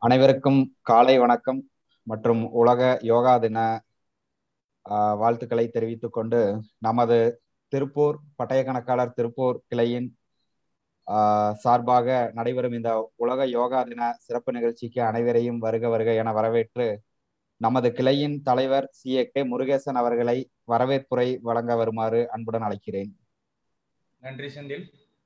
அனைவருக்கும் காலை வணக்கம் மற்றும் உலக யோகா தின ஆஹ், வாழ்த்துக்களை தெரிவித்துக் கொண்டு நமது திருப்பூர் பட்டய கணக்காளர் திருப்பூர் கிளையின் ஆஹ், சார்பாக நடைபெறும் இந்த உலக யோகா தின சிறப்பு நிகழ்ச்சிக்கு அனைவரையும் வருக வருக என வரவேற்று நமது கிளையின் தலைவர் சி ஏ கே முருகேசன் அவர்களை வரவேற்புரை வழங்க வருமாறு அன்புடன் அழைக்கிறேன் நன்றி செந்தில்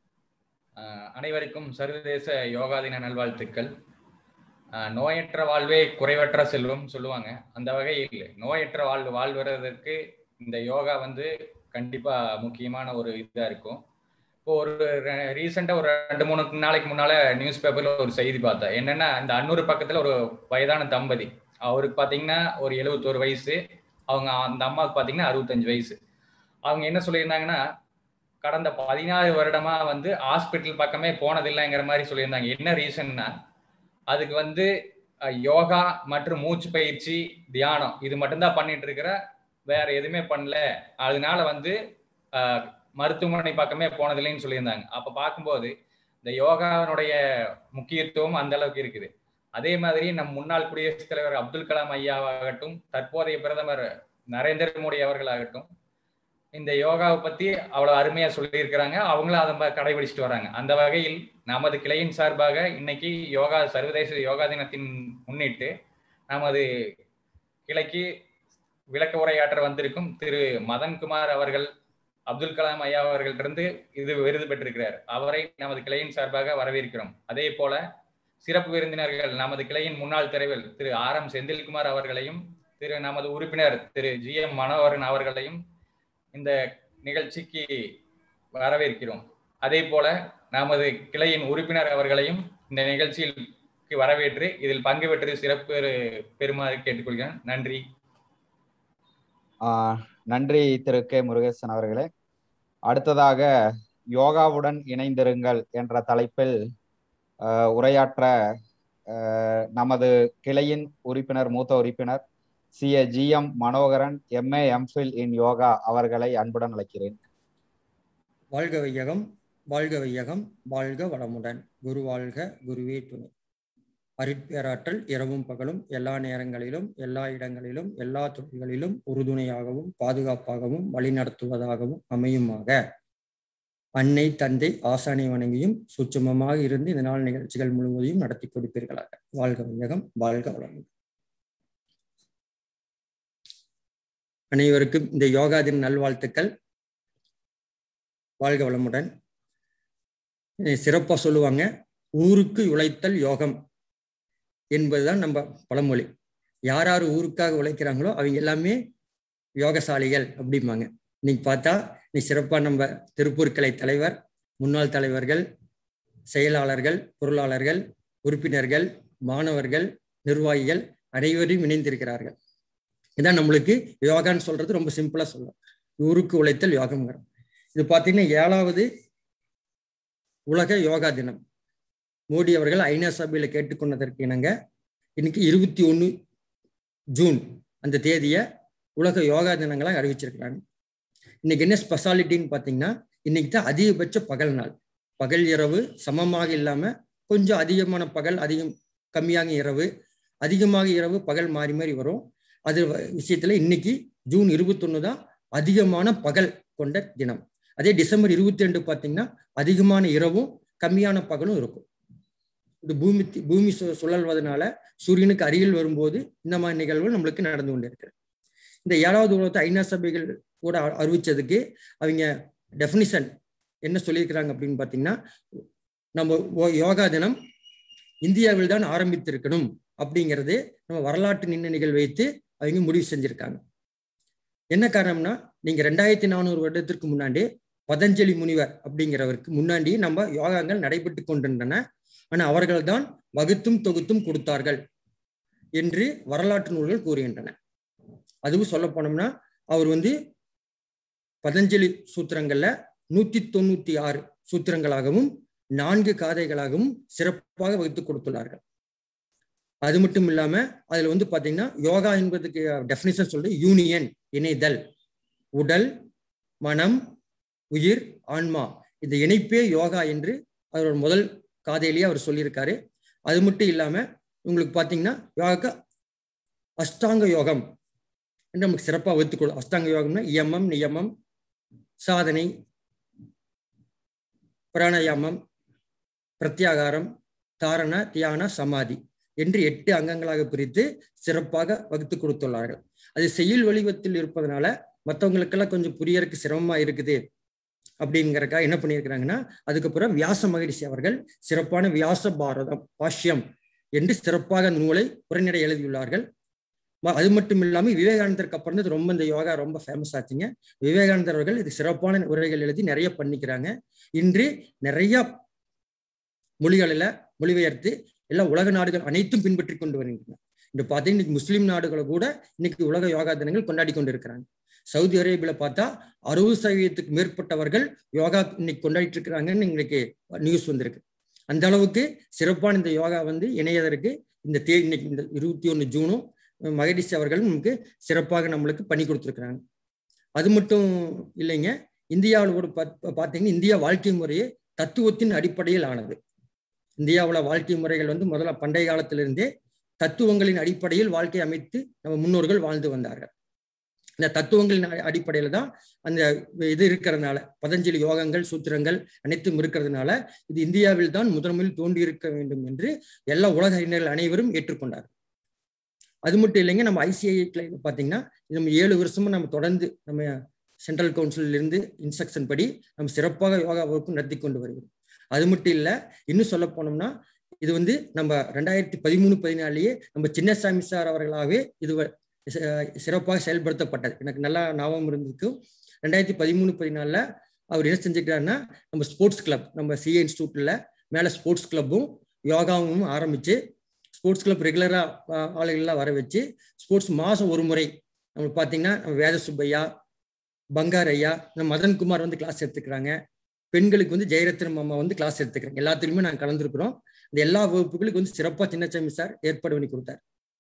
அஹ் அனைவருக்கும் சர்வதேச யோகா தின நல்வாழ்த்துக்கள் அஹ் நோயற்ற வாழ்வே குறைவற்ற செல்வம் சொல்லுவாங்க அந்த வகையில் நோயற்ற வாழ்வு வாழ்வதற்கு இந்த யோகா வந்து கண்டிப்பா முக்கியமான ஒரு இதா இருக்கும் இப்போ ஒரு ரீசெண்டா ஒரு ரெண்டு மூணு நாளைக்கு முன்னால நியூஸ் பேப்பர்ல ஒரு செய்தி பார்த்தேன் என்னன்னா இந்த அன்னூர் பக்கத்துல ஒரு வயதான தம்பதி அவருக்கு பாத்தீங்கன்னா ஒரு எழுபத்தோரு வயசு அவங்க அந்த அம்மாவுக்கு பாத்தீங்கன்னா அறுபத்தஞ்சு வயசு அவங்க என்ன சொல்லியிருந்தாங்கன்னா கடந்த பதினாறு வருடமா வந்து ஹாஸ்பிட்டல் பக்கமே போனதில்லைங்கிற மாதிரி சொல்லியிருந்தாங்க என்ன ரீசன்னா அதுக்கு வந்து அஹ், யோகா மற்றும் மூச்சு பயிற்சி தியானம் இது மட்டும்தான் பண்ணிட்டு இருக்கிற வேற எதுவுமே பண்ணல அதனால வந்து அஹ், மருத்துவமனை பக்கமே போனதில்லைன்னு சொல்லியிருந்தாங்க அப்ப பார்க்கும்போது இந்த யோகாவினுடைய முக்கியத்துவம் அந்த அளவுக்கு இருக்குது அதே மாதிரி நம் முன்னாள் குடியரசுத் தலைவர் அப்துல் கலாம் ஐயாவாகட்டும் தற்போதைய பிரதமர் நரேந்திர மோடி அவர்களாகட்டும் இந்த யோகாவை பத்தி அவ்வளவு அருமையா சொல்லியிருக்கிறாங்க அவங்களும் அதை ம- கடைபிடிச்சிட்டு வராங்க அந்த வகையில் நமது கிளையின் சார்பாக இன்னைக்கு யோகா சர்வதேச யோகா தினத்தின் முன்னிட்டு நமது கிளைக்கு விளக்க உரையாற்ற வந்திருக்கும் திரு மதன்குமார் அவர்கள் அப்துல் கலாம் ஐயா அவர்களிடந்து இது விருது பெற்றிருக்கிறார் அவரை நமது கிளையின் சார்பாக வரவேற்கிறோம் அதே போல சிறப்பு விருந்தினர்கள் நமது கிளையின் முன்னாள் தலைவர் திரு ஆர் எம் செந்தில்குமார் அவர்களையும் திரு நமது உறுப்பினர் திரு ஜி எம் மனோகரன் அவர்களையும் இந்த நிகழ்ச்சிக்கு வரவேற்கிறோம் அதே போல நமது கிளையின் உறுப்பினர் அவர்களையும் இந்த நிகழ்ச்சியில் வரவேற்று இதில் பங்கு பெற்று சிறப்பு பெறுமாறு கேட்டுக்கொள்கிறேன் நன்றி ஆஹ், நன்றி திரு கே முருகேசன் அவர்களே அடுத்ததாக யோகாவுடன் இணைந்திருங்கள் என்ற தலைப்பில் ஆஹ், உரையாற்ற ஆஹ், நமது கிளையின் உறுப்பினர் மூத்த உறுப்பினர் C A G M Manoharan MA MPhil in yoga அவர்களை அன்புடன் அழைக்கிறேன் வாழ்க வையகம் வாழ்க வையகம் வாழ்க வளமுடன் குரு வாழ்க குருவே துணை அருட்பேராற்றல் இரவும் பகலும் எல்லா நேரங்களிலும் எல்லா இடங்களிலும் எல்லா தொழில்களிலும் உறுதுணையாகவும் பாதுகாப்பாகவும் வழிநடத்துவதாகவும் அமையுமாக அன்னை தந்தை ஆசானை வணங்கியும் சூட்சுமமாக இருந்து இந்த நாள் நிகழ்ச்சிகள் முழுவதையும் நடத்தி கொடுப்பீர்களாக வாழ்க வையகம் வாழ்க வளமுடன் அனைவருக்கும் இந்த யோகா தின நல்வாழ்த்துக்கள் வாழ்க வளமுடன் சிறப்பாக சொல்லுவாங்க ஊருக்கு உழைத்தல் யோகம் என்பதுதான் நம்ம பழமொழி யார் யார் ஊருக்காக உழைக்கிறாங்களோ அவங்க எல்லாமே யோகசாலிகள் அப்படிம்பாங்க இன்னைக்கு பார்த்தா நீ சிறப்பாக நம்ம திருப்பூர் கிளை தலைவர் முன்னாள் தலைவர்கள் செயலாளர்கள் பொருளாளர்கள் உறுப்பினர்கள் மாணவர்கள் நிர்வாகிகள் அனைவரையும் இணைந்திருக்கிறார்கள் இதான் நம்மளுக்கு யோகான்னு சொல்றது ரொம்ப சிம்பிளா சொல்லலாம் ஊருக்கு உழைத்தல் யோகம்ங்கிறோம் இது பார்த்தீங்கன்னா ஏழாவது உலக யோகா தினம் மோடி அவர்கள் ஐநா சபையில் கேட்டுக்கொண்டதற்கு இணங்க இன்னைக்கு இருபத்தி ஒன்று ஜூன் அந்த தேதியை உலக யோகா தினங்களாக அறிவிச்சிருக்கிறாங்க இன்னைக்கு என்ன ஸ்பெஷாலிட்டின்னு பார்த்தீங்கன்னா இன்னைக்கு தான் அதிகபட்ச பகல் நாள் பகல் இரவு சமமாக இல்லாம கொஞ்சம் அதிகமான பகல் அதிகம் கம்மியாக இரவு அதிகமாக இரவு பகல் மாறி மாறி வரும் அது வ- விஷயத்துல இன்னைக்கு ஜூன் இருபத்தொன்னு தான் அதிகமான பகல் கொண்ட தினம் அதே டிசம்பர் இருபத்தி ரெண்டு பார்த்தீங்கன்னா அதிகமான இரவும் கம்மியான பகலும் இருக்கும் இந்த பூமி தி- பூமி சு- சுழல்வதனால சூரியனுக்கு அருகில் வரும்போது இந்த மாதிரி நிகழ்வுகள் நம்மளுக்கு நடந்து கொண்டு இருக்கு இந்த ஏழாவது உலகத்தை ஐநா சபைகள் கூட அ- அறிவிச்சதுக்கு அவங்க டெஃபினிஷன் என்ன சொல்லியிருக்கிறாங்க அப்படின்னு பார்த்தீங்கன்னா நம்ம ஓ- யோகா தினம் இந்தியாவில் தான் ஆரம்பித்திருக்கணும் அப்படிங்கிறது நம்ம வரலாற்று நின்னணிகள் வைத்து அவங்க முடிவு செஞ்சிருக்காங்க என்ன காரணம்னா நீங்க ரெண்டாயிரத்தி நானூறு வருடத்திற்கு முன்னாடி பதஞ்சலி முனிவர் அப்படிங்கிறவருக்கு முன்னாடி நம்ம யோகாங்கள் நடைபெற்று கொண்டிருந்தன ஆனா அவர்கள் தான் வகுத்தும் தொகுத்தும் கொடுத்தார்கள் என்று வரலாற்று நூல்கள் கூறுகின்றன அதுவும் சொல்ல போனோம்னா அவர் வந்து பதஞ்சலி சூத்திரங்கள்ல நூத்தி தொண்ணூத்தி ஆறு சூத்திரங்களாகவும் நான்கு காதைகளாகவும் சிறப்பாக வகுத்து கொடுத்துள்ளார்கள் அது மட்டும் இல்லாம அதுல வந்து பாத்தீங்கன்னா யோகா என்பதுக்கு டெஃபினிஷன் சொல்றது யூனியன் இணைதல் உடல் மனம் உயிர் ஆன்மா இந்த இணைப்பே யோகா என்று அவரோட முதல் காதையிலேயே அவர் சொல்லியிருக்காரு அது மட்டும் இல்லாம உங்களுக்கு பார்த்தீங்கன்னா யோகாக்கு அஷ்டாங்க யோகம் என்று நமக்கு சிறப்பாக வைத்துக்கொள்ளும் அஷ்டாங்க யோகம்னா இயமம் நியமம் சாதனை பிராணாயாமம் பிரத்யாகாரம் தாரண தியான சமாதி என்று எட்டு அங்கங்களாக பிரித்து சிறப்பாக வகுத்து கொடுத்துள்ளார்கள் அது செயல் வடிவத்தில் இருப்பதனால மற்றவங்களுக்கெல்லாம் கொஞ்சம் புரியறதுக்கு சிரமமா இருக்குது அப்படிங்கிறக்காக என்ன பண்ணியிருக்கிறாங்கன்னா அதுக்கப்புறம் வியாச மகரிஷி அவர்கள் சிறப்பான வியாச பாரதம் பாஷ்யம் என்று சிறப்பாக அந்த நூலை உரைநடை எழுதியுள்ளார்கள் அது மட்டும் இல்லாமல் விவேகானந்தருக்கு அப்புறம் இது ரொம்ப இந்த யோகா ரொம்ப ஃபேமஸ் ஆச்சுங்க விவேகானந்தர் அவர்கள் இது சிறப்பான உரைகள் எழுதி நிறைய பண்ணிக்கிறாங்க இன்று நிறைய மொழிகளில் மொழிபெயர்த்து எல்லா உலக நாடுகள் அனைத்தும் பின்பற்றி கொண்டு வருகின்றன இந்த பார்த்தீங்கன்னா இன்னைக்கு முஸ்லீம் நாடுகளை கூட இன்னைக்கு உலக யோகா தினங்கள் கொண்டாடி கொண்டு இருக்கிறாங்க சவுதி அரேபியால பார்த்தா அறுபது சதவீதத்துக்கு மேற்பட்டவர்கள் யோகா இன்னைக்கு கொண்டாடிட்டு இருக்கிறாங்கன்னு இன்னைக்கு நியூஸ் வந்திருக்கு அந்த அளவுக்கு சிறப்பான இந்த யோகா வந்து இணையதற்கு இந்த தே இன்னைக்கு இந்த இருபத்தி ஒன்று ஜூனும் மகரிஷி அவர்கள் நமக்கு சிறப்பாக நம்மளுக்கு பண்ணி கொடுத்துருக்குறாங்க அது மட்டும் இல்லைங்க இந்தியாவில் கூட பார்த்தீங்கன்னா இந்தியா வாழ்க்கை முறையே தத்துவத்தின் அடிப்படையில் ஆனது இந்தியாவில் வாழ்க்கை முறைகள் வந்து முதல்ல பண்டைய காலத்திலிருந்தே தத்துவங்களின் அடிப்படையில் வாழ்க்கை அமைத்து நம்ம முன்னோர்கள் வாழ்ந்து வந்தார்கள் இந்த தத்துவங்களின் அடிப்படையில தான் அந்த இது இருக்கிறதுனால பதஞ்சலி யோகங்கள் சூத்திரங்கள் அனைத்தும் இருக்கிறதுனால இது இந்தியாவில் தான் முதன்மையில் தோன்றி இருக்க வேண்டும் என்று எல்லா உலக அறிஞர்கள் அனைவரும் ஏற்றுக்கொண்டார் அது மட்டும் இல்லைங்க நம்ம ஐசிஐ பார்த்தீங்கன்னா நம்ம ஏழு வருஷமும் நம்ம தொடர்ந்து நம்ம சென்ட்ரல் கவுன்சிலில் இருந்து இன்ஸ்ட்ரக்ஷன் படி நம்ம சிறப்பாக யோகா வகுப்பு நடத்தி கொண்டு வருகிறோம் அது மட்டும் இல்லை இன்னும் சொல்ல போனோம்னா இது வந்து நம்ம ரெண்டாயிரத்தி பதிமூணு பதினாலேயே நம்ம சின்னசாமி சார் அவர்களாகவே இது சிறப்பாக செயல்படுத்தப்பட்டது எனக்கு நல்லா ஞாபகம் இருந்திருக்கும் ரெண்டாயிரத்தி பதிமூணு பதினாலில் அவர் என்ன செஞ்சுக்கிறாருன்னா நம்ம ஸ்போர்ட்ஸ் கிளப் நம்ம சிஏ இன்ஸ்டியூட்டில் மேலே ஸ்போர்ட்ஸ் கிளப்பும் யோகாவும் ஆரம்பித்து ஸ்போர்ட்ஸ் கிளப் ரெகுலராக ஆளுகள்லாம் வர வச்சு ஸ்போர்ட்ஸ் மாதம் ஒரு முறை நம்ம பார்த்தீங்கன்னா நம்ம வேத சுப்பையா பங்கார் ஐயா நம்ம மதன்குமார் வந்து கிளாஸ் எடுத்துக்கிறாங்க பெண்களுக்கு வந்து ஜெயரத்னம் அம்மா வந்து கிளாஸ் எடுத்துக்கிறாங்க எல்லாத்துலையுமே நாங்கள் கலந்துருக்கிறோம் இந்த எல்லா வகுப்புகளுக்கு வந்து சிறப்பாக சின்னசாமி சார் ஏற்பாடு பண்ணி கொடுத்தாரு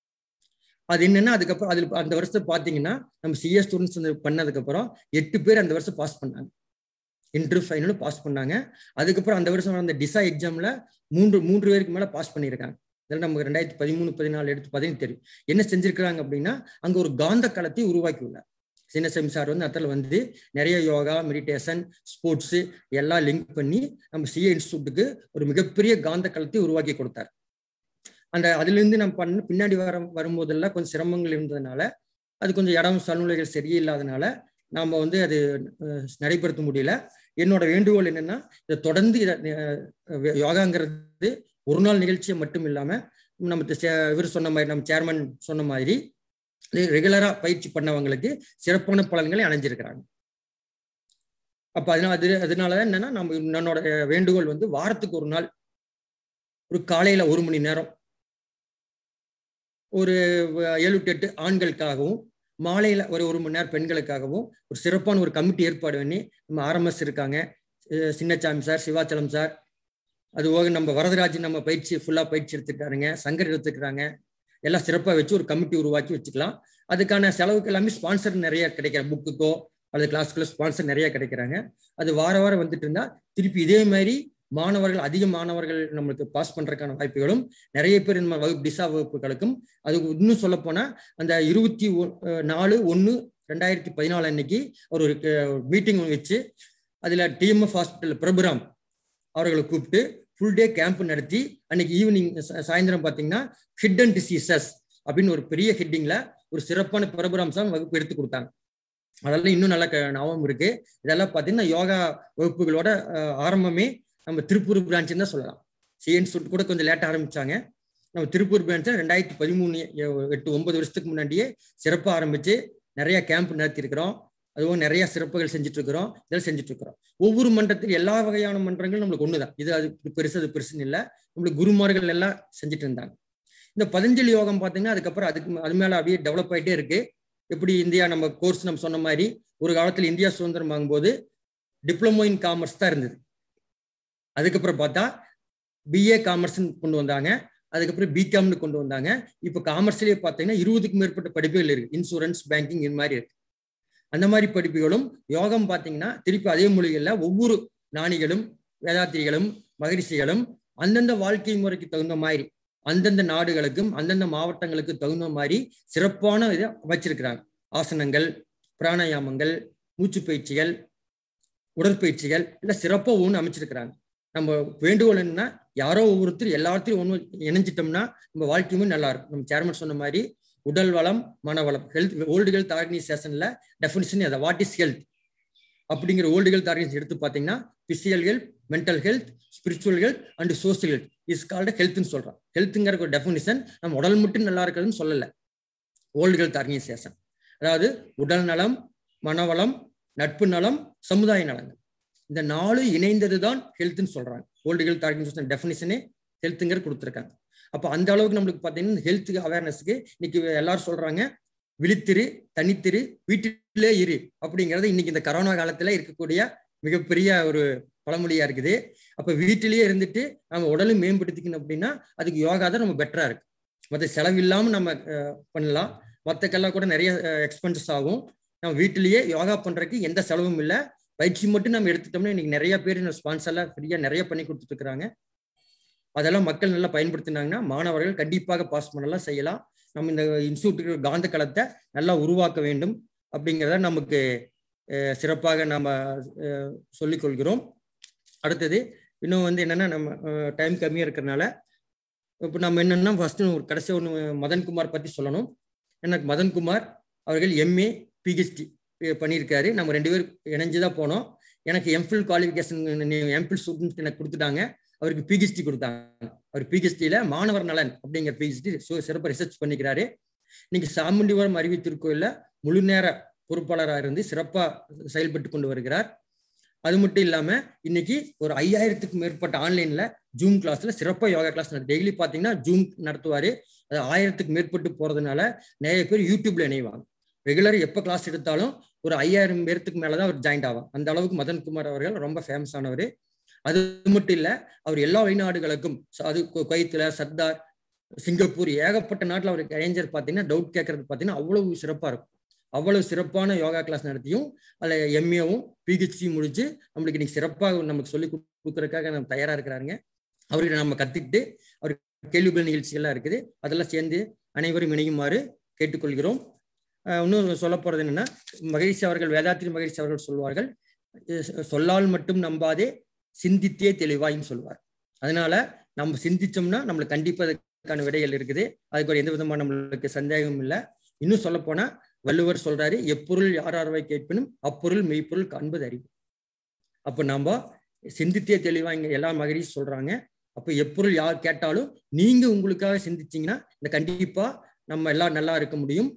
அது என்னன்னா அதுக்கப்புறம் அதில் அந்த வருஷத்தை பார்த்தீங்கன்னா நம்ம சிஎஸ் ஸ்டூடெண்ட்ஸ் வந்து பண்ணதுக்கப்புறம் எட்டு பேர் அந்த வருஷம் பாஸ் பண்ணாங்க இன்டர்வியூ ஃபைனலும் பாஸ் பண்ணாங்க அதுக்கப்புறம் அந்த வருஷம் அந்த டிசா எக்ஸாமில் மூன்று மூன்று பேருக்கு மேலே பாஸ் பண்ணியிருக்காங்க இதெல்லாம் நமக்கு ரெண்டாயிரத்தி பதிமூணு பதினாலு எடுத்து பதினஞ்சு தெரியும் என்ன செஞ்சிருக்கிறாங்க அப்படின்னா அங்கே ஒரு காந்த களத்தை உருவாக்கி உள்ளார் சின்னசாமி சார் வந்து அதில் வந்து நிறைய யோகா மெடிடேஷன் ஸ்போர்ட்ஸு எல்லாம் லிங்க் பண்ணி நம்ம சிஏ இன்ஸ்டியூட்டுக்கு ஒரு மிகப்பெரிய காந்த களத்தை உருவாக்கி கொடுத்தார் அந்த அதுலேருந்து நம்ம பண்ண பின்னாடி வர வரும்போதெல்லாம் கொஞ்சம் சிரமங்கள் இருந்ததுனால அது கொஞ்சம் இடம் சூழ்நிலைகள் சரியில்லாதனால நாம் வந்து அது நடைபெறுத்த முடியல என்னோட வேண்டுகோள் என்னன்னா இதை தொடர்ந்து இதை யோகாங்கிறது ஒரு நாள் நிகழ்ச்சியை மட்டும் இல்லாமல் நம்ம இவர் சொன்ன மாதிரி நம்ம சேர்மன் சொன்ன மாதிரி ரெகுலரா பயிற்சி பண்ணவங்களுக்கு சிறப்பான பலன்களை அணைஞ்சிருக்கிறாங்க அப்ப அதனால அது அதனாலதான் என்னன்னா நம்ம என்னோட வேண்டுகோள் வந்து வாரத்துக்கு ஒரு நாள் ஒரு காலையில ஒரு மணி நேரம் ஒரு ஏழு டு எட்டு ஆண்களுக்காகவும் மாலையில ஒரு ஒரு மணி நேரம் பெண்களுக்காகவும் ஒரு சிறப்பான ஒரு கமிட்டி ஏற்பாடு பண்ணி நம்ம ஆர்எம்எஸ் இருக்காங்க சின்னசாமி சார் சிவாச்சலம் சார் அது போக நம்ம வரதராஜ் நம்ம பயிற்சி ஃபுல்லா பயிற்சி எடுத்துக்கிட்டாருங்க சங்கர் எடுத்துக்கிறாங்க எல்லாம் சிறப்பாக வச்சு ஒரு கமிட்டி உருவாக்கி வச்சுக்கலாம் அதுக்கான செலவுக்கு எல்லாமே ஸ்பான்சர் நிறைய கிடைக்கிற புக்குக்கோ அல்லது கிளாஸ்க்குள்ள ஸ்பான்சர் நிறைய கிடைக்கிறாங்க அது வார வாரம் வந்துட்டு இருந்தா திருப்பி இதே மாதிரி மாணவர்கள் அதிக மாணவர்கள் நம்மளுக்கு பாஸ் பண்றதுக்கான வாய்ப்புகளும் நிறைய பேர் நம்ம வகுப்பு டிசா வகுப்புகளுக்கும் அது இன்னும் சொல்ல போனா அந்த இருபத்தி நாலு ஒன்று ரெண்டாயிரத்தி பதினாலு அன்னைக்கு ஒரு மீட்டிங் வச்சு அதுல டிஎம்எஃப் ஹாஸ்பிட்டல் பிரபுராம் அவர்களை கூப்பிட்டு ஃபுல் டே கேம்ப் நடத்தி அன்னைக்கு ஈவினிங் சாயந்தரம் பார்த்தீங்கன்னா ஹிடன் டிசீசஸ் அப்படின்னு ஒரு பெரிய ஹெட்டிங்ல ஒரு சிறப்பான பிரபுராம்சம் வகுப்பு எடுத்து கொடுத்தாங்க அதெல்லாம் இன்னும் நல்ல ஞாபகம் இருக்கு இதெல்லாம் பார்த்தீங்கன்னா யோகா வகுப்புகளோட ஆரம்பமே நம்ம திருப்பூர் பிரான்ச்சுன்னு தான் சொல்லலாம் சிஎன் சுட் கூட கொஞ்சம் லேட்டாக ஆரம்பிச்சாங்க நம்ம திருப்பூர் பிரான்ச்சை ரெண்டாயிரத்தி பதிமூணு எட்டு ஒன்பது வருஷத்துக்கு முன்னாடியே சிறப்பாக ஆரம்பிச்சு நிறைய கேம்ப் நடத்தியிருக்கிறோம் அதுவும் நிறைய சிறப்புகள் செஞ்சுட்டு இருக்கிறோம் இதெல்லாம் செஞ்சுட்டு இருக்கிறோம் ஒவ்வொரு மன்றத்தில் எல்லா வகையான மன்றங்களும் நம்மளுக்கு ஒண்ணுதான் இது அது பெருசு அது பெருசுன்னு இல்லை நம்மளுக்கு குருமார்கள் எல்லாம் செஞ்சுட்டு இருந்தாங்க இந்த பதஞ்சலி யோகம் பார்த்தீங்கன்னா அதுக்கப்புறம் அதுக்கு அது மேல அப்படியே டெவலப் ஆகிட்டே இருக்கு எப்படி இந்தியா நம்ம கோர்ஸ் நம்ம சொன்ன மாதிரி ஒரு காலத்தில் இந்தியா சுதந்திரம் வாங்கும்போது டிப்ளமோ இன் காமர்ஸ் தான் இருந்தது அதுக்கப்புறம் பார்த்தா பிஏ காமர்ஸ்னு கொண்டு வந்தாங்க அதுக்கப்புறம் பிகாம்னு கொண்டு வந்தாங்க இப்போ காமர்ஸ்லேயே பார்த்தீங்கன்னா இருபதுக்கும் மேற்பட்ட படிப்புகள் இருக்கு இன்சூரன்ஸ் பேங்கிங் இந்த மாதிரி இருக்கு அந்த மாதிரி படிப்புகளும் யோகம் பார்த்தீங்கன்னா திருப்பி அதே மொழிகளில் ஒவ்வொரு ஞானிகளும் வேதாத்திரிகளும் மகரிஷிகளும் அந்தந்த வாழ்க்கை முறைக்கு தகுந்த மாதிரி அந்தந்த நாடுகளுக்கும் அந்தந்த மாவட்டங்களுக்கு தகுந்த மாதிரி சிறப்பான இதை அமைச்சிருக்கிறாங்க ஆசனங்கள் பிராணாயாமங்கள் மூச்சு பயிற்சிகள் உடற்பயிற்சிகள் இல்லை சிறப்பாக ஒன்று அமைச்சிருக்கிறாங்க நம்ம வேண்டுகோள் என்னன்னா யாரோ ஒவ்வொருத்தர் எல்லாத்தையும் ஒன்று இணைஞ்சிட்டோம்னா நம்ம வாழ்க்கையுமே நல்லா இருக்கும் நம்ம சேர்மன் சொன்ன மாதிரி உடல் வளம் மனவளம் ஹெல்த் ஓல்டு ஹெல்த் ஆர்கனைசேஷன்ல டெஃபினிஷன் அதை வாட் இஸ் ஹெல்த் அப்படிங்கிற ஓல்டு ஹெல்த் ஆர்கனைசேஷன் எடுத்து பார்த்தீங்கன்னா physical health mental health spiritual health and social health is called ஹெல்த்னு சொல்றோம் ஹெல்த்துங்கிற ஒரு டெஃபினிஷன் நம்ம உடல் மட்டும் நல்லா இருக்கிறதுன்னு சொல்லலை ஓல்டு ஹெல்த் ஆர்கனைசேஷன் அதாவது உடல் நலம் மனவளம் நட்பு நலம் சமுதாய நலங்கள் இந்த நாலு இணைந்தது தான் ஹெல்த்னு சொல்றாங்க ஓல்டு ஹெல்த் ஆர்கனைசேஷன் டெஃபினிஷனே ஹெல்த்துங்கிற கொடுத்துருக்காங்க அப்போ அந்த அளவுக்கு நம்மளுக்கு பார்த்தீங்கன்னா ஹெல்த் அவேர்னஸ்க்கு இன்னைக்கு எல்லாரும் சொல்றாங்க விழித்திரு தனித்திரு வீட்டிலே இரு அப்படிங்கிறது இன்னைக்கு இந்த கரோனா காலத்துல இருக்கக்கூடிய மிகப்பெரிய ஒரு பழமொழியா இருக்குது அப்ப வீட்டிலேயே இருந்துட்டு நம்ம உடலும் மேம்படுத்திக்கணும் அப்படின்னா அதுக்கு யோகா தான் நம்ம பெட்டரா இருக்கு மற்ற செலவு இல்லாம நம்ம பண்ணலாம் மற்றக்கெல்லாம் கூட நிறைய எக்ஸ்பென்சஸ் ஆகும் நம்ம வீட்டிலேயே யோகா பண்றதுக்கு எந்த செலவும் இல்லை பயிற்சி மட்டும் நம்ம எடுத்துட்டோம்னா இன்னைக்கு நிறைய பேர் ஸ்பான்சர்லாம் ஃப்ரீயா நிறைய பண்ணி கொடுத்துட்டு இருக்கிறாங்க அதெல்லாம் மக்கள் நல்லா பயன்படுத்தினாங்கன்னா மாணவர்கள் கண்டிப்பாக பாஸ் பண்ணலாம் செய்யலாம் நம்ம இந்த இன்ஸ்டியூட்டுக்கு காந்த களத்தை நல்லா உருவாக்க வேண்டும் அப்படிங்கிறத நமக்கு சிறப்பாக நம்ம சொல்லிக் கொள்கிறோம் அடுத்தது இன்னும் வந்து என்னன்னா நம்ம டைம் கம்மியாக இருக்கிறனால இப்போ நம்ம என்னன்னா ஃபர்ஸ்ட் ஒரு கடைசி ஒன்று மதன்குமார் பற்றி சொல்லணும் எனக்கு மதன்குமார் அவர்கள் எம்ஏ பிஹெச்டி பண்ணியிருக்காரு நம்ம ரெண்டு பேரும் இணைஞ்சு தான் போனோம் எனக்கு எம்ஃபில் குவாலிஃபிகேஷன் எம்ஃபில் ஸ்டூடெண்ட்ஸ் எனக்கு கொடுத்துட்டாங்க அவருக்கு பிஹெச்டி கொடுத்தாங்க அவர் பிஹெச்டியில மாணவர் நலன் அப்படிங்கிற பிஹெச்டி சிறப்பாக ரிசர்ச் பண்ணிக்கிறாரு இன்னைக்கு சாமுண்டிவரம் அறிவி திருக்கோயில முழு நேர பொறுப்பாளராக இருந்து சிறப்பாக செயல்பட்டு கொண்டு வருகிறார் அது மட்டும் இல்லாம இன்னைக்கு ஒரு ஐயாயிரத்துக்கும் மேற்பட்ட ஆன்லைன்ல ஜூம் கிளாஸ்ல சிறப்பாக யோகா கிளாஸ் டெய்லி பார்த்தீங்கன்னா ஜூம் நடத்துவாரு அது ஆயிரத்துக்கு மேற்பட்டு போறதுனால நிறைய பேர் யூடியூப்ல இணைவாங்க ரெகுலர் எப்போ கிளாஸ் எடுத்தாலும் ஒரு ஐயாயிரம் பேர்த்துக்கு மேலதான் அவர் ஜாயின்ட் ஆவாங்க அந்த அளவுக்கு மதன்குமார் அவர்கள் ரொம்ப ஃபேமஸ் ஆனவர் அது மட்டும் இல்ல அவர் எல்லா வெளிநாடுகளுக்கும் அது குவைத்துல சர்தார் சிங்கப்பூர் ஏகப்பட்ட நாட்டில் அவர் இளைஞர் பார்த்தீங்கன்னா டவுட் கேட்கறது பார்த்தீங்கன்னா அவ்வளவு சிறப்பா இருக்கும் அவ்வளவு சிறப்பான யோகா கிளாஸ் நடத்தியும் அதில் எம்ஏவும் பிஹெச்டி முடிச்சு நம்மளுக்கு இன்னைக்கு சிறப்பாக நமக்கு சொல்லி கொடுக்கறதுக்காக நம்ம தயாரா இருக்கிறாருங்க அவர்கிட்ட நம்ம கத்துக்கிட்டு அவர் கேள்விகள் நிகழ்ச்சிகள்லாம் இருக்குது அதெல்லாம் சேர்ந்து அனைவரும் இணையுமாறு கேட்டுக்கொள்கிறோம் இன்னும் சொல்ல போறது என்னன்னா மகிழ்ச்சி அவர்கள் வேதாத்திரி மகிழ்ச்சி அவர்கள் சொல்வார்கள் சொல்லால் மட்டும் நம்பாதே சிந்தித்தே தெளிவாயும் சொல்வார் அதனால நம்ம சிந்திச்சோம்னா நம்மளுக்கு கண்டிப்பா அதுக்கான விடைகள் இருக்குது அதுக்கு ஒரு எந்த விதமான நம்மளுக்கு சந்தேகமும் இல்லை இன்னும் சொல்ல போனா வள்ளுவர் சொல்றாரு எப்பொருள் யார் யார்வை கேட்பினும் அப்பொருள் மெய்ப்பொருள் காண்பது அறிவு அப்ப நம்ம சிந்தித்தே தெளிவா இங்க எல்லா மகிழ்ச்சி சொல்றாங்க அப்ப எப்பொருள் யார் கேட்டாலும் நீங்க உங்களுக்காக சிந்திச்சீங்கன்னா இந்த கண்டிப்பா நம்ம எல்லாம் நல்லா இருக்க முடியும்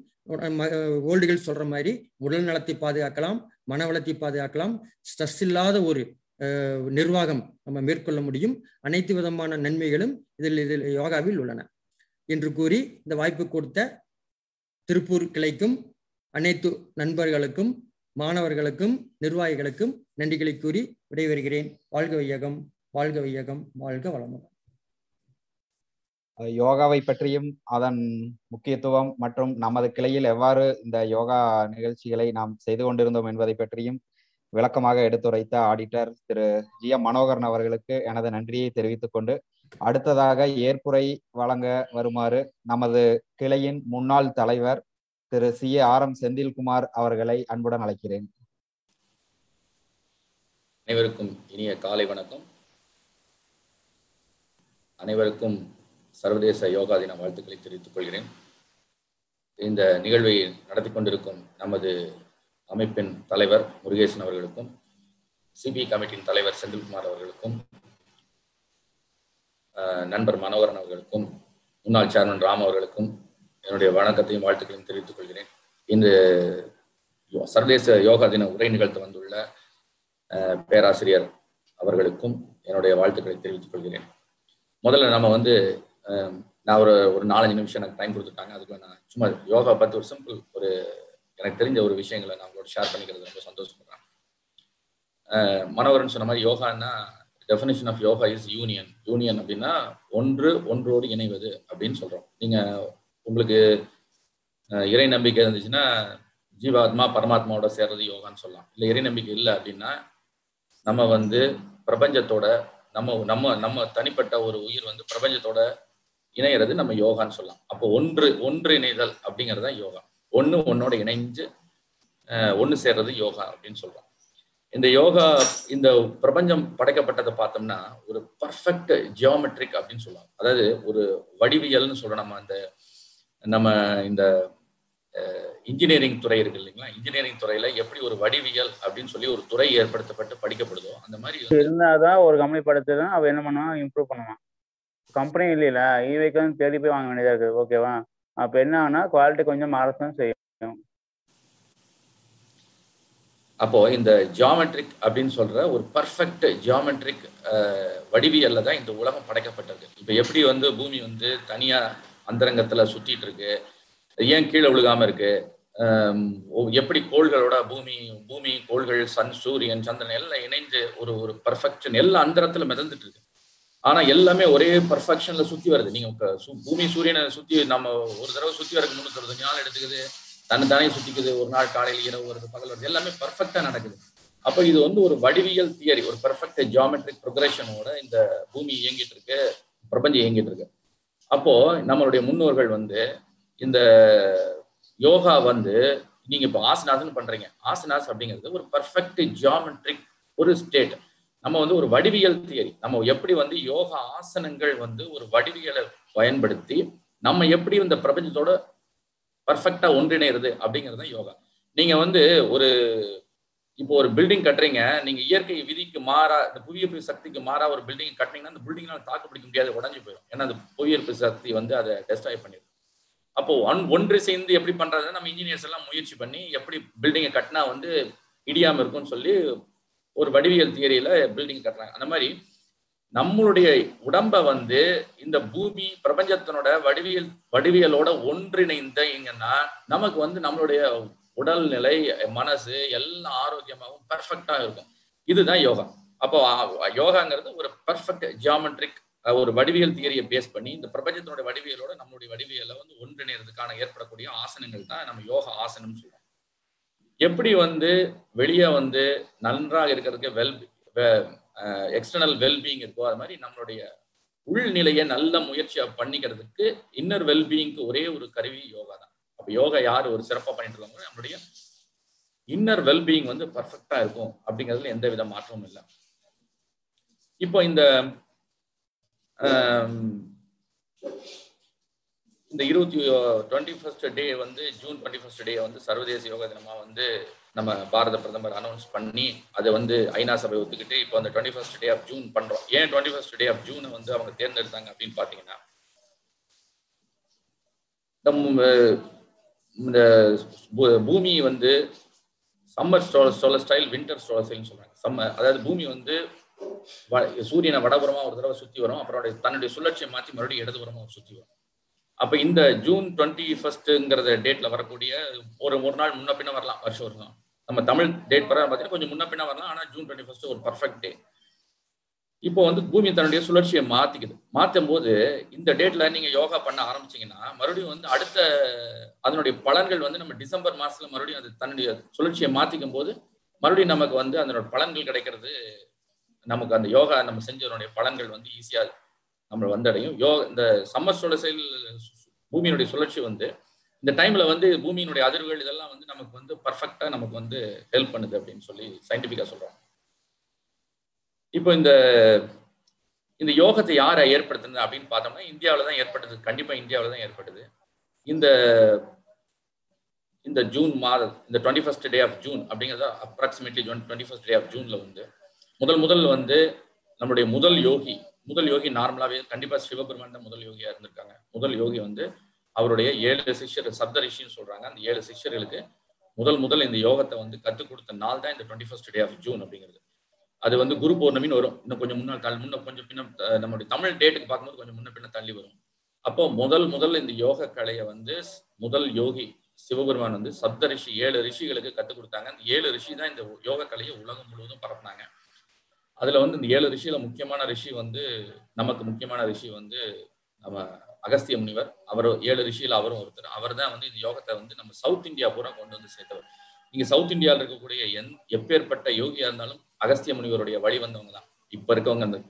ஓல்டுகள் சொல்ற மாதிரி உடல் நலத்தை பாதுகாக்கலாம் மன வளத்தை பாதுகாக்கலாம் ஸ்ட்ரெஸ் இல்லாத ஒரு நிர்வாகம் நம்ம மேற்கொள்ள முடியும் அனைத்து விதமான நன்மைகளும் இதில் இதில் யோகாவில் உள்ளன என்று கூறி இந்த வாய்ப்பு கொடுத்த திருப்பூர் கிளைக்கும் அனைத்து நண்பர்களுக்கும் மாணவர்களுக்கும் நிர்வாகிகளுக்கும் நன்றிகளை கூறி விடைபெறுகிறேன் வாழ்க வையகம் வாழ்க வையகம் வாழ்க வளமுடன் யோகாவை பற்றியும் அதன் முக்கியத்துவம் மற்றும் நமது கிளையில் எவ்வாறு இந்த யோகா நிகழ்ச்சிகளை நாம் செய்து கொண்டிருந்தோம் என்பதை பற்றியும் விளக்கமாக எடுத்துரைத்த ஆடிட்டர் திரு ஜி எம் மனோகரன் அவர்களுக்கு எனது நன்றியை தெரிவித்துக் கொண்டு அடுத்ததாக ஏற்புரை வழங்க வருமாறு நமது கிளையின் முன்னாள் தலைவர் திரு C A R M Senthilkumar அவர்களை அன்புடன் அழைக்கிறேன் அனைவருக்கும் இனிய காலை வணக்கம் அனைவருக்கும் சர்வதேச யோகா தின வாழ்த்துக்களை தெரிவித்துக் கொள்கிறேன் இந்த நிகழ்வை நடத்தி கொண்டிருக்கும் நமது அமைப்பின் தலைவர் முருகேசன் அவர்களுக்கும் சிபி கமிட்டியின் தலைவர் செந்தில்குமார் அவர்களுக்கும் நண்பர் மனோகரன் அவர்களுக்கும் முன்னாள் சேர்மன் ராம் அவர்களுக்கும் என்னுடைய வணக்கத்தையும் வாழ்த்துக்களையும் தெரிவித்துக் கொள்கிறேன் இந்த சர்வதேச யோகா தின உரை நிகழ்த்த வந்துள்ள பேராசிரியர் அவர்களுக்கும் என்னுடைய வாழ்த்துக்களை தெரிவித்துக் கொள்கிறேன் முதல்ல நம்ம வந்து நான் ஒரு ஒரு நாலஞ்சு நிமிஷம் எனக்கு டைம் கொடுத்துட்டாங்க அதுக்குள்ள நான் சும்மா யோகா பத்து ஒரு சிம்பிள் ஒரு எனக்கு தெரிஞ்ச ஒரு விஷயங்களை நான் உங்களோட ஷேர் பண்ணிக்கிறது ரொம்ப சந்தோஷப்படுறேன் மனோகரன் சொன்ன மாதிரி யோகான்னா definition of yoga is union union அப்படின்னா ஒன்று ஒன்றோடு இணைவது அப்படின்னு சொல்றோம் நீங்க உங்களுக்கு இறை நம்பிக்கை இருந்துச்சுன்னா ஜீவாத்மா பரமாத்மாவோட சேர்றது யோகான்னு சொல்லலாம் இல்லை இறை நம்பிக்கை இல்லை அப்படின்னா நம்ம வந்து பிரபஞ்சத்தோட நம்ம நம்ம நம்ம தனிப்பட்ட ஒரு உயிர் வந்து பிரபஞ்சத்தோட இணையிறது நம்ம யோகான்னு சொல்லலாம் அப்போ ஒன்று ஒன்று இணைதல் அப்படிங்கிறது தான் யோகா ஒன்று ஒன்னோட இணைஞ்சு ஒன்று சேர்றது யோகா அப்படின்னு சொல்றோம் இந்த யோகா இந்த பிரபஞ்சம் படைக்கப்பட்டதை பார்த்தோம்னா ஒரு பர்ஃபெக்ட் ஜியோமெட்ரிக் அப்படின்னு சொல்லுவாங்க அதாவது ஒரு வடிவியல்னு சொல்றோம் நம்ம அந்த நம்ம இந்த இன்ஜினியரிங் துறை இருக்கு இல்லைங்களா இன்ஜினியரிங் துறையில எப்படி ஒரு வடிவியல் அப்படின்னு சொல்லி ஒரு துறை ஏற்படுத்தப்பட்டு படிக்கப்படுதோ அந்த மாதிரி இருந்தாதான் ஒரு கம்பெனி படுத்து தான் அவ என்ன பண்ணுவான் இம்ப்ரூவ் பண்ணுவான் கம்பெனி இல்லையில ஈவைக்கு வந்து தேடி போய் வாங்க வேண்டியதா இருக்கு ஓகேவா அப்ப என்ன ஆகுனா குவாலிட்டி கொஞ்சம் மாறத்தான் செய்யும் அப்போ இந்த ஜியாமெட்ரிக் அப்படின்னு சொல்ற ஒரு பர்ஃபெக்ட் ஜியாமெட்ரிக் வடிவியல்ல தான் இந்த உலகம் படைக்கப்பட்டது இப்போ எப்படி வந்து பூமி வந்து தனியா அந்தரங்கத்துல சுத்திட்டு இருக்கு ஏன் கீழே விழுகாம இருக்கு எப்படி கோள்களோட பூமி பூமி கோள்கள் சன் சூரியன் சந்திரன் எல்லாம் இணைந்து ஒரு ஒரு பர்ஃபெக்ஷன் எல்லா அந்தரத்துல மிதந்துட்டு இருக்கு ஆனா எல்லாமே ஒரே பர்ஃபெக்ஷன்ல சுத்தி வருது நீங்க பூமி சூரியனை சுத்தி நம்ம ஒரு தடவை சுத்தி வரக்கு முன்னூத்தி அறுபது நாள் எடுத்துக்குது தன்னை தானே சுத்திக்குது ஒரு நாள் காலையில் இரவு வருது பகல் வருது எல்லாமே பர்ஃபெக்டா நடக்குது அப்போ இது வந்து ஒரு வடிவியல் தியரி ஒரு பர்ஃபெக்ட் ஜியாமெட்ரிக் ப்ரொக்ரஷனோட இந்த பூமி இயங்கிட்டு இருக்கு பிரபஞ்சம் இயங்கிட்டு இருக்கு அப்போ நம்மளுடைய முன்னோர்கள் வந்து இந்த யோகா வந்து நீங்க இப்போ ஆசனாசன் பண்றீங்க ஆசனாஸ் அப்படிங்கிறது ஒரு பர்ஃபெக்ட் ஜியாமெட்ரிக் ஒரு ஸ்டேட் நம்ம வந்து ஒரு வடிவியல் தியரி நம்ம எப்படி வந்து யோகா ஆசனங்கள் வந்து ஒரு வடிவியலை பயன்படுத்தி நம்ம எப்படி இந்த பிரபஞ்சத்தோட பர்ஃபெக்டா ஒன்றிணைறது அப்படிங்கிறது தான் யோகா நீங்க வந்து ஒரு இப்போ ஒரு பில்டிங் கட்டுறீங்க நீங்க இயற்கை விதிக்கு மாறா இந்த புவியீர்ப்பு சக்திக்கு மாறா ஒரு பில்டிங் கட்டினீங்கன்னா அந்த பில்டிங்னால தாக்கு பிடிக்க முடியாது உடஞ்சு போயிடும் ஏன்னா அந்த புவியீர்ப்பு சக்தி வந்து அதை டெஸ்ட்ராய் பண்ணிடும் அப்போ ஒன் ஒன்று சேர்ந்து எப்படி பண்றது நம்ம இன்ஜினியர்ஸ் எல்லாம் முயற்சி பண்ணி எப்படி பில்டிங்கை கட்டினா வந்து இடியாம இருக்கும்னு சொல்லி ஒரு வடிவியல் தியரியில பில்டிங் கட்டுறாங்க அந்த மாதிரி நம்மளுடைய உடம்ப வந்து இந்த பூமி பிரபஞ்சத்தினோட வடிவியல் வடிவியலோட ஒன்றிணைந்தீங்கன்னா நமக்கு வந்து நம்மளுடைய உடல்நிலை மனசு எல்லாம் ஆரோக்கியமாகவும் பெர்ஃபெக்டா இருக்கும் இதுதான் யோகா அப்போ யோகாங்கிறது ஒரு பெர்ஃபெக்ட் ஜியாமெட்ரிக் ஒரு வடிவியல் தியரியை பேஸ் பண்ணி இந்த பிரபஞ்சத்தினுடைய வடிவியலோட நம்மளுடைய வடிவியலை வந்து ஒன்றிணைறதுக்கான ஏற்படக்கூடிய ஆசனங்கள் தான் நம்ம யோகா ஆசனம் சொல்லுவோம் எப்படி வந்து வெளியே வந்து நன்றாக இருக்கிறதுக்கு வெல் எக்ஸ்டர்னல் வெல்பீயிங் இருக்கோ அது மாதிரி நம்மளுடைய உள்நிலையை நல்ல முயற்சியா பண்ணிக்கிறதுக்கு இன்னர் வெல்பீயிங்க்கு ஒரே ஒரு கருவி யோகா தான் அப்போ யோகா யார் ஒரு சிறப்பாக பண்ணிட்டு இருக்காங்க நம்மளுடைய இன்னர் வெல்பீயிங் வந்து பர்ஃபெக்டா இருக்கும் அப்படிங்கிறதுல எந்த வித மாற்றமும் இல்லை இப்போ இந்த இந்த இருபத்தி டுவெண்ட்டி ஃபர்ஸ்ட் டே வந்து ஜூன் டுவெண்ட்டி ஃபர்ஸ்ட் டே வந்து சர்வதேச யோகா தினமா வந்து நம்ம பாரத பிரதமர் அனௌன்ஸ் பண்ணி அதை வந்து ஐநா சபை ஒத்துக்கிட்டு இப்போ அந்த twenty first day of June பண்றோம் ஏன் டுவெண்ட்டி ஃபர்ஸ்ட் டே ஆஃப் ஜூனை வந்து அவங்க தேர்ந்தெடுத்தாங்க அப்படின்னு பாத்தீங்கன்னா இந்த பூமி வந்து சம்மர் ஸ்டோல ஸ்டைல் வின்டர் ஸ்டோலஸ்டைல்னு சொல்றாங்க சம்மர் அதாவது பூமி வந்து சூரியனை வடபுறமா ஒரு தடவை சுத்தி வரும் அப்புறம் தன்னுடைய சுழற்சியை மாற்றி மறுபடியும் இடதுபுறமா சுத்தி வரும் அப்ப இந்த ஜூன் டுவெண்ட்டி ஃபர்ஸ்ட்ங்கிறத டேட்ல வரக்கூடிய ஒரு ஒரு நாள் முன்ன பின்ன வரலாம் வருஷம் வருஷம் நம்ம தமிழ் டேட் பரவாயில்ல பார்த்தீங்கன்னா கொஞ்சம் முன்ன பின்ன வரலாம் ஆனா ஜூன் டுவெண்ட்டி ஃபர்ஸ்ட் ஒரு பர்ஃபெக்ட் டே இப்போ வந்து பூமி தன்னுடைய சுழற்சியை மாத்திக்குது மாற்றும் போது இந்த டேட்ல நீங்க யோகா பண்ண ஆரம்பிச்சீங்கன்னா மறுபடியும் வந்து அடுத்த அதனுடைய பலன்கள் வந்து நம்ம டிசம்பர் மாசத்துல மறுபடியும் அது தன்னுடைய சுழற்சியை மாத்திக்கும் போது மறுபடியும் நமக்கு வந்து அதனோட பலன்கள் கிடைக்கிறது நமக்கு அந்த யோகா நம்ம செஞ்சதனுடைய பலன்கள் வந்து ஈஸியா நம்ம வந்தடையும் யோ இந்த சம்மர் சுழற்சியில் பூமியினுடைய சுழற்சி வந்து இந்த டைம்ல வந்து பூமியினுடைய அதிர்வுகள் இதெல்லாம் வந்து நமக்கு வந்து பர்ஃபெக்டா நமக்கு வந்து ஹெல்ப் பண்ணுது அப்படின்னு சொல்லி சயின்டிபிக்கா சொல்றோம் இப்போ இந்த இந்த யோகத்தை யாரை ஏற்படுத்துனது அப்படின்னு பார்த்தோம்னா இந்தியாவில தான் ஏற்பட்டது கண்டிப்பா இந்தியாவில தான் ஏற்பட்டது இந்த இந்த ஜூன் மாதம் இந்த twenty first day of June அப்படிங்கிறது approximately twenty first day of ஜூன்ல வந்து முதல் முதல் வந்து நம்முடைய முதல் யோகி முதல் யோகி நார்மலாவே கண்டிப்பா சிவபெருமான் தான் முதல் யோகியா இருந்திருக்காங்க முதல் யோகி வந்து அவருடைய ஏழு சிஷ்யர் சப்த ரிஷின்னு சொல்றாங்க அந்த ஏழு சிஷ்யர்களுக்கு முதல் முதல் இந்த யோகத்தை வந்து கற்றுக் கொடுத்த நாள் தான் இந்த twenty first day of June அப்படிங்கிறது அது வந்து குரு பௌர்ணமின்னு வரும் இன்னும் கொஞ்சம் முன்னாள் தள்ளி முன்ன கொஞ்சம் பின்ன நம்மளுடைய தமிழ் டேட்டுக்கு பார்க்கும்போது கொஞ்சம் முன்ன பின்ன தள்ளி வரும் அப்போ முதல் முதல் இந்த யோக கலையை வந்து முதல் யோகி சிவபெருமான் வந்து சப்த ரிஷி ஏழு ரிஷிகளுக்கு கற்றுக் கொடுத்தாங்க அந்த ஏழு ரிஷி தான் இந்த யோக கலையை உலகம் முழுவதும் பரப்புனாங்க அதுல வந்து இந்த ஏழு ரிஷியில முக்கியமான ரிஷி வந்து நமக்கு முக்கியமான ரிஷி வந்து நம்ம அகஸ்திய முனிவர் அவர் ஏழு ரிஷியில அவரும் ஒருத்தர் அவர் தான் வந்து இந்த யோகத்தை வந்து நம்ம சவுத் இந்தியா பூரா கொண்டு வந்து சேர்த்தவர் நீங்க சவுத் இந்தியாவில் இருக்கக்கூடிய எந் எப்பேற்பட்ட யோகியா இருந்தாலும் அகஸ்திய முனிவருடைய வழி வந்தவங்க தான் இப்ப இருக்கவங்க அந்த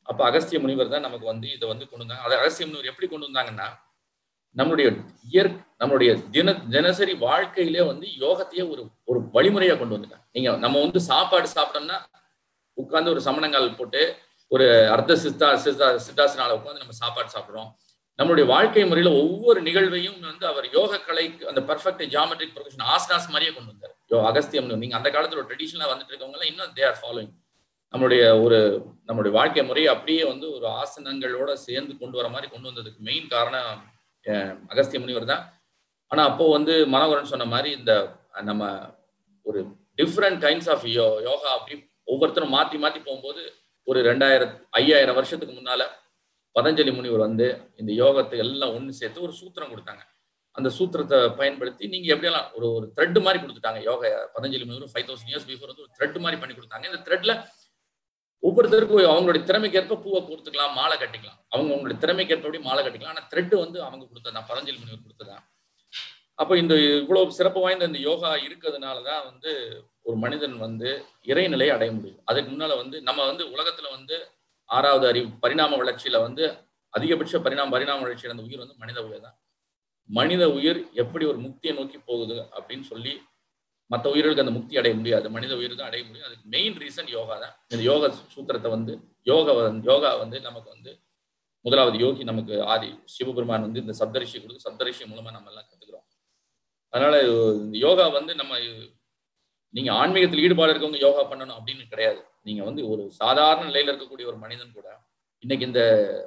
அப்ப அகஸ்திய முனிவர் தான் நமக்கு வந்து இதை வந்து கொண்டு வந்தாங்க அதை அகஸ்திய முனிவர் எப்படி கொண்டு வந்தாங்கன்னா நம்மளுடைய இயற் நம்மளுடைய தின தினசரி வாழ்க்கையிலே வந்து யோகத்தையே ஒரு ஒரு வழிமுறையா கொண்டு வந்துட்டாங்க நீங்க நம்ம வந்து சாப்பாடு சாப்பிட்டோம்னா உட்கார்ந்து ஒரு சமணங்கால் போட்டு ஒரு அர்த்த சித்தா சித்தா சித்தாசனால உட்காந்து நம்ம சாப்பாடு சாப்பிடுறோம் நம்மளுடைய வாழ்க்கை முறையில ஒவ்வொரு நிகழ்வையும் வந்து அவர் யோக கலைக்கு அந்த பர்ஃபெக்ட் ஜாமெட்ரிக் ப்ரொஃபஷன் ஆஸ்னாஸ் மாதிரியே கொண்டு வந்தார் யோ அகஸ்தியம் நீங்க அந்த காலத்துல ஒரு ட்ரெடிஷனலா வந்துட்டு இருக்கவங்க எல்லாம் இன்னும் தே ஆர் ஃபாலோயிங் நம்மளுடைய ஒரு நம்மளுடைய வாழ்க்கை முறையை அப்படியே வந்து ஒரு ஆசனங்களோட சேர்ந்து கொண்டு வர மாதிரி கொண்டு வந்ததுக்கு மெயின் காரணம் அஹ், அகஸ்திய முனிவர் தான் ஆனா அப்போ வந்து மனோகரன் சொன்ன மாதிரி இந்த அஹ், நம்ம ஒரு டிஃப்ரெண்ட் கைண்ட்ஸ் ஆஃப் யோ யோகா அப்படி ஒவ்வொருத்தரும் மாத்தி மாத்தி போகும்போது ஒரு ரெண்டாயிரம் ஐயாயிரம் வருஷத்துக்கு முன்னால பதஞ்சலி முனிவர் வந்து இந்த யோகத்தை எல்லாம் ஒண்ணு சேர்த்து ஒரு சூத்திரம் கொடுத்தாங்க அந்த சூத்திரத்தை பயன்படுத்தி நீங்க எப்படியெல்லாம் ஒரு ஒரு த்ரெட் மாதிரி கொடுத்துட்டாங்க யோகா பதஞ்சலி முனிவர் ஃபைவ் தௌசண்ட் இயர்ஸ் பிஃபோர் வந்து ஒரு த்ரெட் மாதிரி பண்ணி கொடுத்தாங்க இந்த த்ரெட்ல ஒவ்வொருத்தருக்கும் அவங்களுடைய திறமைக்கு ஏற்ப பூவை கொடுத்துக்கலாம் மாலை கட்டிக்கலாம் அவங்க அவங்களுடைய திறமைக்கு ஏற்பபடி மாலை கட்டிக்கலாம் ஆனா த்ரெட் வந்து அவங்க கொடுத்ததான் பதஞ்சலி முனிவர் கொடுத்ததான் அப்போ இந்த இவ்வளவு சிறப்பு வாய்ந்த இந்த யோகா இருக்கிறதுனாலதான் வந்து ஒரு மனிதன் வந்து இறைநிலையை அடைய முடியும் அதுக்கு முன்னால வந்து நம்ம வந்து உலகத்துல வந்து ஆறாவது அறிவு பரிணாம வளர்ச்சியில வந்து அதிகபட்ச பரிணாம பரிணாம வளர்ச்சியில அந்த உயிர் வந்து மனித உயிர் தான் மனித உயிர் எப்படி ஒரு முக்தியை நோக்கி போகுது அப்படின்னு சொல்லி மற்ற உயிர்களுக்கு அந்த முக்தி அடைய முடியாது மனித உயிர் தான் அடைய முடியும் அதுக்கு மெயின் ரீசன் யோகா தான் இந்த யோக சூத்திரத்தை வந்து யோகா வந்து யோகா வந்து நமக்கு வந்து முதலாவது யோகி நமக்கு ஆதி சிவபெருமான் வந்து இந்த சப்தரிஷி கொடுத்து சப்தரிஷி மூலமா நம்ம எல்லாம் கத்துக்கிறோம் அதனால இந்த யோகா வந்து நம்ம நீங்க ஆன்மீகத்தில் ஈடுபாடு இருக்கவங்க யோகா பண்ணணும் அப்படின்னு கிடையாது நீங்க வந்து ஒரு சாதாரண நிலையில இருக்கக்கூடிய ஒரு மனிதன் கூட இன்னைக்கு இந்த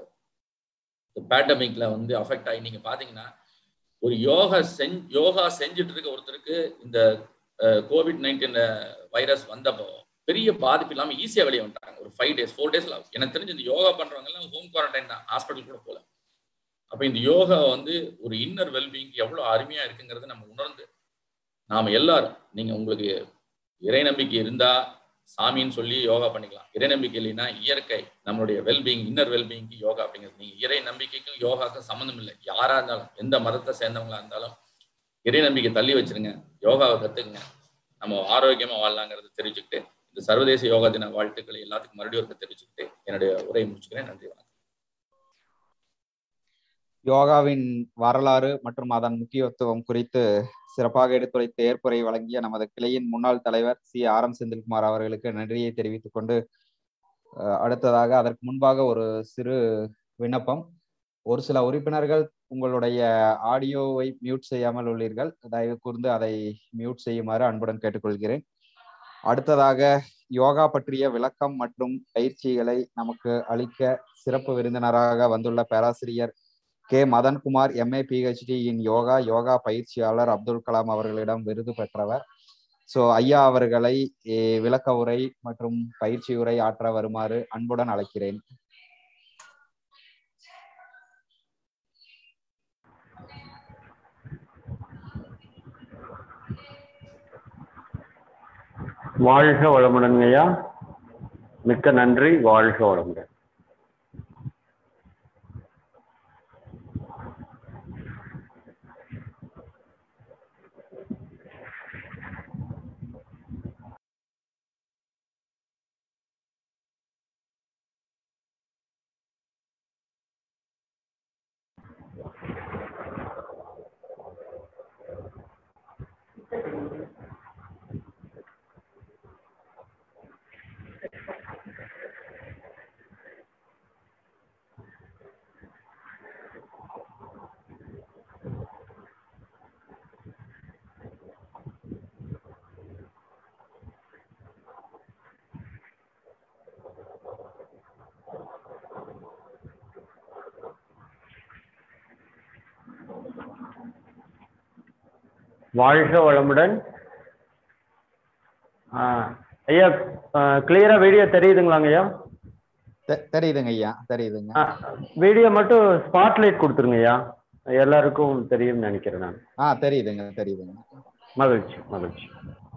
பேண்டமிக்ல வந்து அஃபெக்ட் ஆகி நீங்க பாத்தீங்கன்னா ஒரு யோகா செஞ் யோகா செஞ்சுட்டு இருக்க ஒருத்தருக்கு இந்த கோவிட் நைன்டீன் வைரஸ் வந்தப்போ பெரிய பாதிப்பு இல்லாம ஈஸியா வெளியே வந்துட்டாங்க ஒரு ஃபைவ் டேஸ் ஃபோர் டேஸ்ல எனக்கு தெரிஞ்சு இந்த யோகா பண்றவங்க எல்லாம் ஹோம் குவாரண்டைன் தான் ஹாஸ்பிட்டல் கூட போல அப்ப இந்த யோகா வந்து ஒரு இன்னர் வெல்பீயிங் எவ்வளவு அருமையா இருக்குங்கிறத நம்ம உணர்ந்து நாம எல்லாரும் நீங்க உங்களுக்கு இறை நம்பிக்கை இருந்தா சாமின்னு சொல்லி யோகா பண்ணிக்கலாம் இறை நம்பிக்கை இல்லைன்னா இயற்கை நம்மளுடைய வெல்பீயிங் இன்னர் வெல்பீயிங்க்கு யோகா அப்படிங்கிறது நீங்க இறை நம்பிக்கைக்கும் யோகாக்கும் சம்மந்தம் இல்லை யாரா இருந்தாலும் எந்த மதத்தை சேர்ந்தவங்களா இருந்தாலும் இறை நம்பிக்கை தள்ளி வச்சிருங்க யோகாவை கத்துக்குங்க நம்ம ஆரோக்கியமா வாழலாங்கிறத தெரிஞ்சுக்கிட்டு இந்த சர்வதேச யோகா தின வாழ்த்துக்களை எல்லாத்துக்கும் மறுபடியும் ஒருக்க தெரிஞ்சுக்கிட்டு என்னுடைய உரையை முடிச்சுக்கிறேன் நன்றி வணக்கம் யோகாவின் வரலாறு மற்றும் அதன் முக்கியத்துவம் குறித்து சிறப்பாக எடுத்துரைத்து ஏற்புரை வழங்கிய நமது கிளையின் முன்னாள் தலைவர் சி ஆர் எம் செந்தில்குமார் அவர்களுக்கு நன்றியை தெரிவித்துக் கொண்டு அடுத்ததாக அதற்கு முன்பாக ஒரு சிறு விண்ணப்பம் ஒரு சில உறுப்பினர்கள் உங்களுடைய ஆடியோவை மியூட் செய்யாமல் உள்ளீர்கள் தயவு கூர்ந்து அதை மியூட் செய்யுமாறு அன்புடன் கேட்டுக்கொள்கிறேன் அடுத்ததாக யோகா பற்றிய விளக்கம் மற்றும் பயிற்சிகளை நமக்கு அளிக்க சிறப்பு விருந்தினராக வந்துள்ள பேராசிரியர் K Madhankumar MA PhD in yoga yoga பயிற்சியாளர் அப்துல் கலாம் அவர்களிடம் விருது பெற்றவர் ஸோ ஐயா அவர்களை விளக்க உரை மற்றும் பயிற்சி உரை ஆற்ற வருமாறு அன்புடன் அழைக்கிறேன் வாழ்க வளமுடன் ஐயா மிக்க நன்றி வாழ்க வளமுடன் வாழ்க வளமுடன் ஐயா கிளியரா வீடியோ தெரியுதுங்களாங்க ஐயா தெரியுதுங்க ஐயா தெரியுதுங்க வீடியோ மட்டும் ஸ்பாட்லைட் கொடுத்துருங்க ஐயா எல்லாருக்கும் தெரியும்னு நினைக்கிறேன் நான் ஆ தெரியுதுங்க தெரியுதுங்க மகிழ்ச்சி மகிழ்ச்சி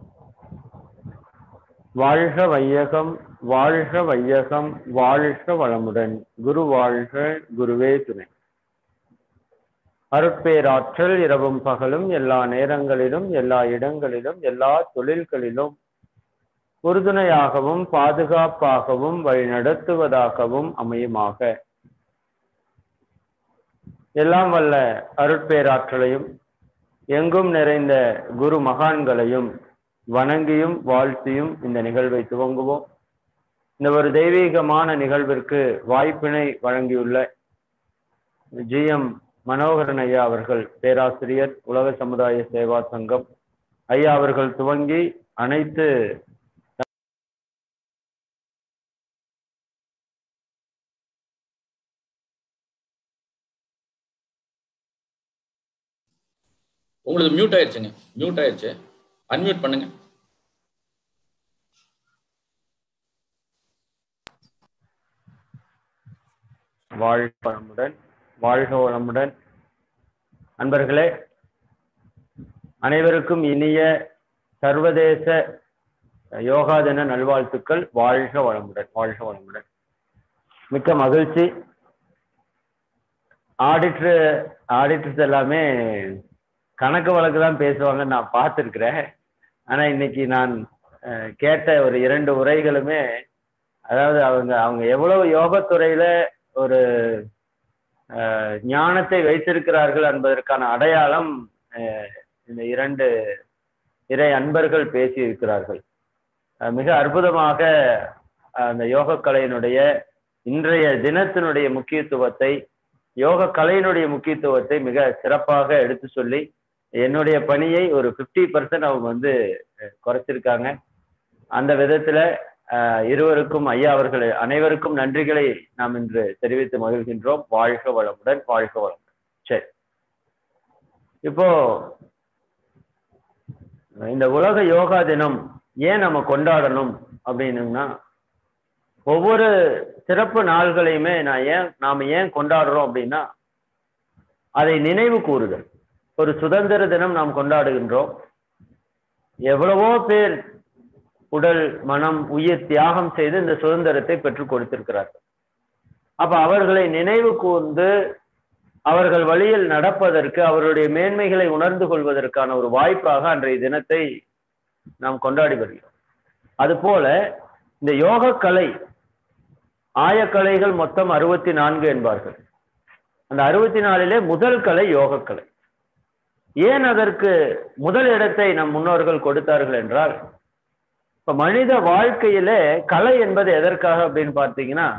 வாழ்க வையகம் வாழ்க வையகம் வாழ்க வளமுடன் குரு வாழ்க குருவே துணை அருட்பேராற்றல் இரவும் பகலும் எல்லா நேரங்களிலும் எல்லா இடங்களிலும் எல்லா தொழில்களிலும் உறுதுணையாகவும் பாதுகாப்பாகவும் வழிநடத்துவதாகவும் அமையுமாக எல்லாம் வல்ல அருட்பேராற்றலையும் எங்கும் நிறைந்த குரு மகான்களையும் வணங்கியும் வாழ்த்தியும் இந்த நிகழ்வை துவங்குவோம் இந்த ஒரு தெய்வீகமான நிகழ்விற்கு வாய்ப்பினை வழங்கியுள்ள ஜி எம் மனோகரன் ஐயா அவர்கள் பேராசிரியர் உலக சமுதாய சேவா சங்கம் ஐயா அவர்கள் துவங்கி அனைத்து உங்களுக்கு மியூட் ஆயிடுச்சுங்க மியூட் ஆயிடுச்சு அன்மியூட் பண்ணுங்க வாழ்க வளமுடன் வாழ்க வளமுடன் அன்பர்களே அனைவருக்கும் இனிய சர்வதேச யோகா தின நல்வாழ்த்துக்கள் வாழ்க வளமுடன் வாழ்க வளமுடன் மிக்க மகிழ்ச்சி ஆடிட்டர் ஆடிட்டர்ஸ் எல்லாமே கணக்கு வழக்கு தான் பேசுவாங்கன்னு நான் பார்த்துருக்கிறேன் ஆனா இன்னைக்கு நான் அஹ், கேட்ட ஒரு இரண்டு உரைகளுமே அதாவது அவங்க அவங்க எவ்வளவு யோகத்துறையில ஒரு அஹ், ஞானத்தை வைத்திருக்கிறார்கள் என்பதற்கான அடையாளம் அஹ், இந்த இரண்டு இறை அன்பர்கள் பேசியிருக்கிறார்கள் அஹ், மிக அற்புதமாக அஹ், அந்த யோக கலையினுடைய இன்றைய தினத்தினுடைய முக்கியத்துவத்தை யோக கலையினுடைய முக்கியத்துவத்தை மிக சிறப்பாக எடுத்து சொல்லி என்னுடைய பணியை ஒரு 50% பர்சன்ட் அவங்க வந்து அஹ், குறைச்சிருக்காங்க அந்த விதத்துல அஹ், இருவருக்கும் ஐயா அவர்கள் அனைவருக்கும் நன்றிகளை நாம் இன்று தெரிவித்து மகிழ்கின்றோம் வாழ்க வளமுடன் வாழ்க வளமுடன் சரி இப்போ இந்த உலக யோகா தினம் ஏன் நம்ம கொண்டாடணும் அப்படின்னம்னா ஒவ்வொரு சிறப்பு நாள்களையுமே நான் ஏன் நாம ஏன் கொண்டாடுறோம் அப்படின்னா அதை நினைவு கூறுதல் ஒரு சுதந்திர தினம் நாம் கொண்டாடுகின்றோம் எவ்வளவோ பேர் உடல் மனம் உயிர் தியாகம் செய்து இந்த சுதந்திரத்தை பெற்றுக் கொடுத்திருக்கிறார்கள் அப்ப அவர்களை நினைவு கூர்ந்து அவர்கள் வழியில் நடப்பதற்கு அவருடைய மேன்மைகளை உணர்ந்து கொள்வதற்கான ஒரு வாய்ப்பாக அன்றைய தினத்தை நாம் கொண்டாடி வருகிறோம் அதுபோல இந்த யோக கலை ஆயக்கலைகள் மொத்தம் அறுபத்தி நான்கு என்பார்கள் அந்த அறுபத்தி நாலிலே முதல் கலை யோகக்கலை ஏன் அதற்கு முதல் இடத்தை நம் முன்னோர்கள் கொடுத்தார்கள் என்றால் இப்ப மனித வாழ்க்கையில கலை என்பது எதற்காக அப்படின்னு பார்த்தீங்கன்னா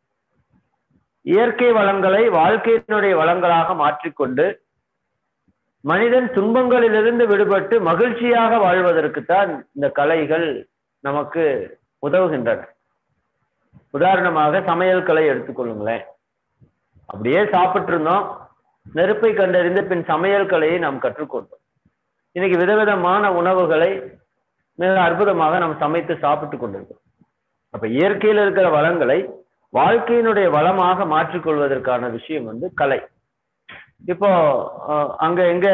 இயற்கை வளங்களை வாழ்க்கையினுடைய வளங்களாக மாற்றிக்கொண்டு மனிதன் துன்பங்களிலிருந்து விடுபட்டு மகிழ்ச்சியாக வாழ்வதற்குத்தான் இந்த கலைகள் நமக்கு உதவுகின்றன உதாரணமாக சமையல் கலை எடுத்துக்கொள்ளுங்களேன் அப்படியே சாப்பிட்டு இருந்தோம் நெருப்பை கண்டறிந்து பின் சமையல் கலையை நாம் கற்றுக்கொண்டோம் இன்னைக்கு விதவிதமான உணவுகளை மிக அற்புதமாக நாம் சமைத்து சாப்பிட்டு கொண்டிருக்கிறோம் அப்ப இயற்கையில் இருக்கிற வளங்களை வாழ்க்கையினுடைய வளமாக மாற்றிக்கொள்வதற்கான விஷயம் வந்து கலை இப்போ அஹ், அங்க எங்க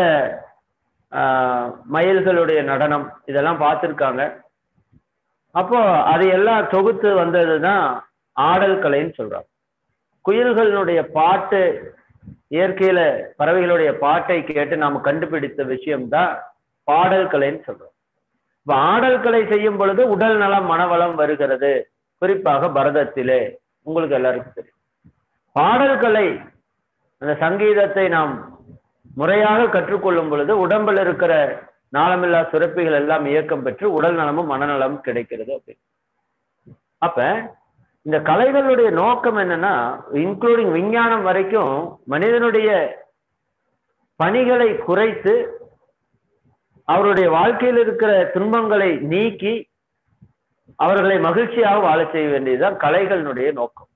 ஆஹ், மயில்களுடைய நடனம் இதெல்லாம் பார்த்துருக்காங்க அப்போ அது எல்லாம் தொகுத்து வந்ததுதான் ஆடல் கலைன்னு சொல்றாங்க குயில்களினுடைய பாட்டு இயற்கையில பறவைகளுடைய பாட்டை கேட்டு நாம கண்டுபிடித்த விஷயம்தான் பாடல் கலைன்னு சொல்றோம் இப்ப ஆடல் கலை செய்யும் பொழுது உடல் நலம் மனவளம் வருகிறது குறிப்பாக பரதத்திலே உங்களுக்கு எல்லாருக்கும் தெரியும் பாடல் கலை அந்த சங்கீதத்தை நாம் முறையாக கற்றுக்கொள்ளும் பொழுது உடம்பில் இருக்கிற நாளமில்லா சுரப்பிகள் எல்லாம் இயக்கம் பெற்று உடல் நலமும் மனநலமும் கிடைக்கிறது அப்படின்னு அப்ப இந்த கலைகளுடைய நோக்கம் என்னன்னா இன்க்ளூடிங் விஞ்ஞானம் வரைக்கும் மனிதனுடைய பணிகளை குறைத்து அவருடைய வாழ்க்கையில் இருக்கிற துன்பங்களை நீக்கி அவர்களை மகிழ்ச்சியாக வாழச் செய்ய வேண்டியதுதான் கலைகளினுடைய நோக்கம்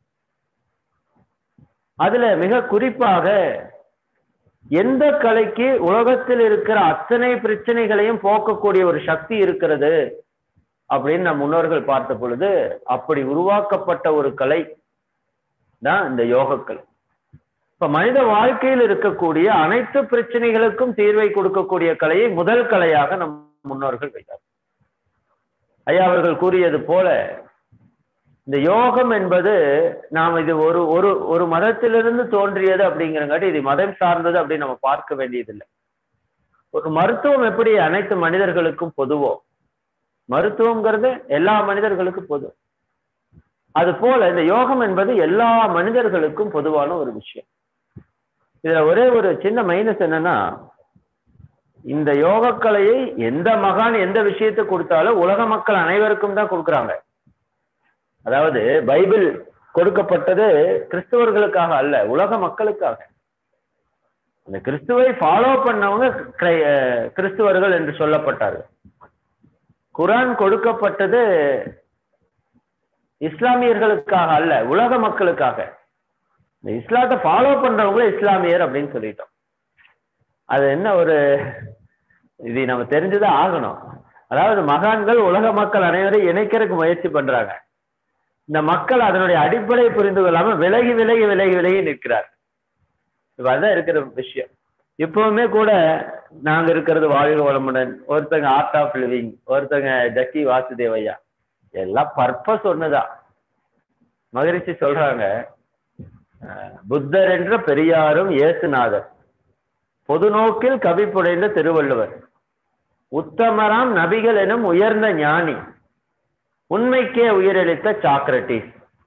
அதுல மிக குறிப்பாக எந்த கலைக்கு உலகத்தில் இருக்கிற அத்தனை பிரச்சனைகளையும் போக்கக்கூடிய ஒரு சக்தி இருக்கிறது அப்படின்னு நம் முன்னோர்கள் பார்த்த பொழுது அப்படி உருவாக்கப்பட்ட ஒரு கலை தான் இந்த யோகக்கலை இப்ப மனித வாழ்க்கையில் இருக்கக்கூடிய அனைத்து பிரச்சனைகளுக்கும் தீர்வை கொடுக்கக்கூடிய கலையை முதல் கலையாக நம் முன்னோர்கள் வைத்தார் ஐயா அவர்கள் கூறியது போல இந்த யோகம் என்பது நாம் இது ஒரு ஒரு ஒரு மதத்திலிருந்து தோன்றியது அப்படிங்கிறங்காட்டி இது மதம் சார்ந்தது அப்படின்னு நம்ம பார்க்க வேண்டியதில்லை ஒரு மருத்துவம் எப்படி அனைத்து மனிதர்களுக்கும் பொதுவோ மருத்துவம்ங்கிறது எல்லா மனிதர்களுக்கும் பொது அது போல இந்த யோகம் என்பது எல்லா மனிதர்களுக்கும் பொதுவான ஒரு விஷயம் இதுல ஒரே ஒரு சின்ன மைனஸ் என்னன்னா இந்த யோகக்கலையை எந்த மகான் எந்த விஷயத்தை கொடுத்தாலும் உலக மக்கள் அனைவருக்கும் தான் கொடுக்குறாங்க அதாவது பைபிள் கொடுக்கப்பட்டது கிறிஸ்தவர்களுக்காக அல்ல உலக மக்களுக்காக அந்த கிறிஸ்துவை ஃபாலோ பண்ணவங்க கிரை- அஹ் கிறிஸ்துவர்கள் என்று சொல்லப்பட்டார்கள் குரான் கொடுக்கப்பட்டது இஸ்லாமியர்களுக்காக அல்ல உலக மக்களுக்காக இந்த இஸ்லாத்தை ஃபாலோ பண்றவங்களே இஸ்லாமியர் அப்படின்னு சொல்லிட்டோம் அது என்ன ஒரு இது நம்ம தெரிஞ்சுதான் ஆகணும் அதாவது மகான்கள் உலக மக்கள் அனைவரையும் இணைக்கிறதுக்கு முயற்சி பண்றாங்க இந்த மக்கள் அதனுடைய அடிப்படை புரிந்து கொள்ளாம விலகி விலகி விலகி விலகி நிற்கிறார் இப்ப அதான் இருக்கிற விஷயம் இப்பவுமே கூட நாங்க இருக்கிறது வாழ்க வளமுடன் ஒருத்தங்க ஆர்ட் ஆஃப் லிவிங் ஒருத்தங்க ஜக்கி வாசுதேவையா எல்லாம் பர்பஸ் ஒண்ணுதான் மகரிஷி சொல்றாங்க அஹ், புத்தர் என்ற பெரியாரும் இயேசுநாதர் பொது நோக்கில் கவி புடைந்த திருவள்ளுவர் உத்தமராம் நபிகள் எனும் உயர்ந்த ஞானி உண்மைக்கே உயிரளித்த சாக்ரட்டிஸ்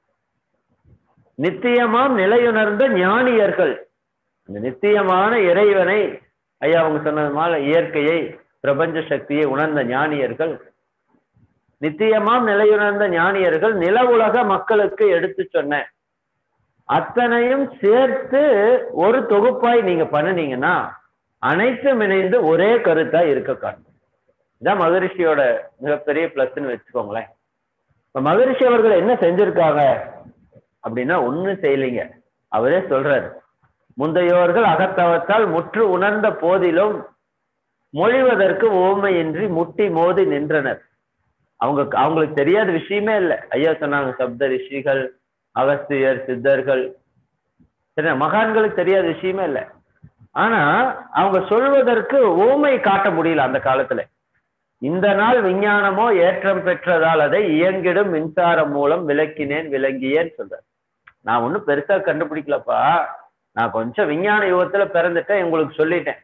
நித்தியமாம் நிலையுணர்ந்த ஞானியர்கள் இந்த நித்தியமான இறைவனை ஐயா அவங்க சொன்னது போல இயற்கையை பிரபஞ்ச சக்தியை உணர்ந்த ஞானியர்கள் நித்தியமாம் நிலையுணர்ந்த ஞானியர்கள் நில உலக மக்களுக்கு எடுத்து சொன்ன அத்தனையும் சேர்த்து ஒரு தொகுப்பாய் நீங்க பண்ணுனீங்கன்னா அனைத்தும் இணைந்து ஒரே கருத்தா இருக்க காணும் இதான் மகரிஷியோட மிகப்பெரிய பிளஸ்ன்னு வச்சுக்கோங்களேன் இப்ப மகரிஷி அவர்கள் என்ன செஞ்சிருக்காங்க அப்படின்னா ஒண்ணும் செய்யலைங்க அவரே சொல்றாரு முந்தையோர்கள் அகத்தவத்தால் முற்று உணர்ந்த போதிலும் மொழிவதற்கு ஓமையின்றி முட்டி மோதி நின்றனர் அவங்க அவங்களுக்கு தெரியாத விஷயமே இல்லை ஐயா சொன்னாங்க சப்த ரிஷிகள் அகஸ்தியர் சித்தர்கள் சரி மகான்களுக்கு தெரியாத விஷயமே இல்லை ஆனா அவங்க சொல்வதற்கு ஓமை காட்ட முடியல அந்த காலத்துல இந்த நாள் விஞ்ஞானமோ ஏற்றம் பெற்றதால் அதை இயங்கிடும் மின்சாரம் மூலம் விளக்கினேன் விளங்கியேன்னு சொல்றார் நான் ஒன்றும் பெருசா கண்டுபிடிக்கலப்பா நான் கொஞ்சம் விஞ்ஞான யுகத்துல பிறந்துட்டேன் உங்களுக்கு சொல்லிட்டேன்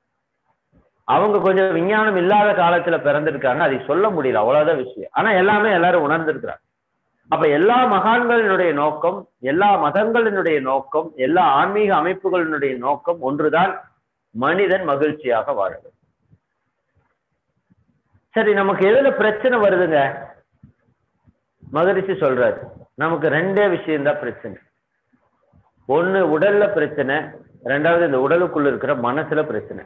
அவங்க கொஞ்சம் விஞ்ஞானம் இல்லாத காலத்துல பிறந்திருக்காங்க அதை சொல்ல முடியல அவ்வளவுதான் விஷயம் ஆனா எல்லாமே எல்லாரும் உணர்ந்திருக்கிறாங்க அப்ப எல்லா மகான்களினுடைய நோக்கம் எல்லா மதங்களினுடைய நோக்கம் எல்லா ஆன்மீக அமைப்புகளினுடைய நோக்கம் ஒன்றுதான் மனிதன் மகிழ்ச்சியாக வாழ வேண்டும் சரி நமக்கு எதுல பிரச்சனை வருதுங்க மகரிஷி சொல்றாரு நமக்கு ரெண்டே விஷயம்தான் பிரச்சனை ஒண்ணு உடல்ல பிரச்சனை ரெண்டாவது இந்த உடலுக்குள்ள இருக்கிற மனசுல பிரச்சனை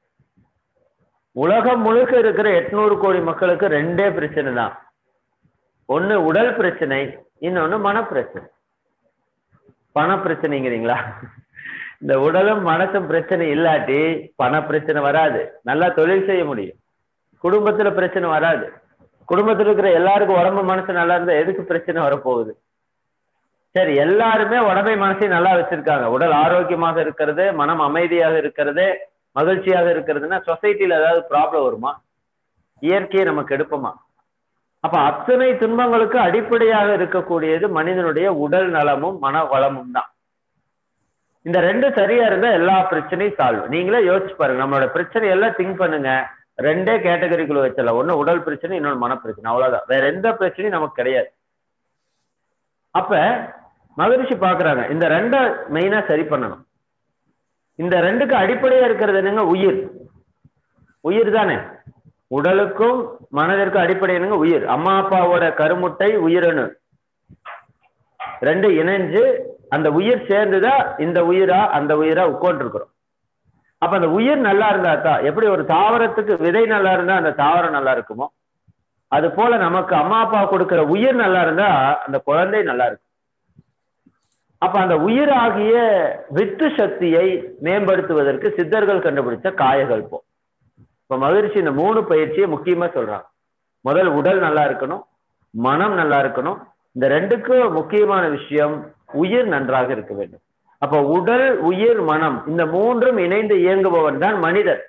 உலகம் முழுக்க இருக்கிற எட்நூறு கோடி மக்களுக்கு ரெண்டே பிரச்சனை தான் ஒண்ணு உடல் பிரச்சனை இன்னொன்னு மனப்பிரச்சனை பண பிரச்சனைங்கிறீங்களா இந்த உடலும் மனசும் பிரச்சனை இல்லாட்டி பண பிரச்சனை வராது நல்லா தொழில் செய்ய முடியும் குடும்பத்துல பிரச்சனை வராது குடும்பத்துல இருக்கிற எல்லாருக்கும் உடம்பு மனசு நல்லா இருந்தா எதுக்கு பிரச்சனை வரப்போகுது சரி எல்லாருமே உடம்பை மனசையும் நல்லா வச்சிருக்காங்க உடல் ஆரோக்கியமாக இருக்கிறது மனம் அமைதியாக இருக்கிறது மகிழ்ச்சியாக இருக்கிறதுன்னா சொசைட்டில ஏதாவது ப்ராப்ளம் வருமா இயற்கையை நமக்கு எடுப்போமா அப்ப அத்தனை துன்பங்களுக்கு அடிப்படையாக இருக்கக்கூடியது மனிதனுடைய உடல் நலமும் மன வளமும் தான் இந்த ரெண்டு சரியா இருந்தா எல்லா பிரச்சனையும் சால்வ் நீங்களே யோசிச்சு பாருங்க நம்மளோட பிரச்சனை எல்லாம் திங்க் பண்ணுங்க ரெண்டே கேட்டகரிக்குள்ள வச்சிடலாம் ஒண்ணு உடல் பிரச்சனை இன்னொன்னு மனப்பிரச்சனை அவ்வளவுதான் வேற எந்த பிரச்சனையும் நமக்கு கிடையாது அப்ப மகரிஷி பாக்குறாங்க இந்த ரெண்டை மெயினா சரி பண்ணணும் இந்த ரெண்டுக்கு அடிப்படையா இருக்கிறது என்னங்க உயிர் உயிர் தானே உடலுக்கும் மனதிற்கும் அடிப்படை என்னங்க உயிர் அம்மா அப்பாவோட கருமுட்டை உயிரணு ரெண்டு இணைஞ்சு அந்த உயிர் சேர்ந்துதான் இந்த உயிரா அந்த உயிரா உட்காந்துருக்கிறோம் அப்ப அந்த உயிர் நல்லா இருந்தா தான் எப்படி ஒரு தாவரத்துக்கு விதை நல்லா இருந்தா அந்த தாவரம் நல்லா இருக்குமோ அது போல நமக்கு அம்மா அப்பா கொடுக்கிற உயிர் நல்லா இருந்தா அந்த குழந்தை நல்லா இருக்கும் அப்ப அந்த உயிர் ஆகிய வித்து சக்தியை மேம்படுத்துவதற்கு சித்தர்கள் கண்டுபிடிச்ச காயகல்பம் இப்ப மகிழ்ச்சி இந்த மூணு பயிற்சியை முக்கியமா சொல்றாங்க முதல் உடல் நல்லா இருக்கணும் மனம் நல்லா இருக்கணும் இந்த ரெண்டுக்கும் முக்கியமான விஷயம் உயிர் நன்றாக இருக்க வேண்டும் அப்ப உடல் உயிர் மனம் இந்த மூன்றும் இணைந்து இயங்குபவன் தான் மனிதர்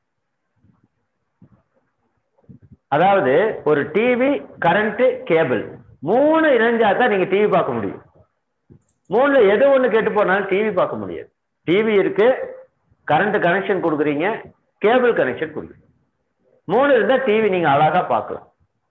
அதாவது ஒரு டிவி கரண்ட் கேபிள் மூணு இணைஞ்சா தான் நீங்க டிவி பார்க்க முடியும் மூணுல எது ஒண்ணு கெட்டு போனாலும் டிவி பார்க்க முடியாது டிவி இருக்கு கரண்ட் கனெக்ஷன் கொடுக்குறீங்க கேபிள் கனெக்ஷன் கொடுக்குறீங்க மூணு இருந்தா டிவி நீங்க அழகா பார்க்கலாம்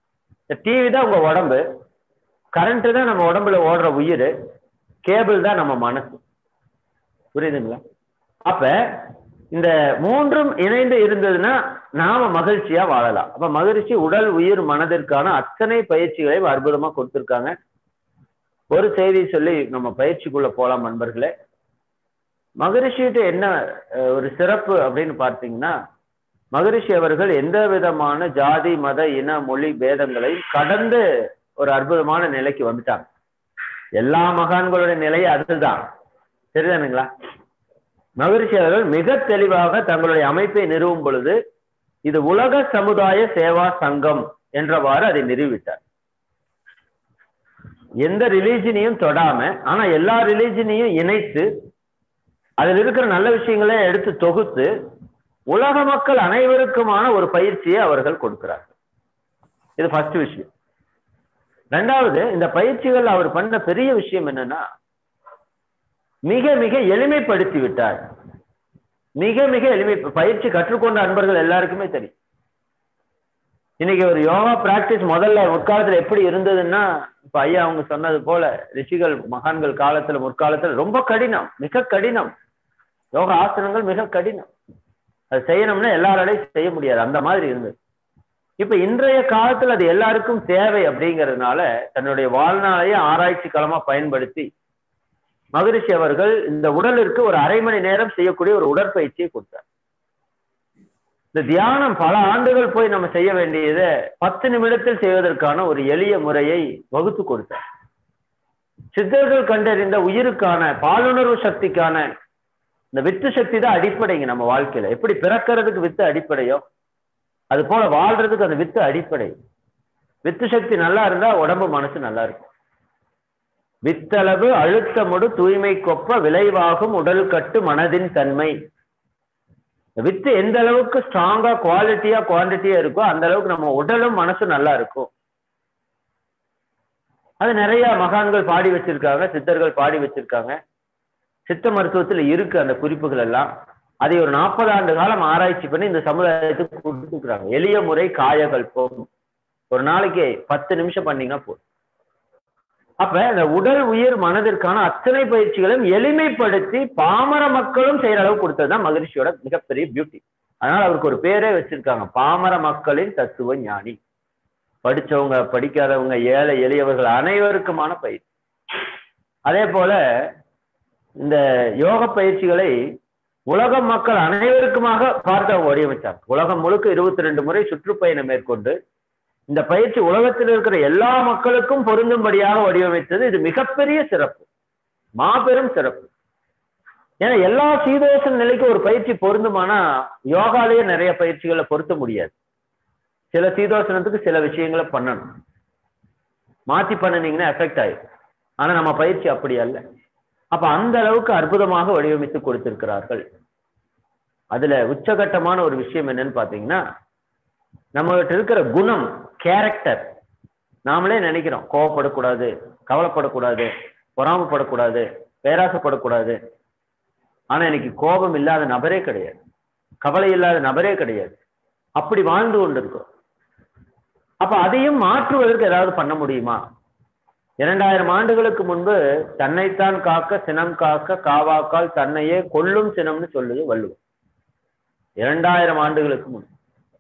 இந்த டிவி தான் உங்க உடம்பு கரண்ட் தான் நம்ம உடம்புல ஓடுற உயிர் கேபிள் தான் நம்ம மனசு புரியுதுங்களா அப்ப இந்த மூன்றும் இணைந்து இருந்ததுன்னா நாம மகிழ்ச்சியா வாழலாம் அப்ப மகிழ்ச்சி உடல் உயிர் மனதிற்கான அத்தனை பயிற்சிகளையும் அற்புதமா கொடுத்திருக்காங்க ஒரு செய்தி சொல்லி நம்ம பயிற்சிக்குள்ள போலாம் நண்பர்களே மகரிஷிகிட்ட என்ன அஹ், ஒரு சிறப்பு அப்படின்னு பார்த்தீங்கன்னா மகரிஷி அவர்கள் எந்த விதமான ஜாதி மத இன மொழி பேதங்களை கடந்து ஒரு அற்புதமான நிலைக்கு வந்துட்டாங்க எல்லா மகான்களுடைய நிலை அதுதான் சரிதானுங்களா மகரிஷி அவர்கள் மிக தெளிவாக தங்களுடைய அமைப்பை நிறுவும் பொழுது இது உலக சமுதாய சேவா சங்கம் என்றவாறு அதை நிறுவிட்டார் எந்த ரிலீஜனையும் தொடாம ஆனா எல்லா ரிலீஜனையும் இணைத்து அதில் இருக்கிற நல்ல விஷயங்களை எடுத்து தொகுத்து உலக மக்கள் அனைவருக்குமான ஒரு பயிற்சியை அவர்கள் கொடுக்கிறார் இது ஃபர்ஸ்ட் விஷயம் ரெண்டாவது இந்த பயிற்சிகள் அவர் பண்ண பெரிய விஷயம் என்னன்னா மிக மிக எளிமைப்படுத்தி விட்டார் மிக மிக எளிமை பயிற்சி கற்றுக்கொண்ட அன்பர்கள் எல்லாருக்குமே தெரியும் இன்னைக்கு ஒரு யோகா பிராக்டிஸ் முதல்ல முற்காலத்துல எப்படி இருந்ததுன்னா இப்ப ஐயா அவங்க சொன்னது போல ரிஷிகள் மகான்கள் காலத்துல முற்காலத்துல ரொம்ப கடினம் மிக கடினம் யோகா ஆசனங்கள் மிக கடினம் அது செய்யணும்னா எல்லாராலையும் செய்ய முடியாது அந்த மாதிரி இருந்தது இப்ப இன்றைய காலத்துல அது எல்லாருக்கும் தேவை அப்படிங்கறதுனால தன்னுடைய வாழ்நாளையே ஆராய்ச்சி களமா பயன்படுத்தி மகரிஷி அவர்கள் இந்த உடலிற்கு ஒரு அரை மணி நேரம் செய்யக்கூடிய ஒரு உடற்பயிற்சியை கொடுத்தார் இந்த தியானம் பல ஆண்டுகள் போய் நம்ம செய்ய வேண்டியதை பத்து நிமிடத்தில் செய்வதற்கான ஒரு எளிய முறையை வகுத்து கொடுத்தார் சித்தர்கள் கண்டறிந்த உயிருக்கான பாலுணர்வு சக்திக்கான இந்த வித்து சக்தி தான் அடிப்படைங்க நம்ம வாழ்க்கையில எப்படி பிறக்கிறதுக்கு வித்து அடிப்படையோ அது போல வாழ்றதுக்கு அந்த வித்து அடிப்படை வித்து சக்தி நல்லா இருந்தா உடம்பு மனசு நல்லா இருக்கும் வித்தளவு அழுத்தமுடு தூய்மை கொப்ப விளைவாகும் உடல் கட்டு மனதின் தன்மை வித்து எந்த அளவுக்கு ஸ்ட்ராங்கா குவாலிட்டியா குவான்டிட்டியா இருக்கோ அந்த அளவுக்கு நம்ம உடலும் மனசும் நல்லா இருக்கும் அது நிறைய மகான்கள் பாடி வச்சிருக்காங்க சித்தர்கள் பாடி வச்சிருக்காங்க சித்த மருத்துவத்துல இருக்கு அந்த குறிப்புகள் எல்லாம் அதை ஒரு நாற்பது ஆண்டு காலம் ஆராய்ச்சி பண்ணி இந்த சமுதாயத்துக்கு கொடுத்துக்கிறாங்க எளிய முறை காயகல்பம் ஒரு நாளைக்கு பத்து நிமிஷம் பண்ணீங்கன்னா போதும் அப்ப இந்த உடல் உயிர் மனதிற்கான அத்தனை பயிற்சிகளையும் எளிமைப்படுத்தி பாமர மக்களும் செய்யற அளவு கொடுத்ததுதான் மகிழ்ச்சியோட மிகப்பெரிய பியூட்டி அதனால அவருக்கு ஒரு பேரே வச்சிருக்காங்க பாமர மக்களின் தத்துவ ஞானி படிச்சவங்க படிக்காதவங்க ஏழை எளியவர்கள் அனைவருக்குமான பயிற்சி அதே போல இந்த யோக பயிற்சிகளை உலக மக்கள் அனைவருக்குமாக பார்த்து அவங்க வடிவமைச்சாங்க உலகம் முழுக்க இருபத்தி ரெண்டு முறை சுற்றுப்பயணம் மேற்கொண்டு இந்த பயிற்சி உலகத்தில் இருக்கிற எல்லா மக்களுக்கும் பொருந்தும்படியாக வடிவமைத்தது இது மிகப்பெரிய சிறப்பு மாபெரும் சிறப்பு ஏன்னா எல்லா சீதோஷ நிலைக்கு ஒரு பயிற்சி பொருந்துமானா யோகாலேயே நிறைய பயிற்சிகளை பொருத்த முடியாது சில சீதோஷனத்துக்கு சில விஷயங்களை பண்ணணும் மாத்தி பண்ணினீங்கன்னா எஃபெக்ட் ஆயிடும் ஆனா நம்ம பயிற்சி அப்படி அல்ல அப்ப அந்த அளவுக்கு அற்புதமாக வடிவமைத்து கொடுத்திருக்கிறார்கள் அதுல உச்சகட்டமான ஒரு விஷயம் என்னன்னு பாத்தீங்கன்னா நம்மகிட்ட இருக்கிற குணம் கேரக்டர் நாமளே நினைக்கிறோம் கோவப்படக்கூடாது கவலைப்படக்கூடாது பொறாமப்படக்கூடாது பேராசைப்படக்கூடாது ஆனா எனக்கு கோபம் இல்லாத நபரே கிடையாது கவலை இல்லாத நபரே கிடையாது அப்படி வாழ்ந்து கொண்டிருக்கோம் அப்ப அதையும் மாற்றுவதற்கு ஏதாவது பண்ண முடியுமா இரண்டாயிரம் ஆண்டுகளுக்கு முன்பு தன்னைத்தான் காக்க சினம் காக்க காவாக்கால் தன்னையே கொல்லும் சினம்னு சொல்லுது வள்ளுவர் இரண்டாயிரம் ஆண்டுகளுக்கு முன்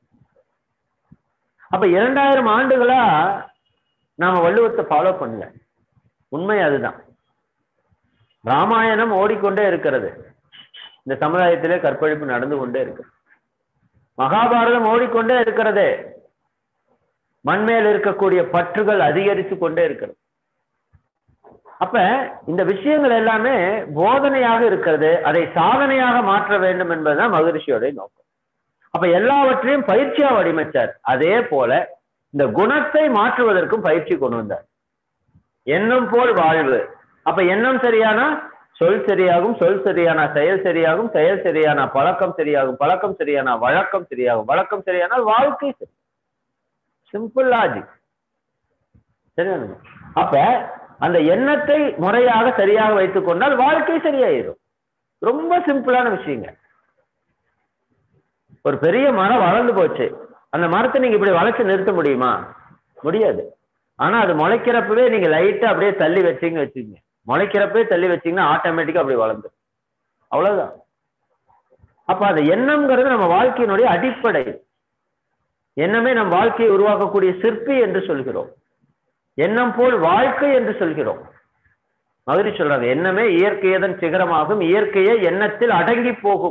அப்ப இரண்டாயிரம் ஆண்டுகளா நாம வள்ளுவத்தை ஃபாலோ பண்ணல உண்மை அதுதான் ராமாயணம் ஓடிக்கொண்டே இருக்கிறது இந்த சமுதாயத்திலே கற்பழிப்பு நடந்து கொண்டே இருக்கு மகாபாரதம் ஓடிக்கொண்டே இருக்கிறதே மண்மேல் இருக்கக்கூடிய பற்றுகள் அதிகரித்து கொண்டே இருக்கிறது அப்ப இந்த விஷயங்கள் எல்லாமே போதனையாக இருக்கிறது அதை சாதனையாக மாற்ற வேண்டும் என்பதுதான் மகரிஷியோட நோக்கம் அப்ப எல்லாவற்றையும் பயிற்சியா வடிவமைச்சார் அதே போல இந்த குணத்தை மாற்றுவதற்கும் பயிற்சி கொண்டு வந்தார் எண்ணம் போல் வாழ்வு அப்ப எண்ணம் சரியானா சொல் சரியாகும் சொல் சரியானா செயல் சரியாகும் செயல் சரியானா பழக்கம் சரியாகும் பழக்கம் சரியானா வழக்கம் சரியாகும் வழக்கம் சரியானால் வாழ்க்கை சரி சிம்பிள் லாஜிக் சரியானுங்க அப்ப அந்த எண்ணத்தை முறையாக சரியாக வைத்துக் கொண்டால் வாழ்க்கை சரியாயிடும் ரொம்ப சிம்பிளான விஷயங்க ஒரு பெரிய மரம் வளர்ந்து போச்சு அந்த மரத்தை நீங்க இப்படி வளைச்சு நிறுத்த முடியுமா முடியாது ஆனா அது முளைக்கிறப்பவே நீங்க லைட்டா அப்படியே தள்ளி வச்சீங்க வச்சுக்கோங்க முளைக்கிறப்பவே தள்ளி வச்சீங்கன்னா ஆட்டோமேட்டிக்கா அப்படி வளர்ந்துரும் அவ்வளவுதான் அப்ப அந்த எண்ணம்ங்கிறது நம்ம வாழ்க்கையினுடைய அடிப்படை எண்ணமே நம் வாழ்க்கையை உருவாக்கக்கூடிய சிற்பி என்று சொல்கிறோம் எண்ணம் போல் வாழ்க்கை என்று சொல்கிறோம் மதுரை சொல்றாங்க எண்ணமே இயற்கையதன் சிகரமாகும் இயற்கையே எண்ணத்தில் அடங்கி போகும்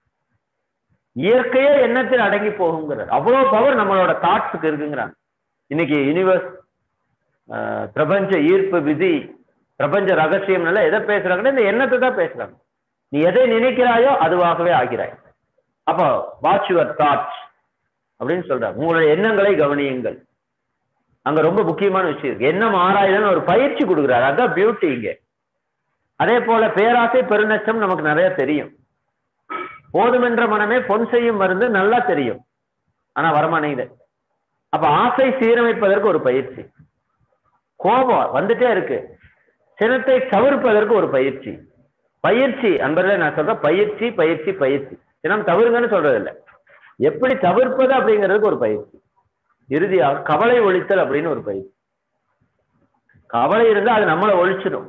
இயற்கையே எண்ணத்தில் அடங்கி போகுங்கிறார் அவ்வளவு பவர் நம்மளோட தாட்ஸுக்கு இருக்குங்கிறாங்க இன்னைக்கு யூனிவர்ஸ் பிரபஞ்ச ஈர்ப்பு விதி பிரபஞ்ச ரகசியம்னால எதை பேசுறாங்கன்னா இந்த எண்ணத்தை தான் பேசுறாங்க நீ எதை நினைக்கிறாயோ அதுவாகவே ஆகிறாய் அப்போ வாட்ச் யுவர் தாட்ஸ் அப்படின்னு சொல்றாங்க உங்களுடைய எண்ணங்களை கவனியுங்கள் அங்க ரொம்ப முக்கியமான விஷயம் இருக்கு எண்ணம் ஆராய்தல் ஒரு பயிற்சி கொடுக்குறாரு அதான் பியூட்டி இங்க அதே போல பேராசை பெருநச்சம் நமக்கு நிறைய தெரியும் போதுமென்ற மனமே பொன் செய்யும் மருந்து நல்லா தெரியும் ஆனா வரமாட்டேங்குது அப்ப ஆசை சீரமைப்பதற்கு ஒரு பயிற்சி கோபம் வந்துட்டே இருக்கு சினத்தை தவிர்ப்பதற்கு ஒரு பயிற்சி பயிற்சி அன்பர்களே நான் சொல்றேன் பயிற்சி பயிற்சி பயிற்சி சினம் தவிருங்கன்னு சொல்றது இல்லை எப்படி தவிர்ப்பது அப்படிங்கிறதுக்கு ஒரு பயிற்சி இறுதியாக கவலை ஒழித்தல் அப்படின்னு ஒரு பயிற்சி கவலை இருந்தா அது நம்மளை ஒழிச்சிடும்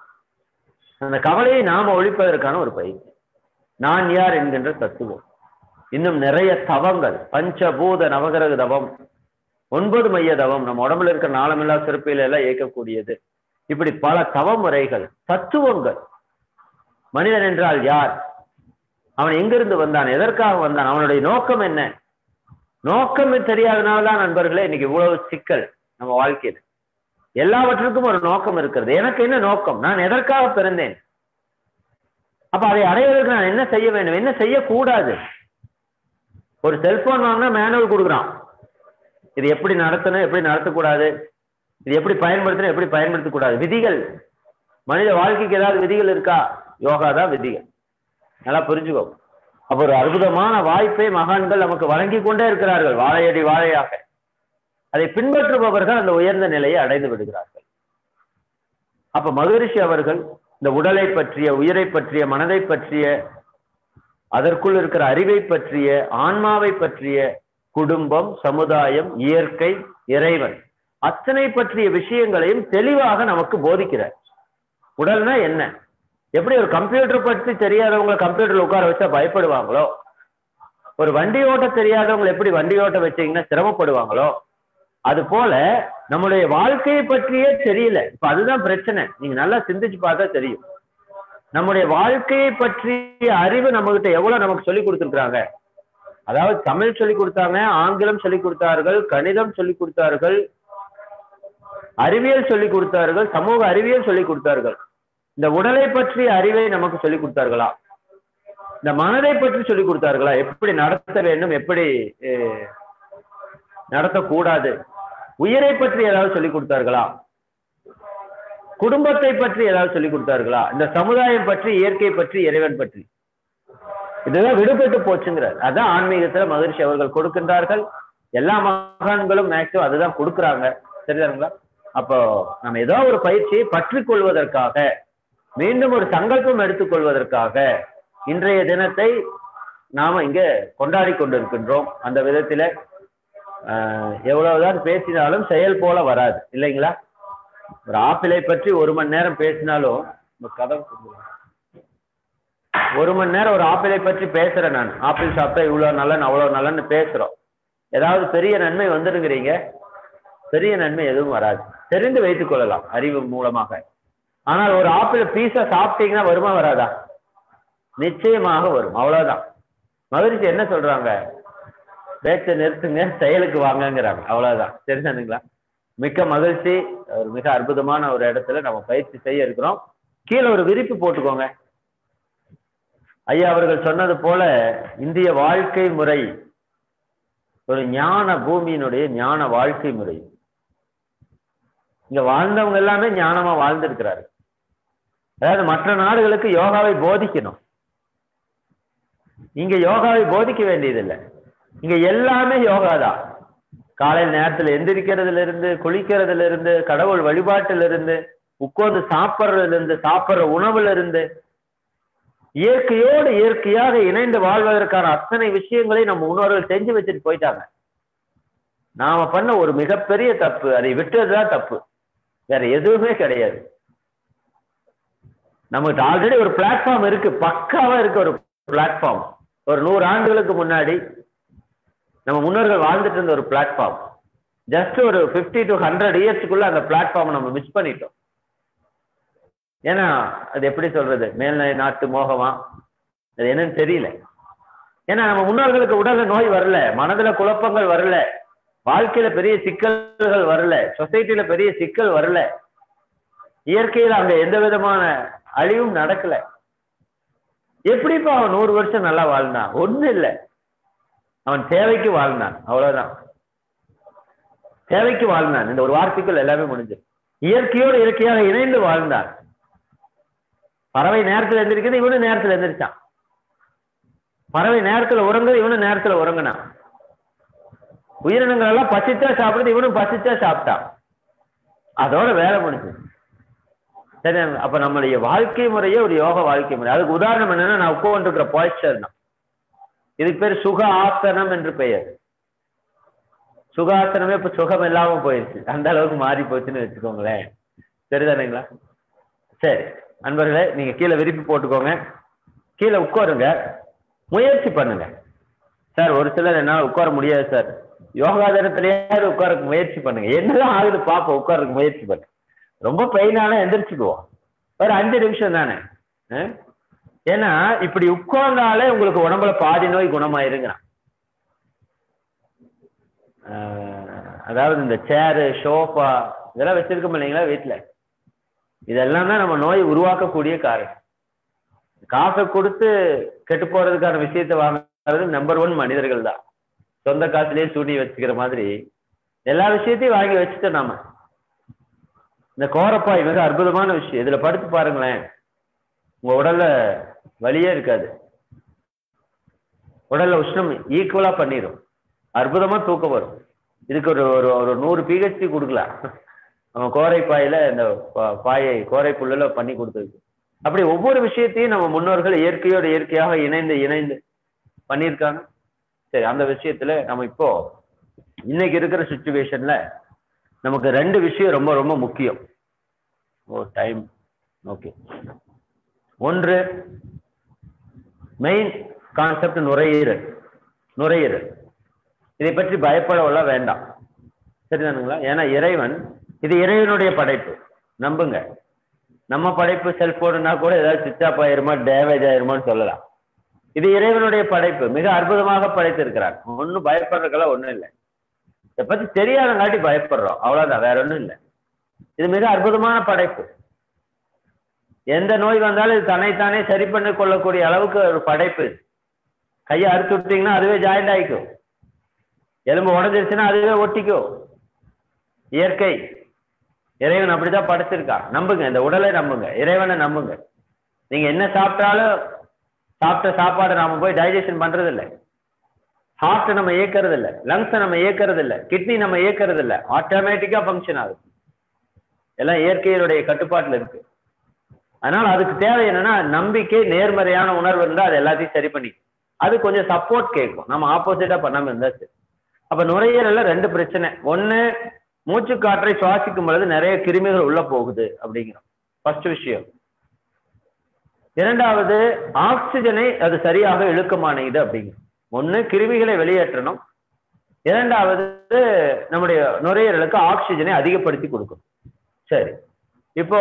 அந்த கவலையை நாம ஒழிப்பதற்கான ஒரு பயிற்சி நான் யார் என்கின்ற தத்துவம் இன்னும் நிறைய தவங்கள் பஞ்சபூத நவகிரக தவம் ஒன்பது மைய தவம் நம்ம உடம்புல இருக்கிற நாளமில்லா சிறப்பில எல்லாம் இயக்கக்கூடியது இப்படி பல தவ முறைகள் தத்துவங்கள் மனிதன் என்றால் யார் அவன் எங்கிருந்து வந்தான் எதற்காக வந்தான் அவனுடைய நோக்கம் என்ன நோக்கம் தெரியாதனால்தான் நண்பர்களே இன்னைக்கு இவ்வளவு சிக்கல் நம்ம வாழ்க்கையில் எல்லாவற்றுக்கும் ஒரு நோக்கம் இருக்கிறது எனக்கு என்ன நோக்கம் நான் எதற்காக பிறந்தேன் அப்ப அதை அடைவதற்கு நான் என்ன செய்ய வேண்டும் என்ன செய்யக்கூடாது ஒரு செல்போன் வாங்கினா மேனுவல் கொடுக்குறான் இது எப்படி நடத்தணும் எப்படி நடத்தக்கூடாது இது எப்படி பயன்படுத்தணும் எப்படி பயன்படுத்தக்கூடாது விதிகள் மனித வாழ்க்கைக்கு ஏதாவது விதிகள் இருக்கா யோகா தான் விதிகள் நல்லா புரிஞ்சுக்கோ அப்ப ஒரு அற்புதமான வாய்ப்பை மகான்கள் நமக்கு வழங்கி கொண்டே இருக்கிறார்கள் வாழையடி வாழையாக அதை பின்பற்றுபவர்கள் அந்த உயர்ந்த நிலையை அடைந்து விடுகிறார்கள் அப்ப மகரிஷி அவர்கள் இந்த உடலை பற்றிய உயிரை பற்றிய மனதை பற்றிய அதற்குள் இருக்கிற அறிவை பற்றிய ஆன்மாவை பற்றிய குடும்பம் சமுதாயம் இயற்கை இறைவன் அத்தனை பற்றிய விஷயங்களையும் தெளிவாக நமக்கு போதிக்கிறார் உடல்னா என்ன எப்படி ஒரு கம்ப்யூட்டர் பற்றி தெரியாதவங்களை கம்ப்யூட்டர்ல உட்கார வச்சா பயப்படுவாங்களோ ஒரு வண்டி ஓட்ட தெரியாதவங்களை எப்படி வண்டி ஓட்ட வச்சீங்கன்னா சிரமப்படுவாங்களோ அது போல நம்முடைய வாழ்க்கையை பற்றியே தெரியல இப்ப அதுதான் பிரச்சனை நீங்க நல்லா சிந்திச்சு பார்த்தா தெரியும் நம்முடைய வாழ்க்கையை பற்றிய அறிவு நம்ம கிட்ட எவ்வளவு நமக்கு சொல்லி கொடுத்துருக்காங்க அதாவது தமிழ் சொல்லி கொடுத்தாங்க ஆங்கிலம் சொல்லி கொடுத்தார்கள் கணிதம் சொல்லி கொடுத்தார்கள் அறிவியல் சொல்லி கொடுத்தார்கள் சமூக அறிவியல் சொல்லி கொடுத்தார்கள் இந்த உடலை பற்றிய அறிவை நமக்கு சொல்லி கொடுத்தார்களா இந்த மனதை பற்றி சொல்லி கொடுத்தார்களா எப்படி நடத்த வேண்டும் எப்படி நடத்தக்கூடாது உயிரை பற்றி ஏதாவது சொல்லி கொடுத்தார்களா குடும்பத்தை பற்றி ஏதாவது சொல்லி கொடுத்தார்களா இந்த சமுதாயம் பற்றி இயற்கை பற்றி இறைவன் பற்றி இதுதான் விடுபட்டு போச்சுங்கிறார் அதான் ஆன்மீகத்துல மகிழ்ச்சி அவர்கள் கொடுக்கின்றார்கள் எல்லா மகான்களும் மேக்சிமம் அதுதான் கொடுக்குறாங்க சரிதானுங்களா அப்போ நம்ம ஏதோ ஒரு பயிற்சியை பற்றி கொள்வதற்காக மீண்டும் ஒரு சங்கல்பம் எடுத்துக்கொள்வதற்காக இன்றைய தினத்தை நாம இங்க கொண்டாடி கொண்டிருக்கின்றோம் அந்த விதத்துல எவ்வளவுதான் பேசினாலும் செயல் போல வராது இல்லைங்களா ஒரு ஆப்பிளை பற்றி ஒரு மணி நேரம் பேசினாலும் கதை ஒரு மணி நேரம் ஒரு ஆப்பிளை பற்றி பேசுறேன் நான் ஆப்பிள் சாப்பிட்டா இவ்வளவு நல்லன்னு அவ்வளவு நல்லன்னு பேசுறோம் ஏதாவது பெரிய நன்மை வந்துருங்கிறீங்க பெரிய நன்மை எதுவும் வராது தெரிந்து வைத்துக் கொள்ளலாம் அறிவு மூலமாக ஆனால் ஒரு ஆப்பிள் பீஸா சாப்பிட்டீங்கன்னா வருமா வராதா நிச்சயமாக வரும் அவ்வளவுதான் மகிழ்ச்சி என்ன சொல்றாங்க பேச்சை நிறுத்துங்க செயலுக்கு வாங்கங்கிறாங்க அவ்வளவுதான் தெரிஞ்சுங்களா மிக்க மகிழ்ச்சி ஒரு மிக அற்புதமான ஒரு இடத்துல நம்ம பயிற்சி செய்ய இருக்கிறோம் கீழே ஒரு விரிப்பு போட்டுக்கோங்க ஐயா அவர்கள் சொன்னது போல இந்திய வாழ்க்கை முறை ஒரு ஞான பூமியினுடைய ஞான வாழ்க்கை முறை இங்க வாழ்ந்தவங்க எல்லாமே ஞானமா வாழ்ந்திருக்கிறாரு அதாவது மற்ற நாடுகளுக்கு யோகாவை போதிக்கணும் இங்க யோகாவை போதிக்க வேண்டியதில்லை இங்க எல்லாமே யோகா தான் காலையில் நேரத்துல எந்திரிக்கிறதுல இருந்து குளிக்கிறதுல இருந்து கடவுள் வழிபாட்டுல இருந்து உட்கார்ந்து சாப்பிட்றதுல இருந்து சாப்பிட்ற உணவுல இருந்து இயற்கையோடு இயற்கையாக இணைந்து வாழ்வதற்கான அத்தனை விஷயங்களை நம்ம முன்னோர்கள் செஞ்சு வச்சுட்டு போயிட்டாங்க நாம பண்ண ஒரு மிகப்பெரிய தப்பு அதை விட்டதுதான் தப்பு வேற எதுவுமே கிடையாது நமக்கு ஆல்ரெடி ஒரு பிளாட்ஃபார்ம் இருக்கு பக்காவா இருக்கு ஒரு பிளாட்ஃபார்ம் ஒரு நூறு ஆண்டுகளுக்கு முன்னாடி நம்ம முன்னோர்கள் வாழ்ந்துட்டு இருந்த ஒரு பிளாட்ஃபார்ம் ஜஸ்ட் ஒரு பிப்டி டு ஹண்ட்ரட் இயர்ஸ்க்குள்ள அந்த பிளாட்ஃபார்ம் நம்ம மிஸ் பண்ணிட்டோம் ஏன்னா அது எப்படி சொல்றது மேல்நிலை நாட்டு மோகமா அது என்னன்னு தெரியல ஏன்னா நம்ம முன்னோர்களுக்கு உடல்ல நோய் வரல மனதுல குழப்பங்கள் வரல வாழ்க்கையில பெரிய சிக்கல்கள் வரல சொசைட்டில பெரிய சிக்கல் வரல இயற்கையில அங்க எந்த விதமான அழிவும் நடக்கல எப்படிப்பா அவன் நூறு வருஷம் நல்லா வாழ்ந்தான் ஒண்ணு இல்லை அவன் தேவைக்கு வாழ்ந்தான் அவ்வளவுதான் தேவைக்கு வாழ்ந்தான் இந்த ஒரு வார்த்தைக்குள் எல்லாமே முடிஞ்சு இயற்கையோடு இயற்கையாக இணைந்து வாழ்ந்தான் பறவை நேரத்துல எந்திரிக்குது இவனும் நேரத்துல எந்திரிச்சான் பறவை நேரத்துல உறங்குது இவனும் நேரத்துல உறங்குனான் உயிரினங்கள் எல்லாம் பசிச்சா சாப்பிடுது இவனும் பசிச்சா சாப்பிட்டான் அதோட வேலை முடிஞ்சு சரி அப்ப நம்மளுடைய வாழ்க்கை முறையே ஒரு யோக வாழ்க்கை முறை அதுக்கு உதாரணம் என்னன்னா நான் உட்காந்துருக்கிற பாய்ச்சர் தான் இதுக்கு பேர் சுக ஆசனம் என்று பெயர் சுகாசனமே இப்ப சுகம் இல்லாம போயிடுச்சு அந்த அளவுக்கு மாறி போச்சுன்னு வச்சுக்கோங்களேன் சரிதானுங்களா சரி அன்பர்களே நீங்க கீழே விரிப்பு போட்டுக்கோங்க கீழே உட்காருங்க முயற்சி பண்ணுங்க சார் ஒரு சிலர் என்னால உட்கார முடியாது சார் யோகா தினத்திலேயாவது உட்காரக்கு முயற்சி பண்ணுங்க என்னதான் ஆகுது பாப்போம் உட்காரக்கு முயற்சி பண்ணுங்க ரொம்ப பெயினால எந்திரிச்சுக்குவோம் ஒரு அஞ்சு நிமிஷம் தானே அஹ்? ஏன்னா இப்படி உட்கார்ந்தாலே உங்களுக்கு உடம்புல பாதி நோய் குணமாயிருங்கிறான் ஆஹ் அதாவது இந்த சேரு ஷோஃபா இதெல்லாம் வச்சிருக்கோம் இல்லைங்களா வீட்டுல இதெல்லாம் தான் நம்ம நோய் உருவாக்கக்கூடிய காரணம் காசை கொடுத்து கெட்டு போறதுக்கான விஷயத்தை வாங்குறது நம்பர் ஒன் மனிதர்கள் தான் சொந்த காசுலயே சூனி வச்சுக்கிற மாதிரி எல்லா விஷயத்தையும் வாங்கி வச்சுட்டோம் நாம இந்த கோரப்பாய் மிக அற்புதமான விஷயம் இதுல படுத்து பாருங்களேன் உங்க உடல்ல வலியே இருக்காது உடல்ல உஷ்ணம் ஈக்குவலா பண்ணிடும் அற்புதமா தூக்கம் வரும் இதுக்கு ஒரு ஒரு ஒரு நூறு பிஹெச்டி கொடுக்கலாம் நம்ம கோரை பாயில இந்த பா- பாயை கோரை புல்லுல பண்ணி கொடுத்துருக்கு அப்படி ஒவ்வொரு விஷயத்தையும் நம்ம முன்னோர்கள் இயற்கையோடு இயற்கையாக இணைந்து இணைந்து பண்ணியிருக்காங்க சரி அந்த விஷயத்துல நம்ம இப்போ இன்னைக்கு இருக்கிற சுச்சுவேஷன்ல நமக்கு ரெண்டு விஷயம் ரொம்ப ரொம்ப முக்கியம் ஓ டைம் ஓகே ஒன்று மெயின் கான்செப்ட் நுரையீரல் நுரையீரல் இதை பற்றி பயப்படவெல்லாம் வேண்டாம் சரிதானுங்களா ஏன்னா இறைவன் இது இறைவனுடைய படைப்பு நம்புங்க நம்ம படைப்பு செல்போனுனா கூட ஏதாவது சுவிச் ஆஃப் ஆயிருமா டேமேஜ் ஆயிருமான்னு சொல்லலாம் இது இறைவனுடைய படைப்பு மிக அற்புதமாக படைத்திருக்கிறார் ஒன்றும் பயப்படுறதுக்கெல்லாம் ஒண்ணும் இல்லை இதை பத்தி தெரியாதங்காட்டி பயப்படுறோம் அவ்வளவுதான் வேற ஒண்ணும் இல்லை இது மிக அற்புதமான படைப்பு எந்த நோய் வந்தாலும் இது தன்னைத்தானே சரி பண்ணி கொள்ளக்கூடிய அளவுக்கு ஒரு படைப்பு இது. கையை அறுத்து விட்டீங்கன்னா அதுவே ஜாயிண்ட் ஆயிக்கும் எலும்பு உடஞ்சிருச்சுன்னா அதுவே ஒட்டிக்கும் இயற்கை இறைவன் அப்படிதான் படைச்சிருக்கான் நம்புங்க இந்த உடலை நம்புங்க இறைவனை நம்புங்க நீங்க என்ன சாப்பிட்டாலும் சாப்பிட்ட சாப்பாடை நாம போய் டைஜஷன் பண்றது இல்லை ஹார்ட் நம்ம இயக்கிறது இல்லை லங்ஸை நம்ம இயக்கிறது இல்லை கிட்னி நம்ம இயக்கிறது இல்லை ஆட்டோமேட்டிக்கா ஃபங்க்ஷன் ஆகுது எல்லாம் இயற்கையினுடைய கட்டுப்பாட்டுல இருக்கு அதனால அதுக்கு தேவை என்னன்னா நம்பிக்கை நேர்மறையான உணர்வு இருந்தா அது எல்லாத்தையும் சரி பண்ணி அது கொஞ்சம் சப்போர்ட் கேட்கும் நம்ம ஆப்போசிட்டா பண்ணாம இருந்தா சரி அப்ப நுரையீரல்ல ரெண்டு பிரச்சனை ஒண்ணு மூச்சு காற்றை சுவாசிக்கும் பொழுது நிறைய கிருமிகள் உள்ள போகுது அப்படிங்கிறோம் ஃபர்ஸ்ட் விஷயம் இரண்டாவது ஆக்சிஜனை அது சரியாக இழுக்க மாட்டேங்குது அப்படிங்கிறோம் ஒண்ணு கிருமிகளை வெளியேற்றணும் இரண்டாவது நம்முடைய நுரையீரலுக்கு ஆக்சிஜனை அதிகப்படுத்தி கொடுக்கும் சரி இப்போ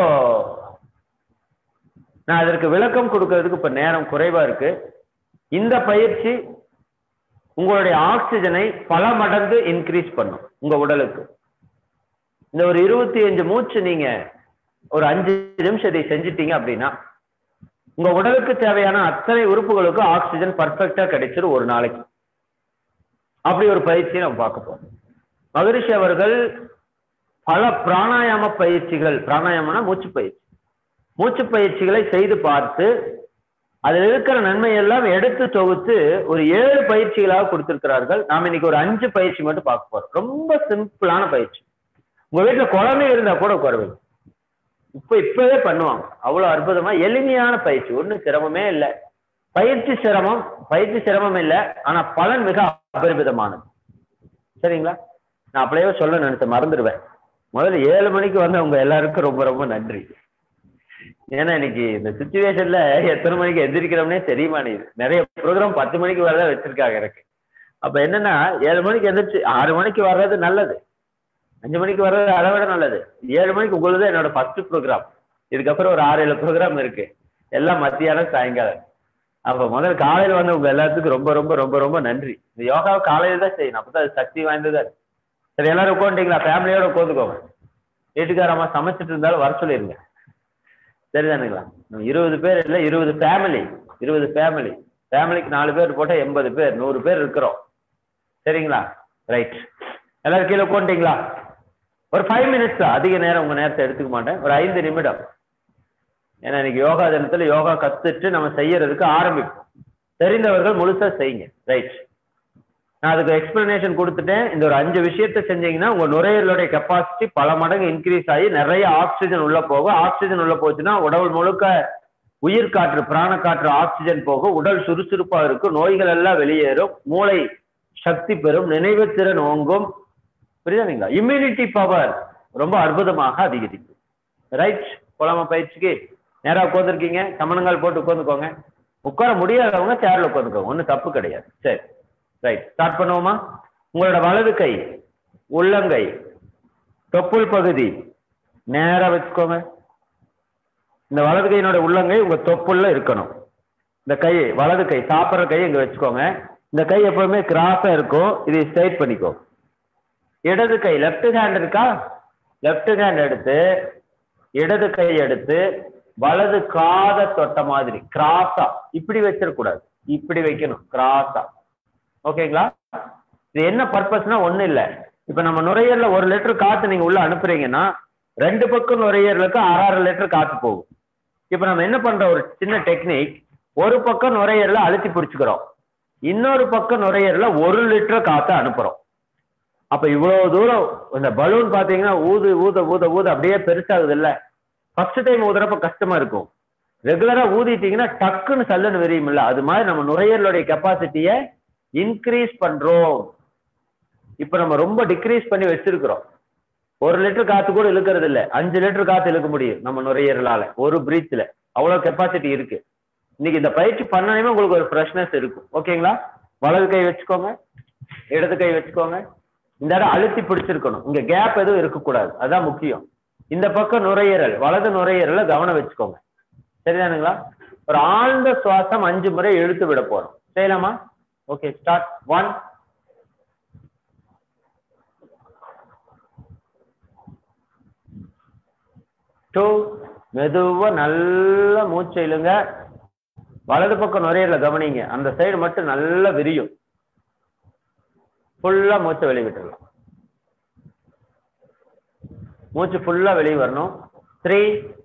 நான் அதற்கு விளக்கம் கொடுக்கறதுக்கு இப்ப நேரம் குறைவா இருக்கு இந்த பயிற்சி உங்களுடைய ஆக்சிஜனை பல மடங்கு இன்க்ரீஸ் பண்ணும் உங்க உடலுக்கு இந்த ஒரு இருபத்தி அஞ்சு மூச்சு நீங்க ஒரு அஞ்சு நிமிஷம் இதை செஞ்சிட்டீங்க அப்படின்னா உங்க உடலுக்கு தேவையான அத்தனை உறுப்புகளுக்கும் ஆக்சிஜன் பர்ஃபெக்டா கிடைச்சிரும் ஒரு நாளைக்கு அப்படி ஒரு பயிற்சியை நம்ம பார்க்க போறோம் மகரிஷி அவர்கள் பல பிராணாயாம பயிற்சிகள் பிராணாயாமம்னா மூச்சு பயிற்சி மூச்சு பயிற்சிகளை செய்து பார்த்து அதில் இருக்கிற நன்மை எல்லாம் எடுத்து தொகுத்து ஒரு ஏழு பயிற்சிகளாக கொடுத்திருக்கிறார்கள் நாம இன்னைக்கு ஒரு அஞ்சு பயிற்சி மட்டும் பார்க்க போறோம் ரொம்ப சிம்பிளான பயிற்சி உங்க வீட்டுல குழந்தை இருந்தா கூட குறவை இப்ப இப்பவே பண்ணுவாங்க அவ்வளவு அற்புதமா எளிமையான பயிற்சி ஒண்ணும் சிரமமே இல்லை பயிற்சி சிரமம் பயிற்சி சிரமம் இல்லை ஆனா பலன் மிக அபரிமிதமானது சரிங்களா நான் அப்படியே சொல்ல நினைச்சேன் மறந்துடுவேன் முதல்ல ஏழு மணிக்கு வந்து உங்க எல்லாருக்கும் ரொம்ப ரொம்ப நன்றி ஏன்னா இன்னைக்கு இந்த சுச்சுவேஷன்ல எத்தனை மணிக்கு எந்திரிக்கிறோம்னே தெரிய மாட்டேங்குது நிறைய ப்ரோக்ராம் பத்து மணிக்கு வரதான் வச்சிருக்காங்க எனக்கு அப்ப என்னன்னா ஏழு மணிக்கு எந்திரிச்சு ஆறு மணிக்கு வர்றது நல்லது அஞ்சு மணிக்கு வர்றது அதை விட நல்லது ஏழு மணிக்கு உங்களுது என்னோட ஃபர்ஸ்ட் ப்ரோக்ராம் இதுக்கப்புறம் ஒரு ஆறு ஏழு ப்ரோக்ராம் இருக்கு எல்லாம் மத்தியானம் சாயங்காலம் அப்ப முதல்ல காலையில வந்து உங்க எல்லாத்துக்கும் ரொம்ப ரொம்ப ரொம்ப ரொம்ப நன்றி இந்த யோகாவை காலையில தான் செய்யணும் அப்பதான் அது சக்தி வாய்ந்ததா இருக்கு சரி எல்லாரும் உட்காந்துட்டீங்களா ஃபேமிலியோட உட்காந்துக்கோங்க வீட்டுக்காரம்மா சமைச்சிட்டு இருந்தாலும் வர சொல்லிருங்க சரிதானுங்களா இருபது பேர் இல்லை இருபது ஃபேமிலி இருபது ஃபேமிலி ஃபேமிலிக்கு நாலு பேர் போட்டா எண்பது பேர் நூறு பேர் இருக்கிறோம் சரிங்களா ரைட் எல்லாரும் கீழே உட்காந்துட்டீங்களா ஒரு ஃபைவ் மினிட்ஸ் தான் அதிக நேரம் உங்க நேரத்தை எடுத்துக்க மாட்டேன் ஒரு ஐந்து நிமிடம் ஏன்னா இன்னைக்கு யோகா தினத்துல யோகா கத்துட்டு நம்ம செய்யறதுக்கு ஆரம்பிப்போம் தெரிந்தவர்கள் முழுசா செய்யுங்க ரைட் நான் அதுக்கு எக்ஸ்பிளனேஷன் கொடுத்துட்டேன் இந்த ஒரு அஞ்சு விஷயத்த செஞ்சீங்கன்னா உங்க நுரையீரலுடைய கெப்பாசிட்டி பல மடங்கு இன்க்ரீஸ் ஆகி நிறைய ஆக்சிஜன் உள்ள போகும் ஆக்சிஜன் உள்ள போச்சுன்னா உடல் முழுக்க உயிர் காற்று பிராண காற்று ஆக்சிஜன் போகும் உடல் சுறுசுறுப்பா இருக்கும் நோய்கள் எல்லாம் வெளியேறும் மூளை சக்தி பெறும் நினைவு திறன் ஓங்கும் புரியுதுங்களா இம்யூனிட்டி பவர் ரொம்ப அற்புதமாக அதிகரிக்கும் ரைட் போலாமா பயிற்சிக்கு நேரா உட்காந்துருக்கீங்க சமணங்கால் போட்டு உட்காந்துக்கோங்க உட்கார முடியாதவங்க சேர்ல உட்காந்துக்கோங்க ஒன்றும் தப்பு கிடையாது சரி ரைட் ஸ்டார்ட் பண்ணுவோமா உங்களோட வலது கை உள்ளங்கை தொப்புள் பகுதி நேரா வச்சுக்கோங்க இந்த வலது கையினோட உள்ளங்கை உங்க தொப்புள்ள இருக்கணும் இந்த கை வலது கை சாப்பிட்ற கை இங்க வச்சுக்கோங்க இந்த கை எப்பவுமே கிராஸா இருக்கும் இதை ஸ்ட்ரைட் பண்ணிக்கோ இடது கை லெஃப்ட் ஹேண்ட் இருக்கா லெஃப்ட் ஹேண்ட் எடுத்து இடது கை எடுத்து வலது காத தொட்ட மாதிரி கிராஸா இப்படி வச்சிடக்கூடாது இப்படி வைக்கணும் கிராஸா ஓகேங்களா இது என்ன பர்பஸ்னா ஒண்ணும் இல்ல இப்ப நம்ம நுரையீரல ஒரு லிட்டர் காத்து நீங்க உள்ள அனுப்புறீங்கன்னா ரெண்டு பக்கம் நுரையீரலுக்கு அரை அரை லிட்டர் காத்து போகும் இப்ப நம்ம என்ன பண்ற ஒரு சின்ன டெக்னிக் ஒரு பக்கம் நுரையீரல அழுத்தி பிடிச்சுக்கிறோம் இன்னொரு பக்கம் நுரையீரல ஒரு லிட்டர் காத்து அனுப்புறோம் அப்ப இவ்வளவு தூரம் இந்த பலூன் பாத்தீங்கன்னா ஊது ஊத ஊத ஊத அப்படியே பெருசாகுது இல்ல ஃபர்ஸ்ட் டைம் ஊதுறப்ப கஷ்டமா இருக்கும் ரெகுலரா ஊதிட்டீங்கன்னா டக்குன்னு சல்லுன்னு விரியும் இல்ல அது மாதிரி நம்ம நுரையீரலுடைய கெப்பாசிட்டியை இன்க்ரீஸ் பண்றோம் இப்ப நம்ம ரொம்ப டிக்ரீஸ் பண்ணி வச்சிருக்கிறோம் ஒரு லிட்டர் காத்து கூட இழுக்கிறது இல்ல அஞ்சு லிட்டர் காத்து இழுக்க முடியும் நம்ம நுரையீரலால ஒரு பிரீத்ல அவ்வளவு கெப்பாசிட்டி இருக்கு இன்னைக்கு இந்த பயிற்சி பண்ணணுமே உங்களுக்கு ஒரு ஃப்ரெஷ்னஸ் இருக்கும் ஓகேங்களா வலது கை வச்சுக்கோங்க இடது கை வச்சுக்கோங்க இந்த இடம் அழுத்தி பிடிச்சிருக்கணும் இங்க கேப் எதுவும் இருக்கக்கூடாது அதான் முக்கியம் இந்த பக்கம் நுரையீரல் வலது நுரையீரல கவனம் வச்சுக்கோங்க சரிதானுங்களா ஒரு ஆழ்ந்த சுவாசம் அஞ்சு முறை இழுத்து விட போறோம் செய்யலாமா ஓகே ஸ்டார்ட் ஒன் டூ மெதுவா நல்ல மூச்சை இழுங்க வலது பக்கம் நுரையீரல கவனிங்க அந்த சைடு மட்டும் நல்லா விரியும் ஃபுல்லா மூச்சை வெளியே விட்டுடலாம் மூச்சு ஃபுல்லா வெளியே வரணும் த்ரீ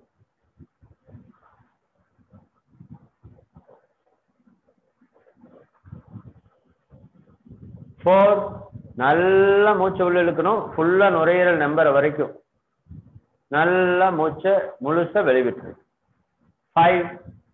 ஃபோர் நல்லா மூச்சை உள்ள இழுக்கணும் ஃபுல்லா நுரையீரல் நம்புற வரைக்கும் நல்லா மூச்சை முழுசா வெளிவிட்டுரு ஃபைவ்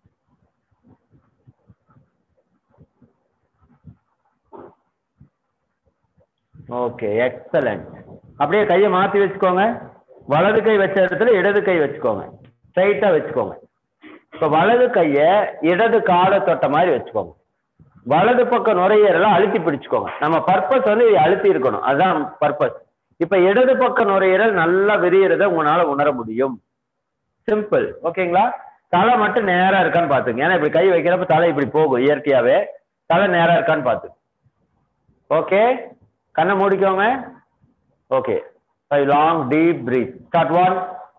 ஓகே எக்ஸலண்ட் அப்படியே கையை மாத்தி வச்சுக்கோங்க வலது கை வச்ச இடத்துல இடது கை வச்சுக்கோங்க ஸ்ட்ரைட்டா வச்சுக்கோங்க இப்ப வலது கைய இடது காலை தொட்ட மாதிரி வச்சுக்கோங்க வலது பக்கம் நுரையீரல அழுத்தி பிடிச்சுக்கோங்க நம்ம பர்பஸ் வந்து இதை அழுத்தி இருக்கணும் அதுதான் பர்பஸ் இப்ப இடது பக்க நுரையீரல் நல்லா விரியறத உங்களால உணர முடியும் சிம்பிள் ஓகேங்களா தலை மட்டும் நேரா இருக்கான்னு பாத்துங்க ஏன்னா இப்படி கை வைக்கிறப்ப தலை இப்படி போகும் இயற்கையாவே தலை நேரா இருக்கான்னு பாத்து ஓகே கண்ணை மூடிக்கோங்க okay five long deep breath start one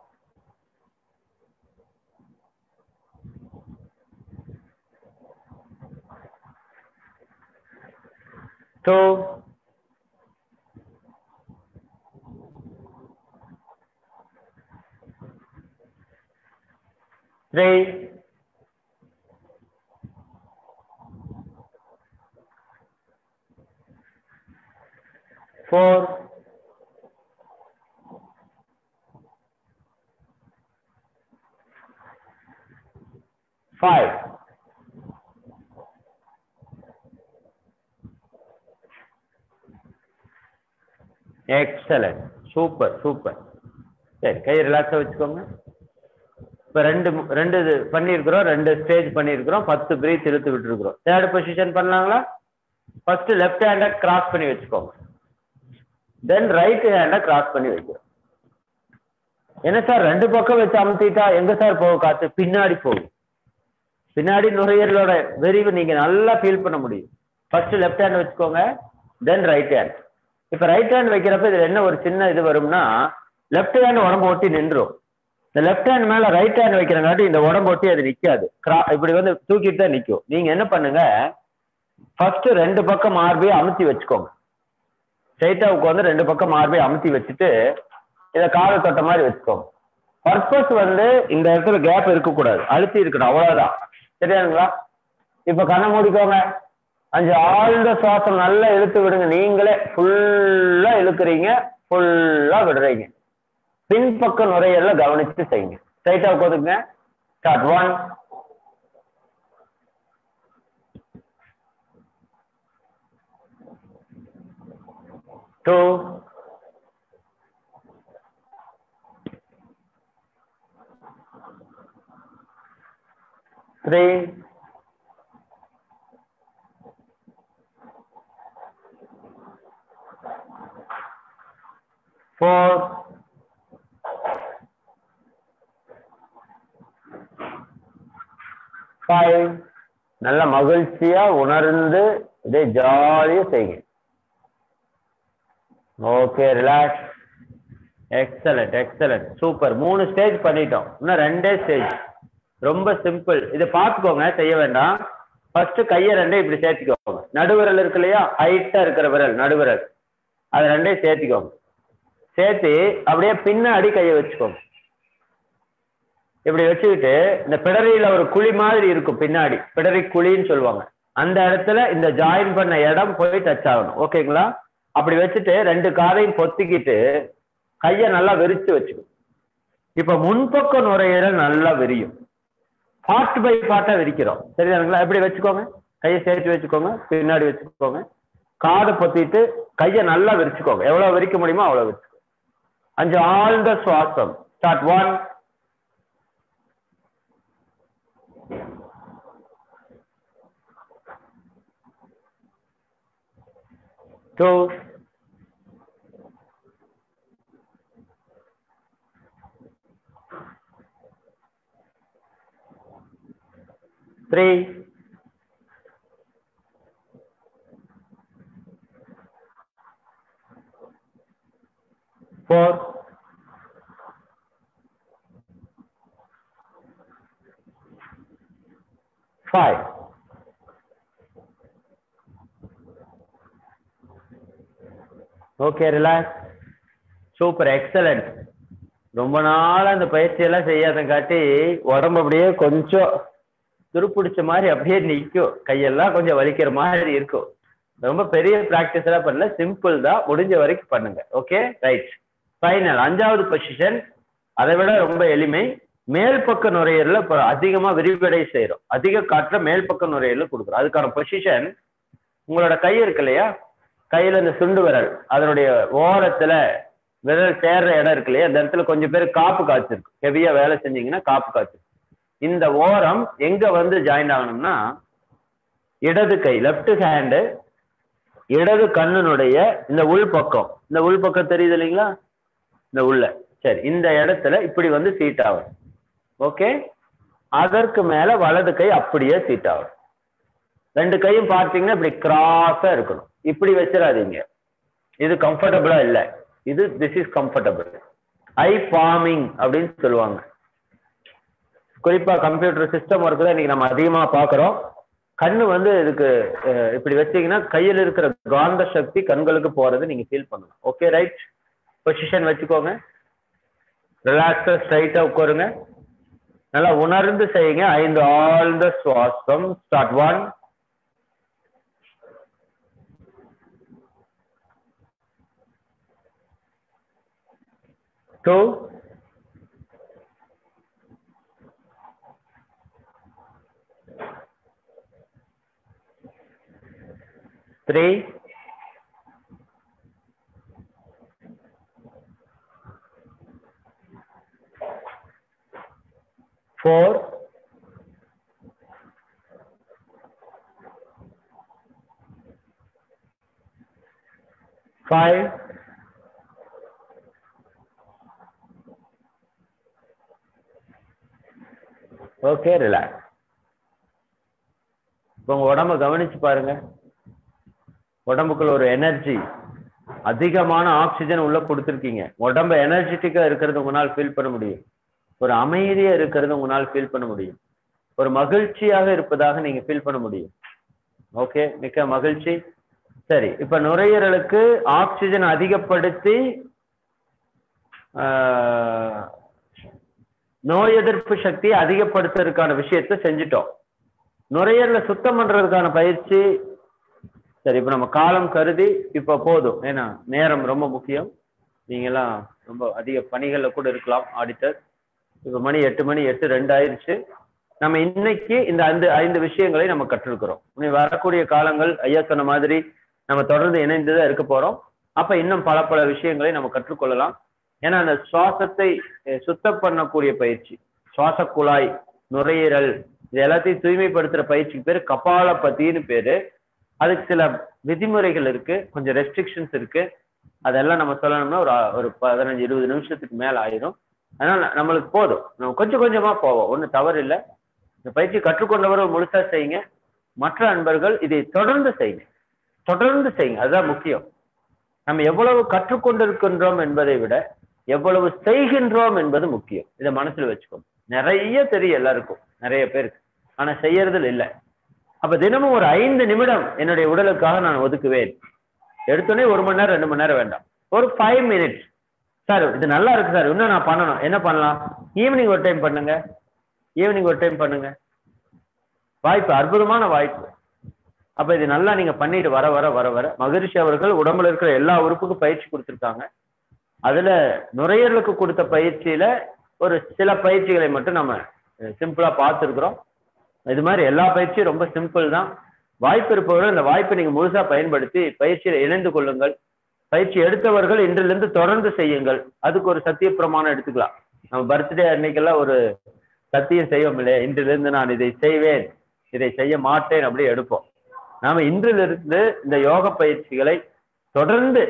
two three four five excellent super super சரி கையை ரிலாக்ஸாக வச்சுக்கோங்க இப்போ ரெண்டு மு- ரெண்டு இது பண்ணியிருக்கிறோம் ரெண்டு ஸ்டேஜ் பண்ணியிருக்கிறோம் பத்து பிரீத் இழுத்து விட்டுருக்குறோம் தேர்ட் பொசிஷன் பண்ணலாங்களா ஃபர்ஸ்ட் லெஃப்ட் ஹேண்டை கிராஸ் பண்ணி வச்சுக்கோங்க தென் ரைட் ஹேண்டை கிராஸ் பண்ணி வைக்கிறோம் என்ன சார் ரெண்டு பக்கம் வச்சு அமுத்திட்டா எங்க சார் போகும் காத்து பின்னாடி போகும் பின்னாடி நுரையீரலோட விரிவு நீங்க நல்லா ஃபீல் பண்ண முடியும் ஃபர்ஸ்ட் லெஃப்ட் ஹேண்ட் வச்சுக்கோங்க தென் ரைட் ஹேண்ட் இப்ப ரைட் ஹேண்ட் வைக்கிறப்ப இதுல என்ன ஒரு சின்ன இது வரும்னா லெஃப்ட் ஹேண்ட் உடம்பு ஒட்டி நின்றும் இந்த லெஃப்ட் ஹேண்ட் மேல ரைட் ஹேண்ட் வைக்கிறங்காட்டி இந்த உடம்பு ஒட்டி அது நிக்காது கிரா இப்படி வந்து தூக்கிட்டு தான் நிக்கும் நீங்க என்ன பண்ணுங்க ஃபர்ஸ்ட் ரெண்டு பக்கம் மார்பையை அமுத்தி வச்சுக்கோங்க ஸ்ட்ரைட்டா உட்காந்து ரெண்டு பக்கம் மார்பையை அமுத்தி வச்சுட்டு இதை காலை தொட்ட மாதிரி வச்சுக்கோங்க பர்பஸ் வந்து இந்த இடத்துல கேப் இருக்கக்கூடாது அழுத்தி இருக்கணும் அவ்வளவுதான் சரியானுங்களா இப்ப கண்ணை மூடிக்கோங்க அஞ்சு ஆழ்ந்த சுவாசம் நல்லா இழுத்து விடுங்க நீங்களே ஃபுல்லா இழுக்கிறீங்க ஃபுல்லா விடுறீங்க பின்பக்க நுரையெல்லாம் கவனிச்சு செய்யுங்க ஸ்ட்ரைட்டா உட்காந்துங்க start one two three, four, five. நல்ல மகிழ்ச்சியா உணர்ந்து இதே ஜாலியா செய்யுங்க okay relax excellent excellent super மூணு ஸ்டேஜ் பண்ணிட்டோம் இன்னும் ரெண்டே ஸ்டேஜ் ரொம்ப சிம்பிள் இதை பார்த்துக்கோங்க செய்ய வேண்டாம் ஃபர்ஸ்ட் கையை ரெண்டையும் இப்படி சேர்த்துக்கோங்க நடுவிரல் இருக்கு இல்லையா ஹைட்டா இருக்கிற விரல் நடுவிரல் அது ரெண்டையும் சேர்த்துக்கோங்க சேர்த்து அப்படியே பின்னாடி கையை வச்சுக்கோங்க இப்படி வச்சுக்கிட்டு இந்த பிடரியில ஒரு குழி மாதிரி இருக்கும் பின்னாடி பிடரி குழின்னு சொல்லுவாங்க அந்த இடத்துல இந்த ஜாயின் பண்ண இடம் போய் டச் ஆகணும் ஓகேங்களா அப்படி வச்சுட்டு ரெண்டு காதையும் பொத்திக்கிட்டு கையை நல்லா விரிச்சு வச்சுக்கணும் இப்ப முன்பக்க நுரையீரல் நல்லா விரியும் பார்ட் பை பார்ட்டா விரிக்கிறோம் சரிதானுங்களா எப்படி வச்சுக்கோங்க கையை சேர்த்து வச்சுக்கோங்க பின்னாடி வச்சுக்கோங்க காதை பொத்திட்டு கையை நல்லா விரிச்சுக்கோங்க எவ்வளவு விரிக்க முடியுமோ அவ்வளவு விரிச்சுக்கோங்க அஞ்சு ஆழ்ந்த சுவாசம் start one two three four five okay relax super excellent ரொம்ப நாளா அந்த பயிற்சியெல்லாம் செய்யாதங்காட்டி உடம்பு அப்படியே கொஞ்சம் துருப்பிடிச்ச மாதிரி அப்படியே நிற்கும் கையெல்லாம் கொஞ்சம் வலிக்கிற மாதிரி இருக்கும் ரொம்ப பெரிய ப்ராக்டிஸ் எல்லாம் பண்ணல சிம்பிள் தான் முடிஞ்ச வரைக்கும் பண்ணுங்க ஓகே ரைட் ஃபைனல் அஞ்சாவது பொசிஷன் அதை விட ரொம்ப எளிமை மேல் பக்க நுரையீரல இப்போ அதிகமா விரிவடை செய்யறோம் அதிக காற்ற மேல் பக்க நுரையீரல கொடுக்குறோம் அதுக்கான பொசிஷன் உங்களோட கை இருக்கு இல்லையா கையில இந்த சுண்டு விரல் அதனுடைய ஓரத்துல விரல் சேர்ற இடம் இருக்கு இல்லையா அந்த இடத்துல கொஞ்சம் பேர் காப்பு காய்ச்சிருக்கு ஹெவியா வேலை செஞ்சீங்கன்னா காப்பு காய்ச்சிருக்கு இந்த ஓரம் எங்க வந்து ஜாயின் ஆகணும்னா இடது கை லெஃப்ட் ஹேண்டு இடது கண்ணினுடைய இந்த உள் பக்கம் இந்த உள் பக்கம் தெரியுது இல்லைங்களா இந்த உள்ள சரி இந்த இடத்துல இப்படி வந்து சீட் ஆகும் ஓகே அதற்கு மேல வலது கை அப்படியே சீட் ஆகும் ரெண்டு கையும் பார்த்தீங்கன்னா இப்படி கிராஸா இருக்கணும் இப்படி வச்சிடாதீங்க இது கம்ஃபர்டபுளா இல்லை இது this is comfortable affirming அப்படின்னு சொல்லுவாங்க குறிப்பா கம்ப்யூட்டர் சிஸ்டம் ஒர்க் தான் இன்னைக்கு நம்ம அதிகமா பாக்குறோம் கண்ணு வந்து இதுக்கு அஹ், இப்படி வச்சீங்கன்னா கையில் இருக்கிற காந்த சக்தி கண்களுக்கு போறது நீங்க ஃபீல் பண்ணலாம் ஓகே ரைட் பொசிஷன் வச்சுக்கோங்க ரிலாக்ஸா ஸ்ட்ரைட்டா உட்காருங்க நல்லா உணர்ந்து செய்யுங்க ஐந்து ஆழ்ந்த சுவாசம் start one two three four five okay relax இப்போ உங்க உடம்ப கவனிச்சு பாருங்க உடம்புக்குள்ள ஒரு எனர்ஜி அதிகமான ஆக்சிஜன் உள்ள கொடுத்துருக்கீங்க உடம்ப எனர்ஜெட்டிக்கா இருக்கிறது உங்களால் ஃபீல் பண்ண முடியும் ஒரு அமைதியா இருக்கிறது உங்களால் ஃபீல் பண்ண முடியும் ஒரு மகிழ்ச்சியாக இருப்பதாக நீங்க ஃபீல் பண்ண முடியும் ஓகே மிக்க மகிழ்ச்சி சரி இப்ப நுரையீரலுக்கு ஆக்சிஜன் அதிகப்படுத்தி ஆஹ், நோய் எதிர்ப்பு சக்தியை அதிகப்படுத்துறதுக்கான விஷயத்த செஞ்சுட்டோம் நுரையீரலை சுத்தம் பண்றதுக்கான பயிற்சி சரி இப்ப நம்ம காலம் கருதி இப்ப போதும் ஏன்னா நேரம் ரொம்ப முக்கியம் நீங்க எல்லாம் ரொம்ப அதிக பணிகள்ல கூட இருக்கலாம் ஆடிட்டர் இப்ப மணி எட்டு மணி எட்டு ரெண்டு ஆயிருச்சு நம்ம இன்னைக்கு இந்த ஐந்து ஐந்து விஷயங்களை நம்ம கற்றிருக்கிறோம் இனி வரக்கூடிய காலங்கள் ஐயா சொன்ன மாதிரி நம்ம தொடர்ந்து இணைந்துதான் இருக்க போறோம் அப்ப இன்னும் பல பல விஷயங்களை நம்ம கற்றுக்கொள்ளலாம் ஏன்னா அந்த சுவாசத்தை அஹ், சுத்தம் பண்ணக்கூடிய பயிற்சி சுவாச குழாய் நுரையீரல் இது எல்லாத்தையும் தூய்மைப்படுத்துற பயிற்சிக்கு பேரு கபாலபதின்னு பேரு அதுக்கு சில விதிமுறைகள் இருக்கு கொஞ்சம் ரெஸ்ட்ரிக்ஷன்ஸ் இருக்கு அதெல்லாம் நம்ம சொல்லணும்னா ஒரு ஒரு பதினஞ்சு இருபது நிமிஷத்துக்கு மேல ஆயிரும் அதனால நம்மளுக்கு போதும் நம்ம கொஞ்சம் கொஞ்சமா போவோம் ஒன்றும் தவறு இல்லை இந்த பயிற்சி கற்றுக்கொண்டவர்கள் முழுசா செய்யுங்க மற்ற அன்பர்கள் இதை தொடர்ந்து செய்யுங்க தொடர்ந்து செய்யுங்க அதுதான் முக்கியம் நம்ம எவ்வளவு கற்றுக்கொண்டிருக்கின்றோம் என்பதை விட எவ்வளவு செய்கின்றோம் என்பது முக்கியம் இதை மனசுல வச்சுக்கோங்க நிறைய தெரியும் எல்லாருக்கும் நிறைய பேருக்கு ஆனா செய்யறதுல இல்லை அப்ப தினமும் ஒரு ஐந்து நிமிடம் என்னுடைய உடலுக்காக நான் ஒதுக்குவேன் எடுத்தோடனே ஒரு மணி நேரம் ரெண்டு மணி நேரம் வேண்டாம் ஒரு ஃபைவ் மினிட்ஸ் சார் இது நல்லா இருக்கு சார் இன்னும் நான் பண்ணணும் என்ன பண்ணலாம் ஈவினிங் ஒரு டைம் பண்ணுங்க ஈவினிங் ஒரு டைம் பண்ணுங்க வாய்ப்பு அற்புதமான வாய்ப்பு அப்ப இது நல்லா நீங்க பண்ணிட்டு வர வர வர வர மகரிஷி அவர்கள் உடம்புல இருக்கிற எல்லா உறுப்புக்கும் பயிற்சி கொடுத்திருக்காங்க அதுல நுரையீரலுக்கு கொடுத்த பயிற்சியில ஒரு சில பயிற்சிகளை மட்டும் நம்ம சிம்பிளா பார்த்துருக்குறோம் இது மாதிரி எல்லா பயிற்சியும் ரொம்ப சிம்பிள் தான் வாய்ப்பு இருப்பவர்கள் இந்த வாய்ப்பை நீங்க முழுசா பயன்படுத்தி பயிற்சியில இணைந்து கொள்ளுங்கள் பயிற்சி எடுத்தவர்கள் இன்றிலிருந்து தொடர்ந்து செய்யுங்கள் அதுக்கு ஒரு சத்திய பிரமாணம் எடுத்துக்கலாம் நம்ம பர்த்டே அன்னைக்கெல்லாம் ஒரு சத்தியம் செய்வோம் இல்லையா இன்றிலிருந்து நான் இதை செய்வேன் இதை செய்ய மாட்டேன் அப்படி எடுப்போம் நாம இன்றிலிருந்து இந்த யோக பயிற்சிகளை தொடர்ந்து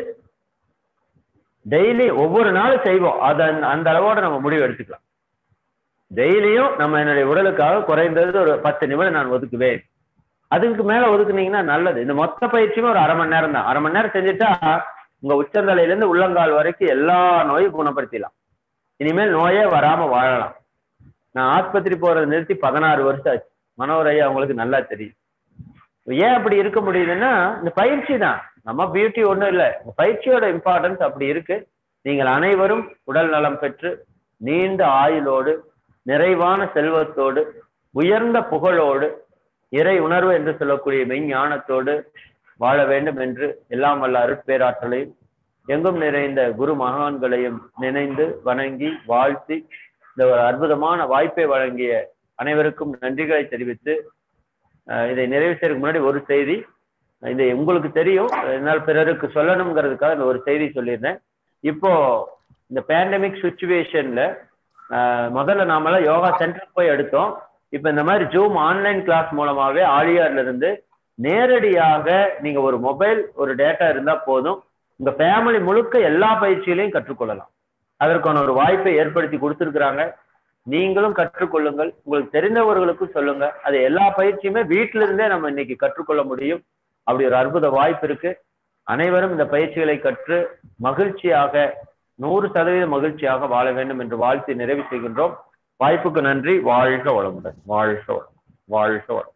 டெய்லி ஒவ்வொரு நாளும் செய்வோம் அதன் அந்த அளவோட நம்ம முடிவு எடுத்துக்கலாம் டெய்லியும் நம்ம என்னுடைய உடலுக்காக குறைந்தது ஒரு பத்து நிமிடம் நான் ஒதுக்குவேன் அதுக்கு மேல ஒதுக்குனீங்கன்னா நல்லது இந்த மொத்த பயிற்சியுமே ஒரு அரை மணி நேரம் தான் அரை மணி நேரம் செஞ்சுட்டா உங்க உச்சந்தலையில இருந்து உள்ளங்கால் வரைக்கும் எல்லா நோயும் குணப்படுத்திடலாம் இனிமேல் நோயே வராம வாழலாம் நான் ஆஸ்பத்திரி போறதை நிறுத்தி பதினாறு வருஷம் ஆச்சு மனோர் ஐயா அவங்களுக்கு நல்லா தெரியும் ஏன் அப்படி இருக்க முடியுதுன்னா இந்த பயிற்சி தான் நம்ம பியூட்டி ஒண்ணும் இல்லை இந்த பயிற்சியோட இம்பார்ட்டன்ஸ் அப்படி இருக்கு நீங்கள் அனைவரும் உடல் நலம் பெற்று நீண்ட ஆயுளோடு நிறைவான செல்வத்தோடு உயர்ந்த புகழோடு இறை உணர்வு என்று சொல்லக்கூடிய மெய்ஞானத்தோடு வாழ வேண்டும் என்று எல்லாம் வல்ல அருட்பேராற்றலையும் எங்கும் நிறைந்த குரு மகான்களையும் நினைந்து வணங்கி வாழ்த்தி இந்த ஒரு அற்புதமான வாய்ப்பை வழங்கிய அனைவருக்கும் நன்றிகளை தெரிவித்து அஹ் இதை நிறைவு செய்யறதுக்கு முன்னாடி ஒரு செய்தி இது உங்களுக்கு தெரியும் என்னால் பிறருக்கு சொல்லணுங்கிறதுக்காக இந்த ஒரு செய்தி சொல்லியிருந்தேன் இப்போ இந்த பேண்டமிக் சுச்சுவேஷன்ல முதல்ல நாமெல்லாம் யோகா சென்டருக்கு போய் எடுத்தோம் இப்ப இந்த மாதிரி ஜூம் ஆன்லைன் கிளாஸ் மூலமாவே ஆலியார்ல இருந்து நேரடியாக நீங்க ஒரு மொபைல் ஒரு டேட்டா இருந்தா போதும் உங்க ஃபேமிலி முழுக்க எல்லா பயிற்சிகளையும் கற்றுக்கொள்ளலாம் அதற்கான ஒரு வாய்ப்பை ஏற்படுத்தி கொடுத்துருக்குறாங்க நீங்களும் கற்றுக்கொள்ளுங்கள் உங்களுக்கு தெரிந்தவர்களுக்கும் சொல்லுங்க அது எல்லா பயிற்சியுமே வீட்டில இருந்தே நம்ம இன்னைக்கு கற்றுக்கொள்ள முடியும் அப்படி ஒரு அற்புத வாய்ப்பு இருக்கு அனைவரும் இந்த பயிற்சிகளை கற்று மகிழ்ச்சியாக நூறு சதவீத மகிழ்ச்சியாக வாழ வேண்டும் என்று வாழ்த்தி நிறைவு செய்கின்றோம் வாய்ப்புக்கு நன்றி வாழ்க வளமுடன் வாழ்க வளம் வாழ்க வளம்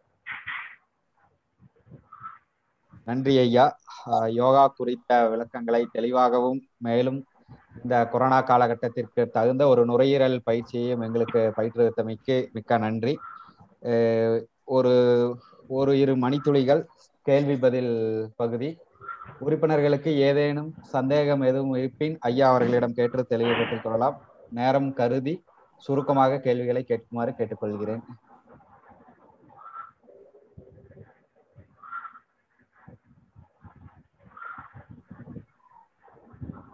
நன்றி ஐயா ஆஹ் யோகா குறித்த விளக்கங்களை தெளிவாகவும் மேலும் இந்த கொரோனா காலகட்டத்திற்கு தகுந்த ஒரு நுரையீரல் பயிற்சியையும் எங்களுக்கு பயிற்றுவித்தமைக்கு மிக்க நன்றி அஹ் ஒரு ஒரு இரு மணித்துளிகள் கேள்வி பதில் பகுதி உறுப்பினர்களுக்கு ஏதேனும் சந்தேகம் எதுவும் இருப்பின் ஐயா அவர்களிடம் கேட்டு தெளிவுபடுத்திக் கொள்ளலாம் நேரம் கருதி சுருக்கமாக கேள்விகளை கேட்குமாறு கேட்டுக்கொள்கிறேன்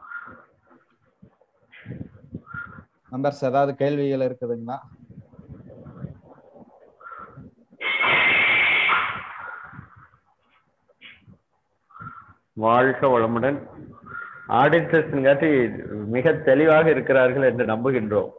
மெம்பர்ஸ் ஏதாவது கேள்விகள் இருக்குதுங்களா வாழ்க வளமுடன் ஆடிட்டர்ஸ்ங்காட்டி மிக தெளிவாக இருக்கிறார்கள் என்று நம்புகின்றோம்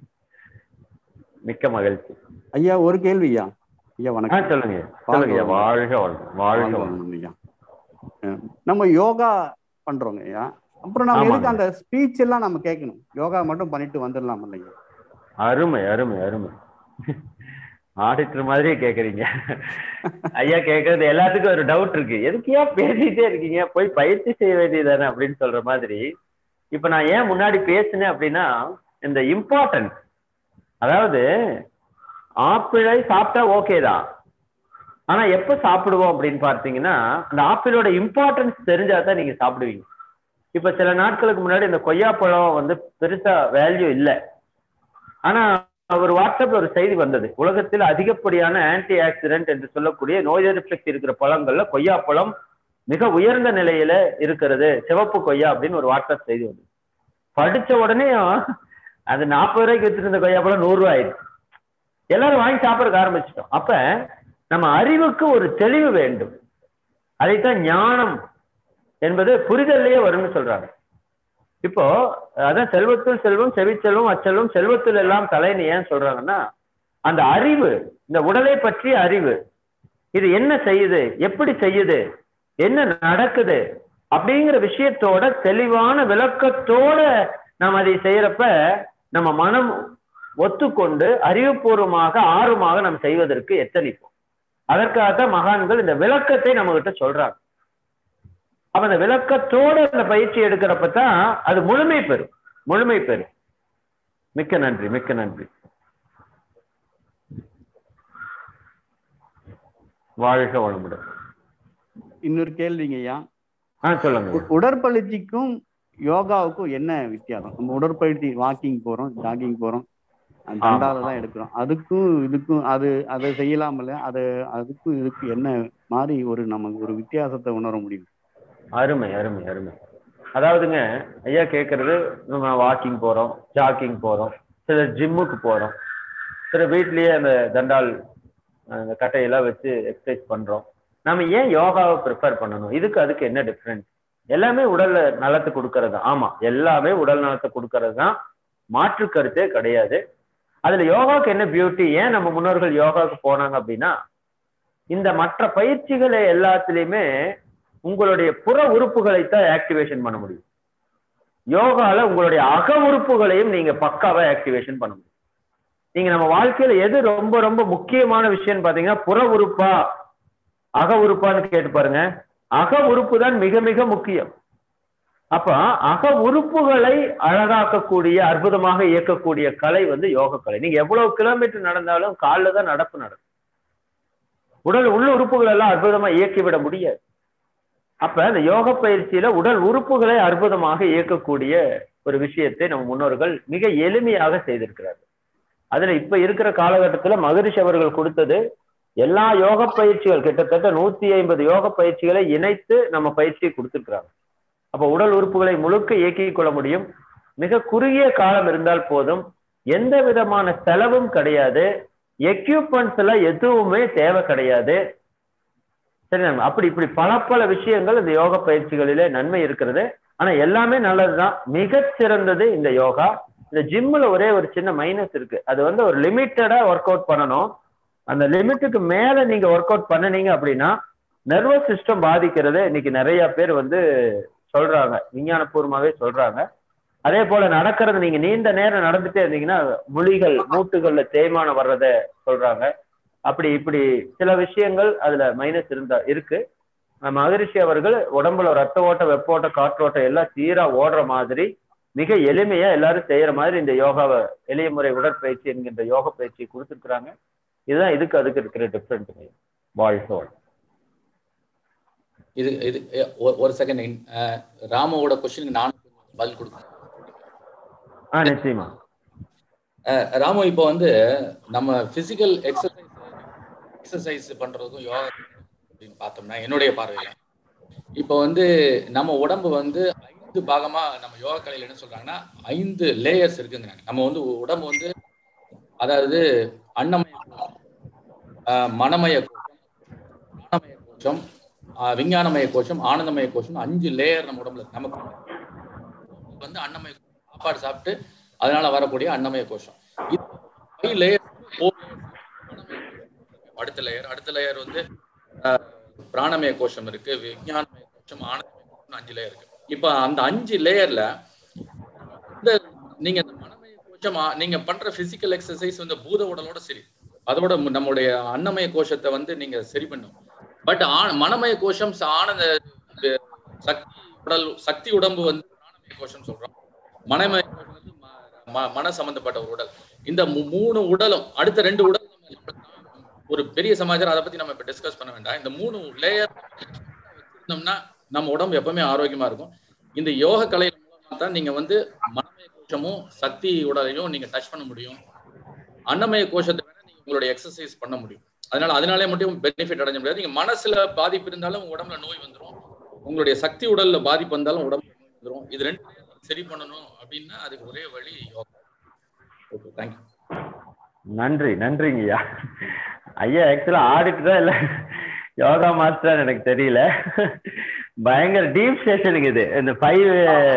மிக்க மகிழ்ச்சி ஐயா ஒரு கேள்வி ஐயா ஐயா ஆ வணக்கம் சொல்லுங்க சொல்லுங்க ஐயா. வாழ்க வளம் வாழ்க வாழ்க வளம் வளமுடன் ஐயா அஹ் நம்ம யோகா பண்றோங்க ஐயா அப்புறம் நம்ம ஆமாங்க. எதுக்கு அந்த ஸ்பீச் எல்லாம் நம்ம கேட்கணும் யோகா மட்டும் பண்ணிட்டு வந்துடலாம் இல்லைங்க அருமை அருமை அருமை ஆடிட்டர் மாதிரியே கேக்குறீங்க ஐயா கேக்குறது எல்லாத்துக்கும் ஒரு டவுட் இருக்கு எதுக்கியா பேசிட்டே இருக்கீங்க போய் பயிற்சி செய்ய வேண்டியதானே அப்படின்னு சொல்ற மாதிரி இப்ப நான் ஏன் முன்னாடி பேசினேன் அப்படின்னா இந்த இம்பார்ட்டன்ஸ் அதாவது ஆப்பிளை சாப்பிட்டா ஓகே தான் ஆனா எப்ப சாப்பிடுவோம் அப்படின்னு பார்த்தீங்கன்னா அந்த ஆப்பிளோட இம்பார்ட்டன்ஸ் தெரிஞ்சா தான் நீங்க சாப்பிடுவீங்க இப்ப சில நாட்களுக்கு முன்னாடி இந்த கொய்யாப்பழம் வந்து பெருசா வேல்யூ இல்லை ஆனா ஒரு வாட்ஸ்அப்ல ஒரு செய்தி வந்தது உலகத்தில் அதிகப்படியான ஆன்டி ஆக்சிடென்ட் என்று சொல்லக்கூடிய நோய் எதிர்ப்பு சக்தி இருக்கிற பழங்கள்ல கொய்யாப்பழம் மிக உயர்ந்த நிலையில இருக்கிறது சிவப்பு கொய்யா அப்படின்னு ஒரு வாட்ஸ்அப் செய்தி வந்தது படிச்ச உடனே அது நாற்பது ரூபாய்க்கு வச்சிருந்த கொய்யாப்பழம் நூறு ரூபாய் ஆயிடுச்சு எல்லாரும் வாங்கி சாப்பிடறதுக்கு ஆரம்பிச்சிட்டோம் அப்ப நம்ம அறிவுக்கு ஒரு தெளிவு வேண்டும் அதைத்தான் ஞானம் என்பது புரிதல்லையே வரும்னு சொல்றாங்க இப்போ அதான் செல்வத்துள் செல்வம் செவிச்செல்வம் அச்செல்வம் செல்வத்தில் எல்லாம் தலைன்னு ஏன் சொல்றாங்கன்னா அந்த அறிவு இந்த உடலை பற்றிய அறிவு இது என்ன செய்யுது எப்படி செய்யுது என்ன நடக்குது அப்படிங்கிற விஷயத்தோட தெளிவான விளக்கத்தோட நாம் அதை செய்யறப்ப நம்ம மனம் ஒத்துக்கொண்டு அறிவுபூர்வமாக ஆர்வமாக நாம் செய்வதற்கு எத்தனிப்போம் அதற்காகத்தான் மகான்கள் இந்த விளக்கத்தை நம்ம கிட்ட சொல்றாங்க அப்ப அந்த விளக்கத்தோட அந்த பயிற்சி எடுக்கிறப்ப தான் அது முழுமை பெறும் முழுமை பெறும் மிக்க நன்றி மிக்க நன்றி வாழ்க வளமுடன் இன்னொரு கேள்விங்க ஐயா ஆ சொல்லுங்க உ- உடற்பயிற்சிக்கும் யோகாவுக்கும் என்ன வித்தியாசம் நம்ம உடற்பயிற்சி வாக்கிங் போறோம் ஜாகிங் போறோம் அந்த தண்டால தான் எடுக்கிறோம் அதுக்கும் இதுக்கும் அது அதை செய்யலாமல அது அதுக்கும் இதுக்கு என்ன மாதிரி ஒரு நமக்கு ஒரு வித்தியாசத்தை உணர முடியும் அருமை அருமை அருமை அதாவதுங்க ஐயா கேட்கறது நம்ம வாக்கிங் போறோம் ஜாக்கிங் போறோம் சிலர் ஜிம்முக்கு போறோம் சில வீட்லயே அந்த தண்டால் அந்த கட்டையெல்லாம் வச்சு எக்ஸசைஸ் பண்றோம் நம்ம ஏன் யோகாவை ப்ரிஃபர் பண்ணணும் இதுக்கு அதுக்கு என்ன டிஃப்ரெண்ட் எல்லாமே உடல் நலத்தை கொடுக்கறது தான் ஆமா எல்லாமே உடல் நலத்தை கொடுக்கறது தான் மாற்று கருத்தே கிடையாது அதுல யோகாவுக்கு என்ன பியூட்டி ஏன் நம்ம முன்னோர்கள் யோகாவுக்கு போனாங்க அப்படின்னா இந்த மற்ற பயிற்சிகளை எல்லாத்துலயுமே உங்களுடைய புற உறுப்புகளை தான் ஆக்டிவேஷன் பண்ண முடியும் யோகால உங்களுடைய அக உறுப்புகளையும் நீங்க பக்காவா ஆக்டிவேஷன் பண்ண முடியும் நீங்க நம்ம வாழ்க்கையில எது ரொம்ப ரொம்ப முக்கியமான விஷயம் பாத்தீங்கன்னா புற உறுப்பா அக உறுப்பான்னு கேட்டு பாருங்க அக உறுப்பு தான் மிக மிக முக்கியம் அப்ப அக உறுப்புகளை அழகாக்கக்கூடிய அற்புதமாக இயக்கக்கூடிய கலை வந்து யோக கலை நீங்க எவ்வளவு கிலோமீட்டர் நடந்தாலும் காலில் தான் நடப்பு நடக்கும் உடல் உள்ள உறுப்புகள் எல்லாம் அற்புதமா இயக்கிவிட முடியாது அப்ப இந்த யோக பயிற்சியில உடல் உறுப்புகளை அற்புதமாக இயக்கக்கூடிய ஒரு விஷயத்தை நம்ம முன்னோர்கள் மிக எளிமையாக செய்திருக்கிறார்கள் அதுல இப்ப இருக்கிற காலகட்டத்துல மகரிஷி அவர்கள் கொடுத்தது எல்லா யோக பயிற்சிகள் கிட்டத்தட்ட நூத்தி ஐம்பது யோக பயிற்சிகளை இணைத்து நம்ம பயிற்சியை கொடுத்திருக்கிறாங்க அப்ப உடல் உறுப்புகளை முழுக்க இயக்கிக் கொள்ள முடியும் மிக குறுகிய காலம் இருந்தால் போதும் எந்த விதமான செலவும் கிடையாது எக்யூப்மெண்ட்ஸ் எல்லாம் எதுவுமே தேவை கிடையாது சரி நண்பா. அப்படி இப்படி பல பல விஷயங்கள் இந்த யோக பயிற்சிகளிலே நன்மை இருக்கிறது ஆனா எல்லாமே நல்லதுதான் மிகச் சிறந்தது இந்த யோகா இந்த ஜிம்ல ஒரே ஒரு சின்ன மைனஸ் இருக்கு அது வந்து ஒரு லிமிட்டடா ஒர்க் அவுட் பண்ணணும் அந்த லிமிட்டுக்கு மேல நீங்க ஒர்க் அவுட் பண்ணுனீங்க அப்படின்னா நர்வஸ் சிஸ்டம் பாதிக்கிறது இன்னைக்கு நிறைய பேர் வந்து சொல்றாங்க விஞ்ஞானபூர்வமாவே சொல்றாங்க அதே போல நடக்கிறது நீங்க நீண்ட நேரம் நடந்துட்டே இருந்தீங்கன்னா முழிகள் மூட்டுகள்ல தேய்மானம் வர்றத சொல்றாங்க அப்படி இப்படி சில விஷயங்கள் அதுல மைனஸ் இருந்தா இருக்கு அஹ் மகரிஷி அவர்கள் உடம்புல ரத்த ஓட்டம் வெப்ப ஓட்டம் காற்றோட்டம் எல்லாம் சீரா ஓடுற மாதிரி மிக எளிமையா எல்லாரும் செய்யற மாதிரி இந்த யோகாவை எளிய முறை உடற்பயிற்சி என்கின்ற யோக பயிற்சியை கொடுத்துருக்குறாங்க இதுதான் இதுக்கு அதுக்கு இருக்கிற டிஃப்ரெண்ட் வாழ்க வாழ்க. இது இது எ- ஒரு- ஒரு செகண்ட் ராமுவோட கொஸ்டினுக்கு நான் பதில் கொடுக்கணும் ஆ நிச்சயமா அஹ் ராமு இப்போ வந்து நம்ம பிசிக்கல் எக்ஸசைஸ் எக்ஸசைஸ் பண்றதுக்கும் யோகா அப்படின்னு பார்த்தோம்னா என்னுடைய பார்வையில இப்போ வந்து நம்ம உடம்பு வந்து ஐந்து பாகமா நம்ம யோகா கலையில என்ன சொல்றாங்கன்னா ஐந்து லேயர்ஸ் இருக்குங்கிறாங்க நம்ம வந்து உடம்பு வந்து அதாவது அன்னமய கோஷம், அஹ் மனமய கோஷம் பிராணமய கோஷம் ஆஹ் விஞ்ஞானமய கோஷம் ஆனந்தமய கோஷம் அஞ்சு லேயர் நம்ம உடம்புல இருக்கு. நமக்கு வந்து அன்னமய சாப்பாடு சாப்பிட்டு அதனால வரக்கூடிய அன்னமய கோஷம் இது ஃபைவ் லேயர் அடுத்த லேயர் அடுத்த லேயர் வந்து ஆஹ், பிராணமய கோஷம் இருக்கு விஞ்ஞானமய கோஷம் ஆனந்தமய கோஷம் அஞ்சு லேயர் இருக்கு இப்ப அந்த அஞ்சு லேயர்ல இந்த நீங்க இந்த மனமய கோஷம் ஆ- நீங்க பண்ற பிசிக்கல் எக்ஸசைஸ் வந்து பூத உடலோட சரி அதோட மு- நம்மளுடைய அன்னமய கோஷத்தை வந்து நீங்க சரி பண்ணும் பட் மனமய கோஷம் ச- ஆனந்த இது சக்தி உடல் சக்தி உடம்பு வந்து பிராணமய கோஷம் சொல்றோம் மனமய கோஷம் வந்து ம- ம- மன சம்பந்தப்பட்ட ஒரு உடல் இந்த மூ- மூணு உடலும் அடுத்த ரெண்டு உடல் நம்ம ஒரு பெரிய சமாச்சாரம் அதை பத்தி நம்ம இப்ப டிஸ்கஸ் பண்ண வேண்டாம் இந்த மூணு லேயர் வச்சிருந்தோம்னா நம்ம உடம்பு எப்பவுமே ஆரோக்கியமா இருக்கும் இந்த யோக கலை மூலமா தான் நீங்க வந்து மனமய கோஷமும் சக்தி உடலையும் நீங்க டச் பண்ண முடியும் அன்னமய கோஷத்தை வேணா நீங்க உங்களுடைய எக்ஸசைஸ் பண்ண முடியும் அதனால அதனாலே மட்டும் பெனிஃபிட் அடைஞ்ச முடியாது நீங்க மனசுல பாதிப்பு இருந்தாலும் உங்க உடம்புல நோய் வந்துடும் உங்களுடைய சக்தி உடல்ல பாதிப்பு வந்தாலும் உடம்புல நோய் வந்துடும் இது ரெண்டு சரி பண்ணணும் அப்படின்னா அதுக்கு ஒரே வழி யோகா ஓகே தேங்க்யூ நன்றி நன்றிங்க ஐயா ஐயா ஆக்சுவலா ஆடிட்டு தான் இல்ல யோகா மாஸ்டர் எனக்கு தெரியல பயங்கர டீப் செஷனுக்கு இது இந்த ஃபைவ்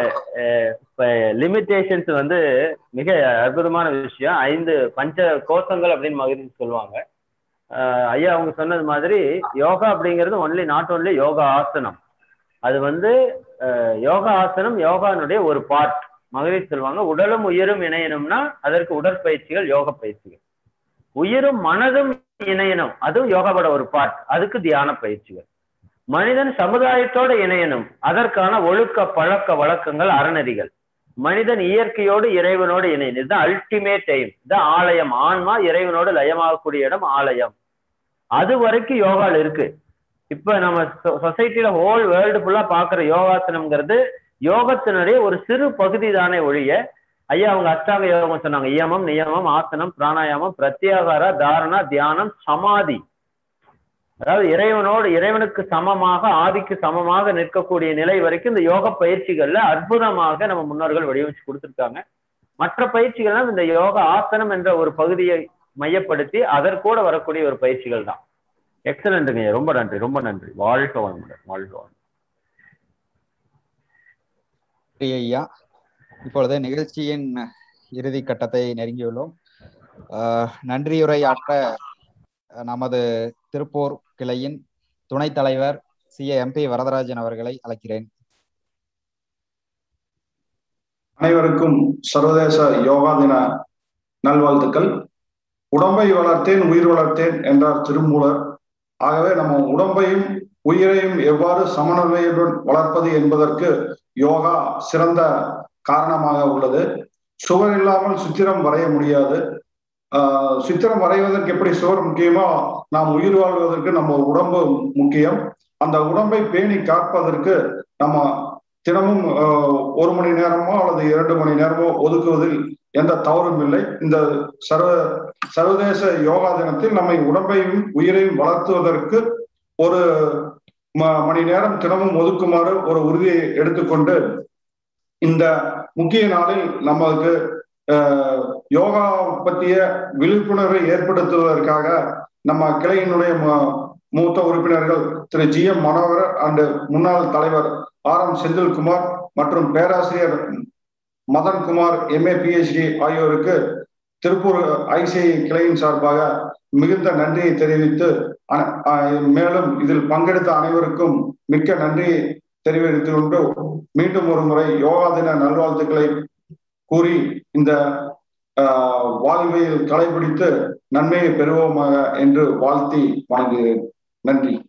லிமிட்டேஷன்ஸ் வந்து மிக அற்புதமான விஷயம் ஐந்து பஞ்ச கோஷங்கள் அப்படின்னு மகிழ்ச்சி சொல்லுவாங்க அஹ் ஐயா அவங்க சொன்னது மாதிரி யோகா அப்படிங்கிறது ஒன்லி நாட் ஒன்லி யோகா ஆசனம் அது வந்து அஹ், யோகா ஆசனம் யோகானுடைய ஒரு பார்ட் மகளிர் சொல்லுவாங்க உடலும் உயிரும் இணையணும்னா அதற்கு உடற்பயிற்சிகள் யோக பயிற்சிகள் உயிரும் மனதும் இணையணும் அதுவும் யோகாவோட ஒரு பார்ட் அதுக்கு தியான பயிற்சிகள் மனிதன் சமுதாயத்தோட இணையணும் அதற்கான ஒழுக்க பழக்க வழக்கங்கள் அறநெறிகள் மனிதன் இயற்கையோடு இறைவனோடு இணையணும் இதுதான் அல்டிமேட் எய்ம் இதுதான் ஆலயம் ஆன்மா இறைவனோடு லயமாகக்கூடிய இடம் ஆலயம் அது வரைக்கும் யோகால இருக்கு இப்ப நம்ம சொசைட்டில ஹோல் வேர்ல்டு ஃபுல்லா பாக்குற யோகாசனம்ங்கிறது யோகத்தினுடைய ஒரு சிறு பகுதி தானே ஒழிய ஐயா அவங்க அஷ்டாங்க யோகம் சொன்னாங்க இயமம் நியமம் ஆசனம் பிராணாயாமம் பிரத்யாகார தாரணா தியானம் சமாதி அதாவது இறைவனோடு இறைவனுக்கு சமமாக ஆதிக்கு சமமாக நிற்கக்கூடிய நிலை வரைக்கும் இந்த யோக பயிற்சிகள்ல அற்புதமாக நம்ம முன்னோர்கள் வடிவமைச்சு கொடுத்திருக்காங்க மற்ற பயிற்சிகள்லாம் இந்த யோக ஆசனம் என்ற ஒரு பகுதியை மையப்படுத்தி அதற்கூட வரக்கூடிய ஒரு பயிற்சிகள் தான் எக்ஸலண்ட்டுங்க ஐயா. ரொம்ப நன்றி ரொம்ப நன்றி வாழ்க வளமுடன் வாழ்க வளமுடன் நன்றி ஐயா இப்பொழுது நிகழ்ச்சியின் இறுதி கட்டத்தை நெருங்கியுள்ளோம் ஆஹ் நன்றியுரை ஆற்ற நமது திருப்பூர் கிளையின் துணைத் தலைவர் சி எம்பி வரதராஜன் அவர்களை அழைக்கிறேன் அனைவருக்கும் சர்வதேச யோகா தின நல்வாழ்த்துக்கள் உடம்பை வளர்த்தேன் உயிர் வளர்த்தேன் என்றார் திருமூலர் ஆகவே நம்ம உடம்பையும் உயிரையும் எவ்வாறு சமநிலையுடன் வளர்ப்பது என்பதற்கு யோகா சிறந்த காரணமாக உள்ளது சுவர் இல்லாமல் சித்திரம் வரைய முடியாது ஆஹ் சித்திரம் வரைவதற்கு எப்படி சுவர் முக்கியமோ நாம் உயிர் வாழ்வதற்கு நம்ம உடம்பு முக்கியம் அந்த உடம்பை பேணி காப்பதற்கு நம்ம தினமும் ஆஹ், ஒரு மணி நேரமோ அல்லது இரண்டு மணி நேரமோ ஒதுக்குவதில் எந்த தவறும் இல்லை இந்த சர்வ சர்வதேச யோகா தினத்தில் நம்மை உடம்பையும் உயிரையும் வளர்த்துவதற்கு ஒரு ம- மணி நேரம் தினமும் ஒதுக்குமாறு ஒரு உறுதியை எடுத்துக்கொண்டு இந்த முக்கிய நாளில் நமக்கு ஆஹ், யோகா பற்றிய விழிப்புணர்வை ஏற்படுத்துவதற்காக நம்ம கிளையினுடைய ம- மூத்த உறுப்பினர்கள் திரு ஜி எம் மனோகர் அண்ட் முன்னாள் தலைவர் ஆர் எம் செந்தில்குமார் மற்றும் பேராசிரியர் மதன்குமார் எம்ஏ பிஹெச்டி ஆகியோருக்கு திருப்பூர் ஐசிஐ கிளையின் சார்பாக மிகுந்த நன்றியை தெரிவித்து அன- ஆஹ் மேலும் இதில் பங்கெடுத்த அனைவருக்கும் மிக்க நன்றியை தெரிவித்துக் கொண்டு மீண்டும் ஒரு முறை யோகா தின நல்வாழ்த்துக்களை கூறி இந்த ஆஹ், வாழ்வில் கடைபிடித்து நன்மையை பெறுவோமாக என்று வாழ்த்தி வணங்குகிறேன் நன்றி